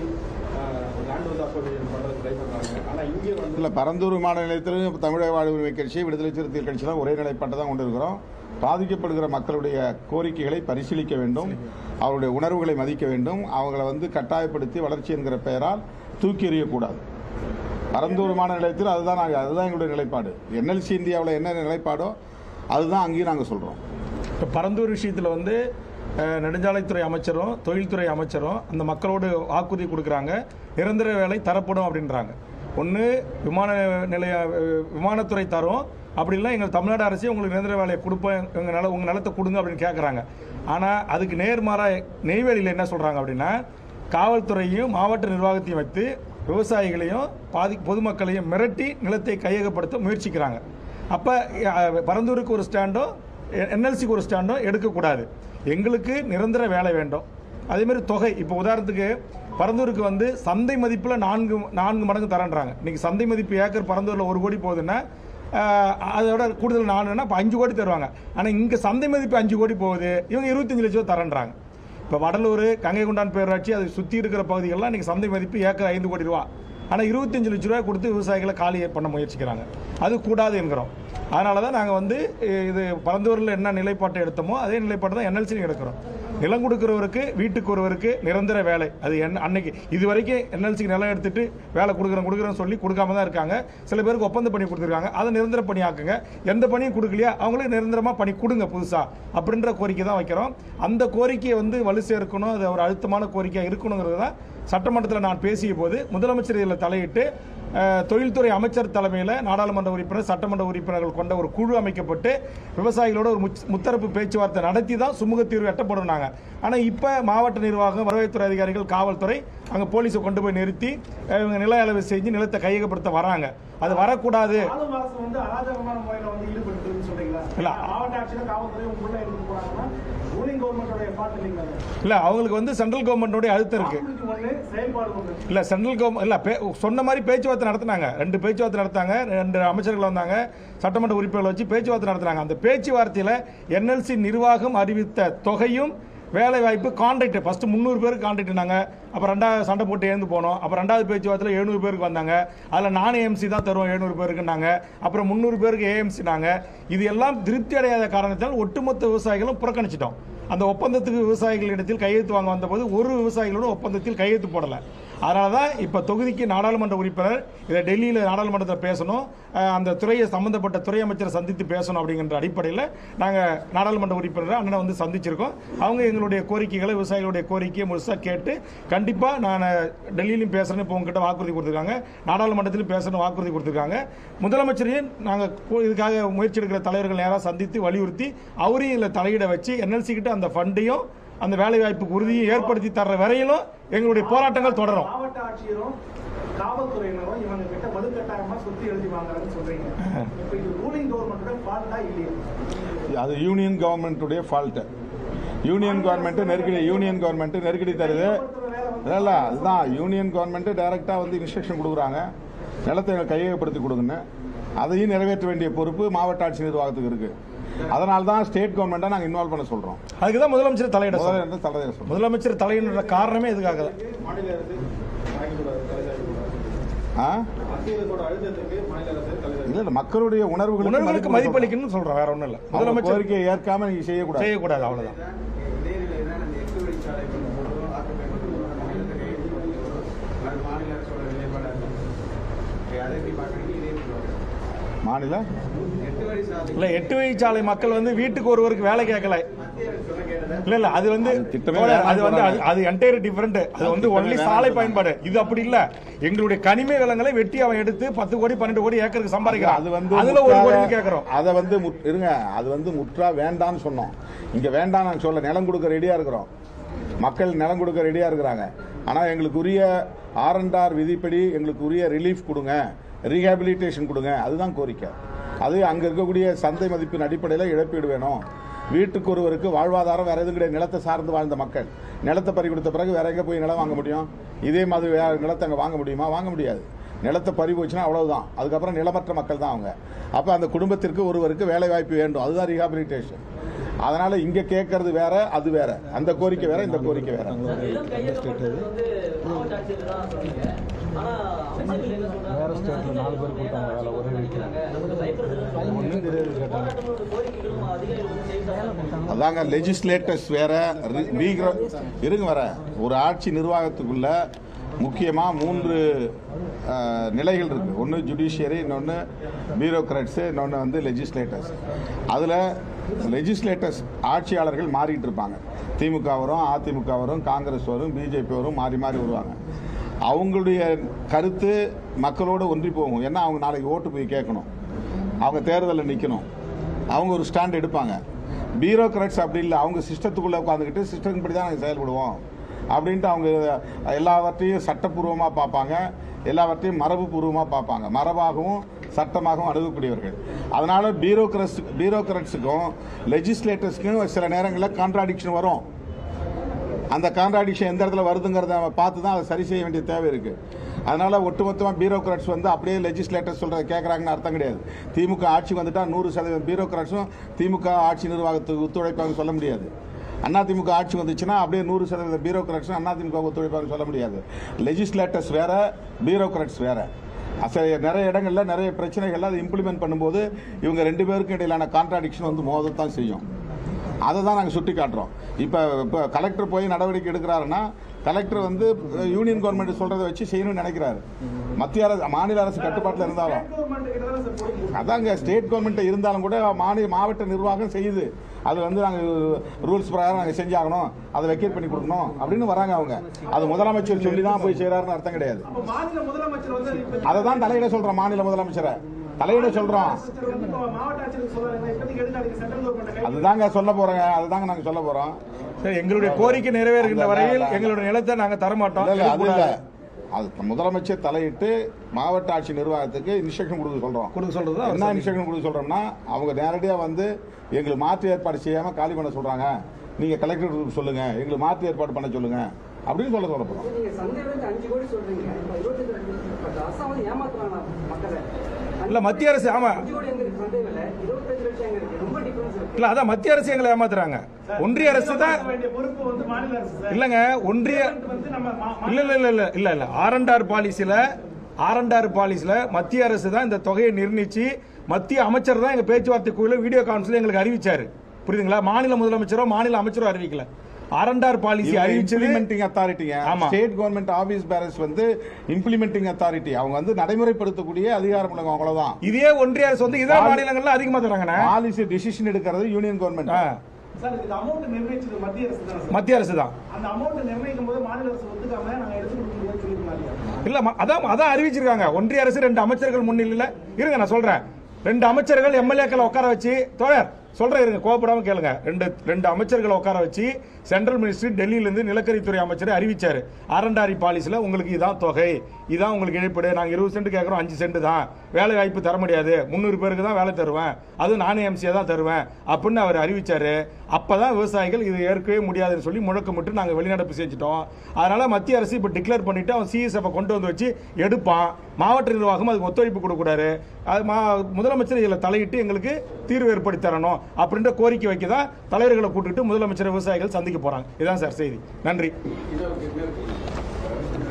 B: லேண்ட் வந்து அக்வசிஷன் பண்ணுறதுக்கு ட்ரை பண்ணுறாங்க ஆனால் இங்கே வந்து
C: இல்லை பரந்தூர் விமான நிலையத்திலும் தமிழக வாழ்வுரிமை கட்சி விடுதலை சிறுத்தைகள் கட்சி தான் ஒரே நிலைப்பாட்டை தான் கொண்டு இருக்கிறோம் பாதிக்கப்படுகிற மக்களுடைய கோரிக்கைகளை பரிசீலிக்க வேண்டும் அவருடைய உணர்வுகளை மதிக்க வேண்டும் அவங்கள வந்து கட்டாயப்படுத்தி வளர்ச்சி என்கிற பெயரால் தூக்கி எறியக்கூடாது பரந்தூர் விமான நிலையத்தில் அதுதான் நாங்கள் அதுதான் எங்களுடைய நிலைப்பாடு என்எல்சி இந்தியாவில் என்ன நிலைப்பாடோ அதுதான் அங்கேயும் நாங்கள் சொல்கிறோம்
A: இப்போ பரந்தூர் விஷயத்தில் வந்து அஹ், நெடுஞ்சாலைத்துறை அமைச்சரும் தொழில்துறை அமைச்சரும் அந்த மக்களோடு வாக்குறுதி கொடுக்குறாங்க நிரந்தர வேலை தரப்படும் அப்படின்றாங்க ஒன்று விமான நிலைய அஹ், விமானத்துறை தரும் அப்படி இல்லை எங்கள் தமிழ்நாடு அரசே உங்களுக்கு நிரந்தர வேலையை கொடுப்போம் எங்கள் நில உங்கள் நிலத்தை கொடுங்க அப்படின்னு கேட்குறாங்க ஆனால் அதுக்கு நேர்மாறாக நெய்வேலியில் என்ன சொல்கிறாங்க அப்படின்னா காவல்துறையும் மாவட்ட நிர்வாகத்தையும் வைத்து விவசாயிகளையும் பாதி பொதுமக்களையும் மிரட்டி நிலத்தை கையகப்படுத்த முயற்சிக்கிறாங்க அப்போ பரந்தூருக்கு ஒரு ஸ்டாண்டும் என்எல்சிக்கு ஒரு ஸ்டாண்டும் எடுக்கக்கூடாது எங்களுக்கு நிரந்தர வேலை வேண்டும் அதே மாதிரி தொகை இப்போ உதாரணத்துக்கு பரந்தூருக்கு வந்து சந்தை மதிப்பில் நான்கு நான்கு மடங்கு தரேன்றாங்க இன்னைக்கு சந்தை மதிப்பு ஏக்கர் பரந்தூரில் ஒரு கோடி போகுதுன்னா ஆஹ், அதோட கூடுதல் நாலுன்னா இப்போ அஞ்சு கோடி தருவாங்க ஆனால் இங்கே சந்தை மதிப்பு அஞ்சு கோடி போகுது இவங்க இருபத்தஞ்சு லட்சம் ரூபா தரேன்றாங்க இப்போ வடலூர் கங்கை கொண்டான் பேரூராட்சி அதை சுற்றி இருக்கிற பகுதிகள்லாம் இன்னைக்கு சந்தை மதிப்பு ஏக்கர் ஐந்து கோடி ரூபா ஆனால் இருபத்தஞ்சு லட்ச ரூபாய் கொடுத்து விவசாயிகளை காலி பண்ண முயற்சிக்கிறாங்க அது கூடாது என்கிறோம் அதனால தான் நாங்கள் வந்து அஹ், இது பரந்தூரில் என்ன நிலைப்பாட்டை எடுத்தோமோ அதே நிலைப்பாட்டை தான் என்எல்சி எடுக்கிறோம் நிலம் கொடுக்குறவருக்கு வீட்டுக்கு ஒருவருக்கு நிரந்தர வேலை அது என்ன அன்னைக்கு இது வரைக்கும் என்எல்சிக்கு நிலம் எடுத்துட்டு வேலை கொடுக்குறோம் கொடுக்குறோன்னு சொல்லி கொடுக்காம தான் இருக்காங்க சில பேருக்கு ஒப்பந்த பணி கொடுத்துருக்காங்க அதை நிரந்தர பணி ஆக்குங்க எந்த பணியும் கொடுக்கலையா அவங்களுக்கு நிரந்தரமாக பணி கொடுங்க புதுசாக அப்படின்ற கோரிக்கை தான் வைக்கிறோம் அந்த கோரிக்கையை வந்து வலு சேர்க்கணும் அது ஒரு அழுத்தமான கோரிக்கையாக இருக்கணுங்கிறது தான் சட்டமன்றத்தில் நான் பேசிய போது முதலமைச்சர் இதில் தலையிட்டு அஹ், தொழில்துறை அமைச்சர் தலைமையில் நாடாளுமன்ற உறுப்பினர் சட்டமன்ற உறுப்பினர்கள் கொண்ட ஒரு குழு அமைக்கப்பட்டு விவசாயிகளோட ஒரு முச்- முத்தரப்பு பேச்சுவார்த்தை நடத்தி தான் சுமூக தீர்வு எட்டப்படுனாங்க ஆனால் இப்போ மாவட்ட நிர்வாகம் வருவாய்த்துறை அதிகாரிகள் காவல்துறை அங்கே போலீஸை கொண்டு போய் நிறுத்தி அஹ், இவங்க நில அளவு செஞ்சு நிலத்தை கையகப்படுத்த வராங்க அது வரக்கூடாது
D: ஆளும் அரசு வந்து அராஜகமான முறையில வந்து ஈடுபடுத்துன்னு சொல்றீங்களா
A: இல்ல.
D: மாவட்ட ஆட்சியில காவல்துறை உள்ள இருந்து போறாங்கன்னா ரூலிங் கவர்மெண்டோட ஃபால்ட் இல்லைங்களா
A: இல்லை அவங்களுக்கு வந்து சென்ட்ரல் கவர்மெண்டோடைய அழுத்தம் இருக்கு
D: வாக்குறுதி ஒண்ணு செயல்பாடு ஒண்ணு
A: இல்ல சென்ட்ரல் கவர்மெண்ட் இல்ல பே- சொன்ன மாதிரி பேச்சுவார்த்தை நடத்தினாங்க ரெண்டு பேச்சுவார்த்தை நடத்தாங்க ரெண்டு அமைச்சர்கள் வந்தாங்க சட்டமன்ற உறுப்பினர்கள் வச்சு பேச்சுவார்த்தை நடத்தினாங்க அந்த பேச்சுவார்த்தையில என்எல்சி நிர்வாகம் அறிவித்த தொகையும் வேலை வாய்ப்பு கான்ட்ராக்ட் ஃபர்ஸ்ட் முந்நூறு பேருக்கு கான்ட்ராக்ட்னாங்க அப்புறம் ரெண்டாவது சண்டை போட்டு எழுந்து போனோம் அப்புறம் ரெண்டாவது பேச்சுவார்த்தையில் எழுநூறு பேருக்கு வந்தாங்க அதில் நான் ஏஎம்சி தான் தருவோம் எழுநூறு பேருக்குனாங்க அப்புறம் முந்நூறு பேருக்கு ஏஎம்சினாங்க இது எல்லாம் திருப்தி அடையாத காரணத்தால் ஒட்டுமொத்த விவசாயிகளும் புறக்கணிச்சிட்டோம் அந்த ஒப்பந்தத்துக்கு விவசாயிகளிடத்தில் கையெழுத்து வாங்க வந்தபோது ஒரு விவசாயிகளோட ஒப்பந்தத்தில் கையெழுத்து போடலை அதனால தான் இப்போ தொகுதிக்கு நாடாளுமன்ற உறுப்பினர் இதை டெல்லியில் நாடாளுமன்றத்தில் பேசணும் அஹ், அந்த துறையை சம்பந்தப்பட்ட துறை அமைச்சரை சந்தித்து பேசணும் அப்படிங்கிற அடிப்படையில் நாங்கள் நாடாளுமன்ற உறுப்பினரை அண்ணனை வந்து சந்திச்சிருக்கோம் அவங்க எங்களுடைய கோரிக்கைகளை விவசாயிகளுடைய கோரிக்கையை முழுசாக கேட்டு கண்டிப்பாக நான் டெல்லியிலும் பேசுகிறேன்னு இப்போ உங்ககிட்ட வாக்குறுதி கொடுத்துருக்காங்க நாடாளுமன்றத்திலும் பேசணும் வாக்குறுதி கொடுத்துருக்காங்க முதலமைச்சரையும் நாங்கள் இதுக்காக முயற்சி எடுக்கிற தலைவர்கள் நேராக சந்தித்து வலியுறுத்தி அவரையும் இதில் தலையிட வச்சு என்எல்சி கிட்ட அந்த ஃபண்டையும் அந்த வேலை வாய்ப்புக்கு உறுதியும் ஏற்படுத்தி தர்ற வரையிலும் எங்களுடைய போராட்டங்கள் தொடரும்
D: மாவட்ட ஆட்சியரும் காவல்துறையினரும் இவங்க கிட்ட வலுக்கட்டாயமா சொத்து எழுதி வாங்குறாங்கன்னு சொல்றீங்க இப்போ இது ரூலிங் கவர்மெண்டோட ஃபால்ட்டா இல்லையா
C: அது யூனியன் கவர்மெண்ட்டுடைய ஃபால்ட்டு யூனியன் கவர்மெண்ட் நெருக்கடி யூனியன் கவர்மெண்ட் நெருக்கடி தருது இல்லை இல்லை அதுதான் யூனியன் கவர்மெண்ட் டைரெக்டாக வந்து இன்ஸ்ட்ரக்ஷன் கொடுக்குறாங்க நிலத்தை எங்களுக்கு கையகப்படுத்தி கொடுங்கன்னு அதையும் நிறைவேற்ற வேண்டிய பொறுப்பு மாவட்ட ஆட்சி நிர்வாகத்துக்கு இருக்கு அதனால தான் ஸ்டேட் கவர்மெண்ட்டை நாங்கள் இன்வால்வ் பண்ண சொல்கிறோம்
A: அதுக்கு தான் முதலமைச்சர் தலையிட
C: முதல்ல
A: சொல்றோம்.
C: இருந்து தலைவர் சொல்கிறோம்
A: முதலமைச்சர் தலையிடுற காரணமே இதுக்காக தான்
B: மாநில அரசு வாங்கிக்கூடாது தலைசாயக்கூடாது
C: ஆ
B: மத்திய அரசோட அழுத்தத்துக்கு மாநில அரசு தலைசாய்
C: இல்லை இல்லை மக்களுடைய உணர்வுகளுக்கு
A: உணர்வுகளுக்கு
C: மதிப்பு
A: மதிப்பளிக்கணும்னு சொல்றேன் வேற ஒண்ணும் இல்ல
C: அவங்க
A: முதலமைச்சர்
C: கோரிக்கையை ஏற்காம நீங்க செய்யக்கூடாது
A: செய்யக்கூடாது அவ்வளவுதான்
F: இதே நிலையில் தான் அந்த எட்டு வழிச்சாலை கொண்டு போகிறோம் ஆக்கப்பை கொண்டு போகிறோம் மாநிலத்தை கையெழுத்து கொண்டு போகிறோம் அது மாநில அரசோட நிலைப்பாடாக இருக்கும் அதை எப்படி பார்க்குறீங்க இதே சொல்லுவாங்க
C: மாநில
F: எட்டு வழி சாலை
A: இல்ல எட்டு வழிச்சாலை மக்கள் வந்து வீட்டுக்கு ஒருவருக்கு வேலை கேட்கல
F: மத்திய அரசு சொன்ன கேட்டதா
A: இல்ல இல்ல அது வந்து
C: அது திட்டமே
A: தோழர், அது
C: வேணாம்னு
A: வந்து அது-
C: சொன்னாங்க.
A: அது என்டையர் டிஃபரெண்ட் அது வந்து
C: திட்டமே
A: ஒன்லி
C: வேணாம்னு
A: சாலை
C: சொன்னாங்க.
A: பயன்பாடு இது அப்படி இல்ல எங்களுடைய கனிம வளங்களை வெட்டி அவன் எடுத்து பத்து கோடி பன்னெண்டு கோடி ஏக்கருக்கு சம்பாதிக்கிறான்
C: அது வந்து
A: அதுல ஒரு
C: முற்றாக-
A: கோடி கேட்கறோம்
C: அதை வந்து முற்- இருங்க அது வந்து முற்றா வேண்டாம்னு சொன்னோம் இங்க வேண்டாம் நாங்க சொல்ல நிலம் கொடுக்க ரெடியா இருக்கிறோம் மக்கள் நிலம் கொடுக்க ரெடியா இருக்கிறாங்க ஆனா எங்களுக்கு உரிய ஆர் அண்ட் ஆர் விதிப்படி எங்களுக்கு உரிய ரிலீஃப் கொடுங்க ரீஹாபிலிட்டேஷன் கொடுங்க அதுதான் கோரிக்கை அது அங்க இருக்கக்கூடிய சந்தை மதிப்பின் அடிப்படையில் இழப்பீடு வேணும் வீட்டுக்கு ஒருவருக்கு வாழ்வாதாரம் வேற எதுவும் கிடையாது நிலத்தை சார்ந்து வாழ்ந்த மக்கள் நிலத்தை பறி கொடுத்த பிறகு வேற எங்க போய் நிலம் வாங்க முடியும் இதே மாதிரி வேற நிலத்தை அங்க வாங்க முடியுமா வாங்க முடியாது நிலத்தை பறி போச்சுன்னா அவ்வளவுதான் அதுக்கப்புறம் நிலமற்ற மக்கள் தான் அவங்க அப்ப அந்த குடும்பத்திற்கு ஒருவருக்கு வேலை வாய்ப்பு வேண்டும் அதுதான் ரீஹாபிலிட்டேஷன் அதனால இங்க கேட்கறது வேற அது வேற அந்த கோரிக்கை வேற இந்த கோரிக்கை வேற
E: நிலம் கையகப்படுத்துறது வந்து மாவட்ட ஆட்சியர் தான் சொன்னீங்க ஆனா அமைச்சர்கள் என்ன சொல்றாங்க வேற ஸ்டேட்ல நாலு பேர் கொடுத்தாங்க வேலை ஒரே நினைக்கிறாங்க நமக்கு பயப்படுறது போராட்டங்களோட கோரிக்கைகளும் அதிகாரிகள் வந்து செய்தாங்க
C: அதாங்க லெஜிஸ்லேட்டர்ஸ் வேற ரி- பீக்ர- இருங்க வர ஒரு ஆட்சி நிர்வாகத்துக்குள்ள முக்கியமா மூன்று அஹ், நிலைகள் இருக்கு ஒன்று ஜுடிஷியரி இன்னொன்று பியூரோக்ராட்ஸு இன்னொன்று வந்து லெஜிஸ்லேட்டர்ஸ் அதில் லெஜிஸ்லேட்டர்ஸ் ஆட்சியாளர்கள் மாறிட்டு இருப்பாங்க திமுக வரும் அதிமுக வரும் காங்கிரஸ் வரும் பிஜேபி வரும் மாறி மாறி வருவாங்க அவங்களுடைய கருத்து மக்களோடு ஒன்றி போகும் ஏன்னா அவங்க நாளைக்கு ஓட்டு போய் கேட்கணும் அவங்க தேர்தலில் நிற்கணும் அவங்க ஒரு ஸ்டாண்ட் எடுப்பாங்க பியூரோக்ராட்ஸ் அப்படி இல்லை அவங்க சிஸ்டத்துக்குள்ளே உட்காந்துக்கிட்டு சிஸ்டம் படி தான் நாங்கள் செயல்படுவோம் அப்படின்ட்டு அவங்க எல்லாவற்றையும் சட்டப்பூர்வமாக பார்ப்பாங்க எல்லாவற்றையும் மரபு பூர்வமாக பார்ப்பாங்க மரபாகவும் சட்டமாகவும் அணுகக்கூடியவர்கள் அதனால பியூரோக்ரஸ் பியூரோக்ராட்ஸுக்கும் லெஜிஸ்லேட்டர்ஸ்க்கும் சில நேரங்களில் கான்ட்ராடிக்ஷன் வரும் அந்த கான்ட்ராடிக்ஷன் எந்த இடத்துல வருதுங்கிறத நம்ம பார்த்து தான் அதை சரி செய்ய வேண்டிய தேவை இருக்கு அதனால ஒட்டுமொத்தமாக பியூரோக்ராட்ஸ் வந்து அப்படியே லெஜிஸ்லேட்டர் சொல்றதை கேட்குறாங்கன்னு அர்த்தம் கிடையாது திமுக ஆட்சி வந்துட்டா நூறு சதவீதம் பியூரோக்ராட்ஸும் திமுக ஆட்சி நிர்வாகத்துக்கு ஒத்துழைப்பாங்க சொல்ல முடியாது அதிமுக ஆட்சி வந்துச்சுன்னா அப்படியே நூறு சதவீத பியூரோக்ராட்ஸும் அதிமுக ஒத்துழைப்பாங்க சொல்ல முடியாது லெஜிஸ்லேட்டர்ஸ் வேற பியூரோக்ராட்ஸ் வேற அச- நிறைய இடங்கள்ல நிறைய பிரச்சனைகள் அதை இம்ப்ளிமெண்ட் பண்ணும்போது இவங்க ரெண்டு பேருக்கும் இடையிலான கான்ட்ராடிக்ஷன் வந்து மோதத்தான் செய்யும் அதை தான் நாங்கள் சுட்டி காட்டுறோம் இப்போ இப்போ கலெக்டர் போய் நடவடிக்கை எடுக்கிறாருன்னா கலெக்டர் வந்து யூனியன் கவர்மெண்ட் சொல்றதை வச்சு செய்யணும்னு நினைக்கிறாரு மத்திய அரசு மாநில அரசு கட்டுப்பாட்டில் இருந்தாலும்
D: கவர்மெண்ட் கிட்ட தானே சார் போய்
C: அதாங்க ஸ்டேட் கவர்மெண்ட் இருந்தாலும் கூட மாநில மாவட்ட நிர்வாகம் செய்யுது அது வந்து நாங்கள் ரூல்ஸ் பிரகாரம் நாங்கள் செஞ்சாகணும் அதை வெக்கேட் பண்ணி கொடுக்கணும் அப்படின்னு வராங்க அவங்க அது முதலமைச்சர் சொல்லி தான் போய் செய்கிறாருன்னு அர்த்தம் கிடையாது
D: அப்ப மாநில முதலமைச்சர் வந்து இப்ப
C: அதை தான் தலையிட சொல்கிறோம் மாநில முதலமைச்சரை தலையிட சொல்கிறோம்
D: முதலமைச்சர் வந்து இப்ப மாவட்ட ஆட்சியருக்கு சொல்றாங்க இப்போதைக்கு எடுக்காதீங்க சென்ட்ரல் கவர்மெண்ட் கை
C: அதுதாங்க சொல்ல போறேங்க அதுதாங்க நாங்கள் சொல்ல போறோம்
A: சரி, எங்களுடைய கோரிக்கை நிறைவேறுகின்ற
C: அந்த-
A: வரையில்
C: அந்த-
A: எங்களுடைய நிலத்தை நாங்க தரமாட்டோம்
C: இல்ல, இல்ல, அது இல்ல
A: எடுக்கக்கூடாது.
C: அது முதலமைச்சர் தலையிட்டு மாவட்ட ஆட்சி நிர்வாகத்துக்கு இன்ஸ்ட்ரக்ஷன் கொடுக்க சொல்றோம்
A: கொடுக்க சொல்றது தான் அவர்
C: என்ன
A: சொல்லி-
C: இன்ஸ்ட்ரக்ஷன் கொடுக்க சொல்றோம்னா அவங்க நேரடியா வந்து எங்களுக்கு மாற்று ஏற்பாடு செய்யாம காலி பண்ண சொல்றாங்க நீங்க கலெக்டர் சொல்லுங்க எங்களுக்கு மாற்று ஏற்பாடு பண்ண சொல்லுங்க அப்படின்னு சொல்ல சொல்ல போறோம்
G: நீங்க சந்தையில இருந்து அஞ்சு கோடி சொல்றீங்க இப்ப இருபத்தஞ்சு லட்சம் இப்ப அரசாங்கம் வந்து ஏமாத்துறாங்க மக்களை
A: இல்ல மத்திய அரசு ஆமா
G: அஞ்சு கோடி எங்க இருக்கு சந்தை விலை இருபத்தஞ்சு லட்சம் எங்க இருக்கு ரொம்ப டிஃபரன்ஸ் இருக்கு
A: இல்ல அதான் மத்திய அரசு எங்களை ஏமாத்துறாங்க ஒன்றிய அரசு தான்
D: வேண்டிய பொறுப்பு வந்து மாநில அரசு சார்
A: இல்லங்க ஒன்றிய
D: கவர்மெண்ட் வந்து நம்ம மா-
A: இல்ல இல்ல இல்ல இல்ல இல்ல இல்ல ஆர் அண்ட் ஆர் பாலிசில ஆர் அண்ட் ஆர் பாலிசில மத்திய அரசு தான் இந்த தொகையை நிர்ணயிச்சு மத்திய அமைச்சர் தான் எங்க பேச்சுவார்த்தைக்குள்ள வீடியோ கான்ஃபரன்ஸ்ல எங்களுக்கு அறிவிச்சாரு புரியுதுங்களா மாநில முதலமைச்சரோ மாநில அமைச்சரோ அறிவிக்கல ஆர் அண்ட் ஆர் பாலிசி அறிவிச்சது
C: இம்ப்ளிமெண்டிங் அத்தாரிட்டிங்க
A: ஆமா.
C: ஸ்டேட் கவர்மெண்ட் ஆபீஸ் பேரஸ் வந்து இம்ப்ளிமெண்டிங் அத்தாரிட்டி அவங்க வந்து நடைமுறைப்படுத்தக்கூடிய அதிகாரம் உள்ளவங்க அவ்வளவுதான்
A: இதே ஒன்றிய அரசு வந்து இதர மாநிலங்கள்ல அதிகமா தராங்கண்ணே
C: பாலிசி டிசிஷன் எடுக்கிறது யூனியன் கவர்மெண்ட்
A: ஆ,
D: சார் இதுக்கு அமௌண்ட் நிர்ணயிச்சது மத்திய அரசு தானே சார்
A: மத்திய அரசு தான்
D: அந்த அமௌண்ட் நிர்ணயிக்கும் போது மாநில அரசு ஒத்துக்காம நாங்க எடுத்து கொடுக்கணும் சொல்லியிருந்தாங்க
A: இல்ல ம- அதான் அதான் அறிவிச்சிருக்காங்க ஒன்றிய அரசு ரெண்டு அமைச்சர்கள் முன்னிலையில இருங்க நான் சொல்றேன் ரெண்டு அமைச்சர்கள் எம்எல்ஏக்களை உட்கார வச்சு தோழர் சொல்றேன் இருங்க கோபப்படாம கேளுங்க ரெண்டு ரெண்டு அமைச்சர்களை உட்கார வச்சு சென்ட்ரல் மினிஸ்ட்ரி டெல்லியில இருந்து நிலக்கரித்துறை அமைச்சர் அறிவிச்சாரு அரண்டாரி பாலிசில உங்களுக்கு இதான் தொகை இதான் உங்களுக்கு இழப்பீடு நாங்க இருபது சென்ட் கேட்கறோம் அஞ்சு சென்ட் தான் வேலை வாய்ப்பு தர முடியாது முந்நூறு பேருக்கு தான் வேலை தருவேன் அது நானே எம்சியா தான் தருவேன் அப்படின்னு அவர் அறிவிச்சாரு அப்பதான் விவசாயிகள் இது ஏற்கவே முடியாதுன்னு சொல்லி முழக்கமிட்டு நாங்க வெளிநடப்பு செஞ்சுட்டோம் அதனால மத்திய அரசு இப்ப டிக்ளேர் பண்ணிட்டு அவன் சிஎஸ்எஃப் கொண்டு வந்து வச்சு எடுப்பான் மாவட்ட நிர்வாகம் அதுக்கு ஒத்துழைப்பு கொடுக்கூடாது அது மா- முதலமைச்சர் இதுல தலையிட்டு எங்களுக்கு தீர்வு ஏற்படுத்தி தரணும் அப்படின்ற கோரிக்கை வைக்க தான் தலைவர்களை கூட்டிட்டு முதலமைச்சர் விவசாயிகள் சந்திக்க போறாங்க இதுதான் சார் செய்தி நன்றி
F: இன்னொரு இன்னொரு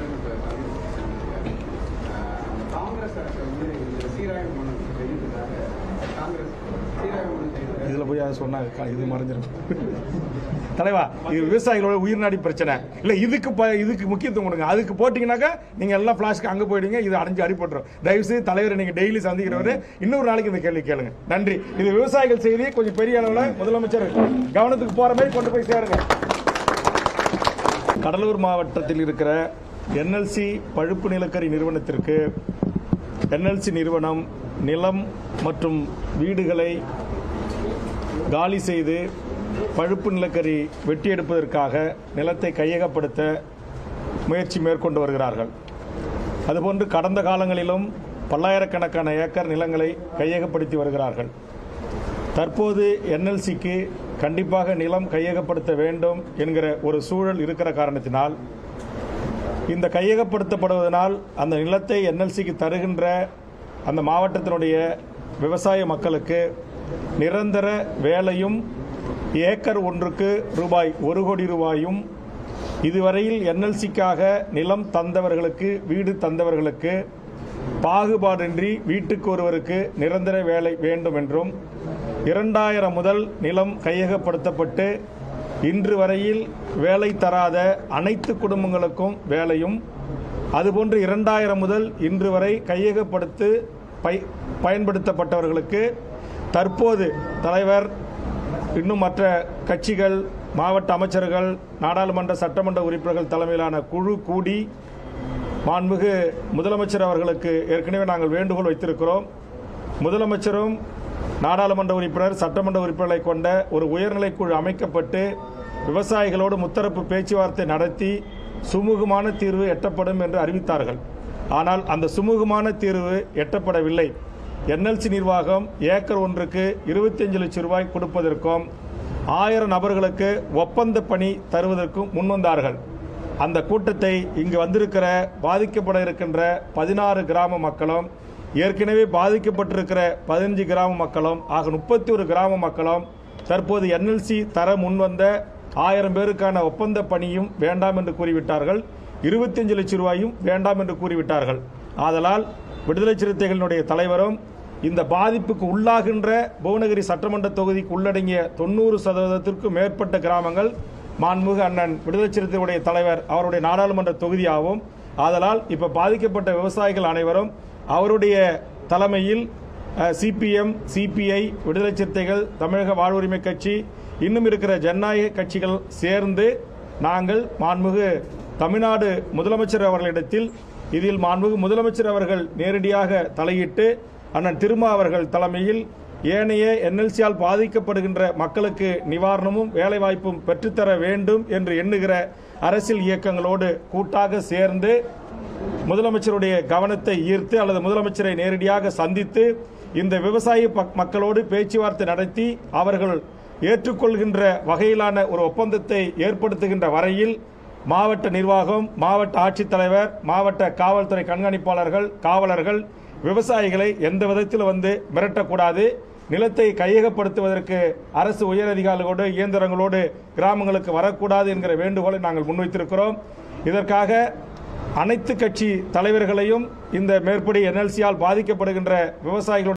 F: காங்கிரஸ் அரசு வந்து இந்த சீராய்வு மனு செய்ததாக காங்கிரஸ் சீராய்வு மனு செய்ததாக
A: இதில் போய் அதை சொன்னாங்க க- இது மறைஞ்சிரும் தலைவா இது விவசாயிகளோட உயிர்நாடி பிரச்சனை இல்லை இதுக்கு ப- இதுக்கு முக்கியத்துவம் கொடுங்க அதுக்கு போட்டிங்கனாக்கா நீங்கள் எல்லாம் ஃப்ளாஷ்க்கு அங்கே போயிடுங்க இது அடைஞ்சு அடிபட்டுரும் தயவு செய்து தலைவரை நீங்கள் டெய்லி சந்திக்கிறவரு இன்னொரு நாளைக்கு இந்த கேள்வி கேளுங்க நன்றி இது விவசாயிகள் செய்தி கொஞ்சம் பெரிய அளவில் முதலமைச்சர் கவனத்துக்கு போகிற மாதிரி கொண்டு போய் சேருங்க கடலூர் மாவட்டத்தில் இருக்கிற என்எல்சி பழுப்பு நிலக்கரி நிறுவனத்திற்கு என்எல்சி நிறுவனம் நிலம் மற்றும் வீடுகளை காலி செய்து பழுப்பு நிலக்கரி வெட்டி எடுப்பதற்காக நிலத்தை கையகப்படுத்த முயற்சி மேற்கொண்டு வருகிறார்கள் அதுபோன்று கடந்த காலங்களிலும் பல்லாயிரக்கணக்கான ஏக்கர் நிலங்களை கையகப்படுத்தி வருகிறார்கள் தற்போது என்எல்சிக்கு கண்டிப்பாக நிலம் கையகப்படுத்த வேண்டும் என்கிற ஒரு சூழல் இருக்கிற காரணத்தினால் இந்த கையகப்படுத்தப்படுவதனால் அந்த நிலத்தை என்எல்சிக்கு தருகின்ற அந்த மாவட்டத்தினுடைய விவசாய மக்களுக்கு நிரந்தர வேலையும் ஏக்கர் ஒன்றுக்கு ரூபாய் ஒரு கோடி ரூபாயும் இதுவரையில் என்எல்சிக்காக நிலம் தந்தவர்களுக்கு வீடு தந்தவர்களுக்கு பாகுபாடின்றி வீட்டுக்கு ஒருவருக்கு நிரந்தர வேலை வேண்டும் என்றும் இரண்டாயிரம் முதல் நிலம் கையகப்படுத்தப்பட்டு இன்று வரையில் வேலை தராத அனைத்து குடும்பங்களுக்கும் வேலையும் அதுபோன்று இரண்டாயிரம் முதல் இன்று வரை கையகப்படுத்து பய பயன்படுத்தப்பட்டவர்களுக்கு தற்போது தலைவர் இன்னும் மற்ற கட்சிகள் மாவட்ட அமைச்சர்கள் நாடாளுமன்ற சட்டமன்ற உறுப்பினர்கள் தலைமையிலான குழு கூடி மாண்புமிகு முதலமைச்சர் அவர்களுக்கு ஏற்கனவே நாங்கள் வேண்டுகோள் வைத்திருக்கிறோம் முதலமைச்சரும் நாடாளுமன்ற உறுப்பினர் சட்டமன்ற உறுப்பினர்களை கொண்ட ஒரு உயர்நிலைக் குழு அமைக்கப்பட்டு விவசாயிகளோடு முத்தரப்பு பேச்சுவார்த்தை நடத்தி சுமூகமான தீர்வு எட்டப்படும் என்று அறிவித்தார்கள் ஆனால் அந்த சுமூகமான தீர்வு எட்டப்படவில்லை என்எல்சி நிர்வாகம் ஏக்கர் ஒன்றுக்கு இருபத்தஞ்சு லட்சம் ரூபாய் கொடுப்பதற்கும் ஆயிரம் நபர்களுக்கு ஒப்பந்த பணி தருவதற்கும் முன்வந்தார்கள் அந்த கூட்டத்தை இங்கு வந்திருக்கிற பாதிக்கப்பட இருக்கின்ற பதினாறு கிராம மக்களும் ஏற்கனவே பாதிக்கப்பட்டிருக்கிற பதினஞ்சு கிராம மக்களும் ஆக முப்பத்தி ஒரு கிராம மக்களும் தற்போது என்எல்சி தர முன்வந்த ஆயிரம் பேருக்கான ஒப்பந்த பணியும் வேண்டாம் என்று கூறிவிட்டார்கள் இருபத்தஞ்சு லட்சம் ரூபாயும் வேண்டாம் என்று கூறிவிட்டார்கள் ஆதலால் விடுதலை சிறுத்தைகளினுடைய தலைவரும் இந்த பாதிப்புக்கு உள்ளாகின்ற புவனகிரி சட்டமன்ற தொகுதிக்கு உள்ளடங்கிய தொண்ணூறு சதவீதத்திற்கும் மேற்பட்ட கிராமங்கள் மாண்புமிகு அண்ணன் விடுதலை சிறுத்தைகளுடைய தலைவர் அவருடைய நாடாளுமன்ற தொகுதியாகும் ஆதலால் இப்ப பாதிக்கப்பட்ட விவசாயிகள் அனைவரும் அவருடைய தலைமையில் சிபிஎம் சிபிஐ விடுதலை சிறுத்தைகள் தமிழக வாழ்வுரிமை கட்சி இன்னும் இருக்கிற ஜனநாயக கட்சிகள் சேர்ந்து நாங்கள் மாண்புமிகு தமிழ்நாடு முதலமைச்சர் அவர்களிடத்தில் இதில் மாண்புமிகு முதலமைச்சர் அவர்கள் நேரடியாக தலையிட்டு அண்ணன் திருமா அவர்கள் தலைமையில் ஏனைய என்எல்சியால் பாதிக்கப்படுகின்ற மக்களுக்கு நிவாரணமும் வேலைவாய்ப்பும் பெற்றுத்தர வேண்டும் என்று எண்ணுகிற அரசியல் இயக்கங்களோடு கூட்டாக சேர்ந்து முதலமைச்சருடைய கவனத்தை ஈர்த்து அல்லது முதலமைச்சரை நேரடியாக சந்தித்து இந்த விவசாய பக்- மக்களோடு பேச்சுவார்த்தை நடத்தி அவர்கள் ஏற்றுக்கொள்கின்ற வகையிலான ஒரு ஒப்பந்தத்தை ஏற்படுத்துகின்ற வரையில் மாவட்ட நிர்வாகம் மாவட்ட ஆட்சித்தலைவர் மாவட்ட காவல்துறை கண்காணிப்பாளர்கள் காவலர்கள் விவசாயிகளை எந்த விதத்தில் வந்து மிரட்டக்கூடாது நிலத்தை கையகப்படுத்துவதற்கு அரசு உயரதிகாரிகளோடு இயந்திரங்களோடு கிராமங்களுக்கு வரக்கூடாது என்கிற வேண்டுகோளை நாங்கள் முன்வைத்திருக்கிறோம் இதற்காக அனைத்து கட்சி தலைவர்களையும் இந்த மேற்படி என்எல்சியால் பாதிக்கப்படுகின்ற விவசாயிகளுடைய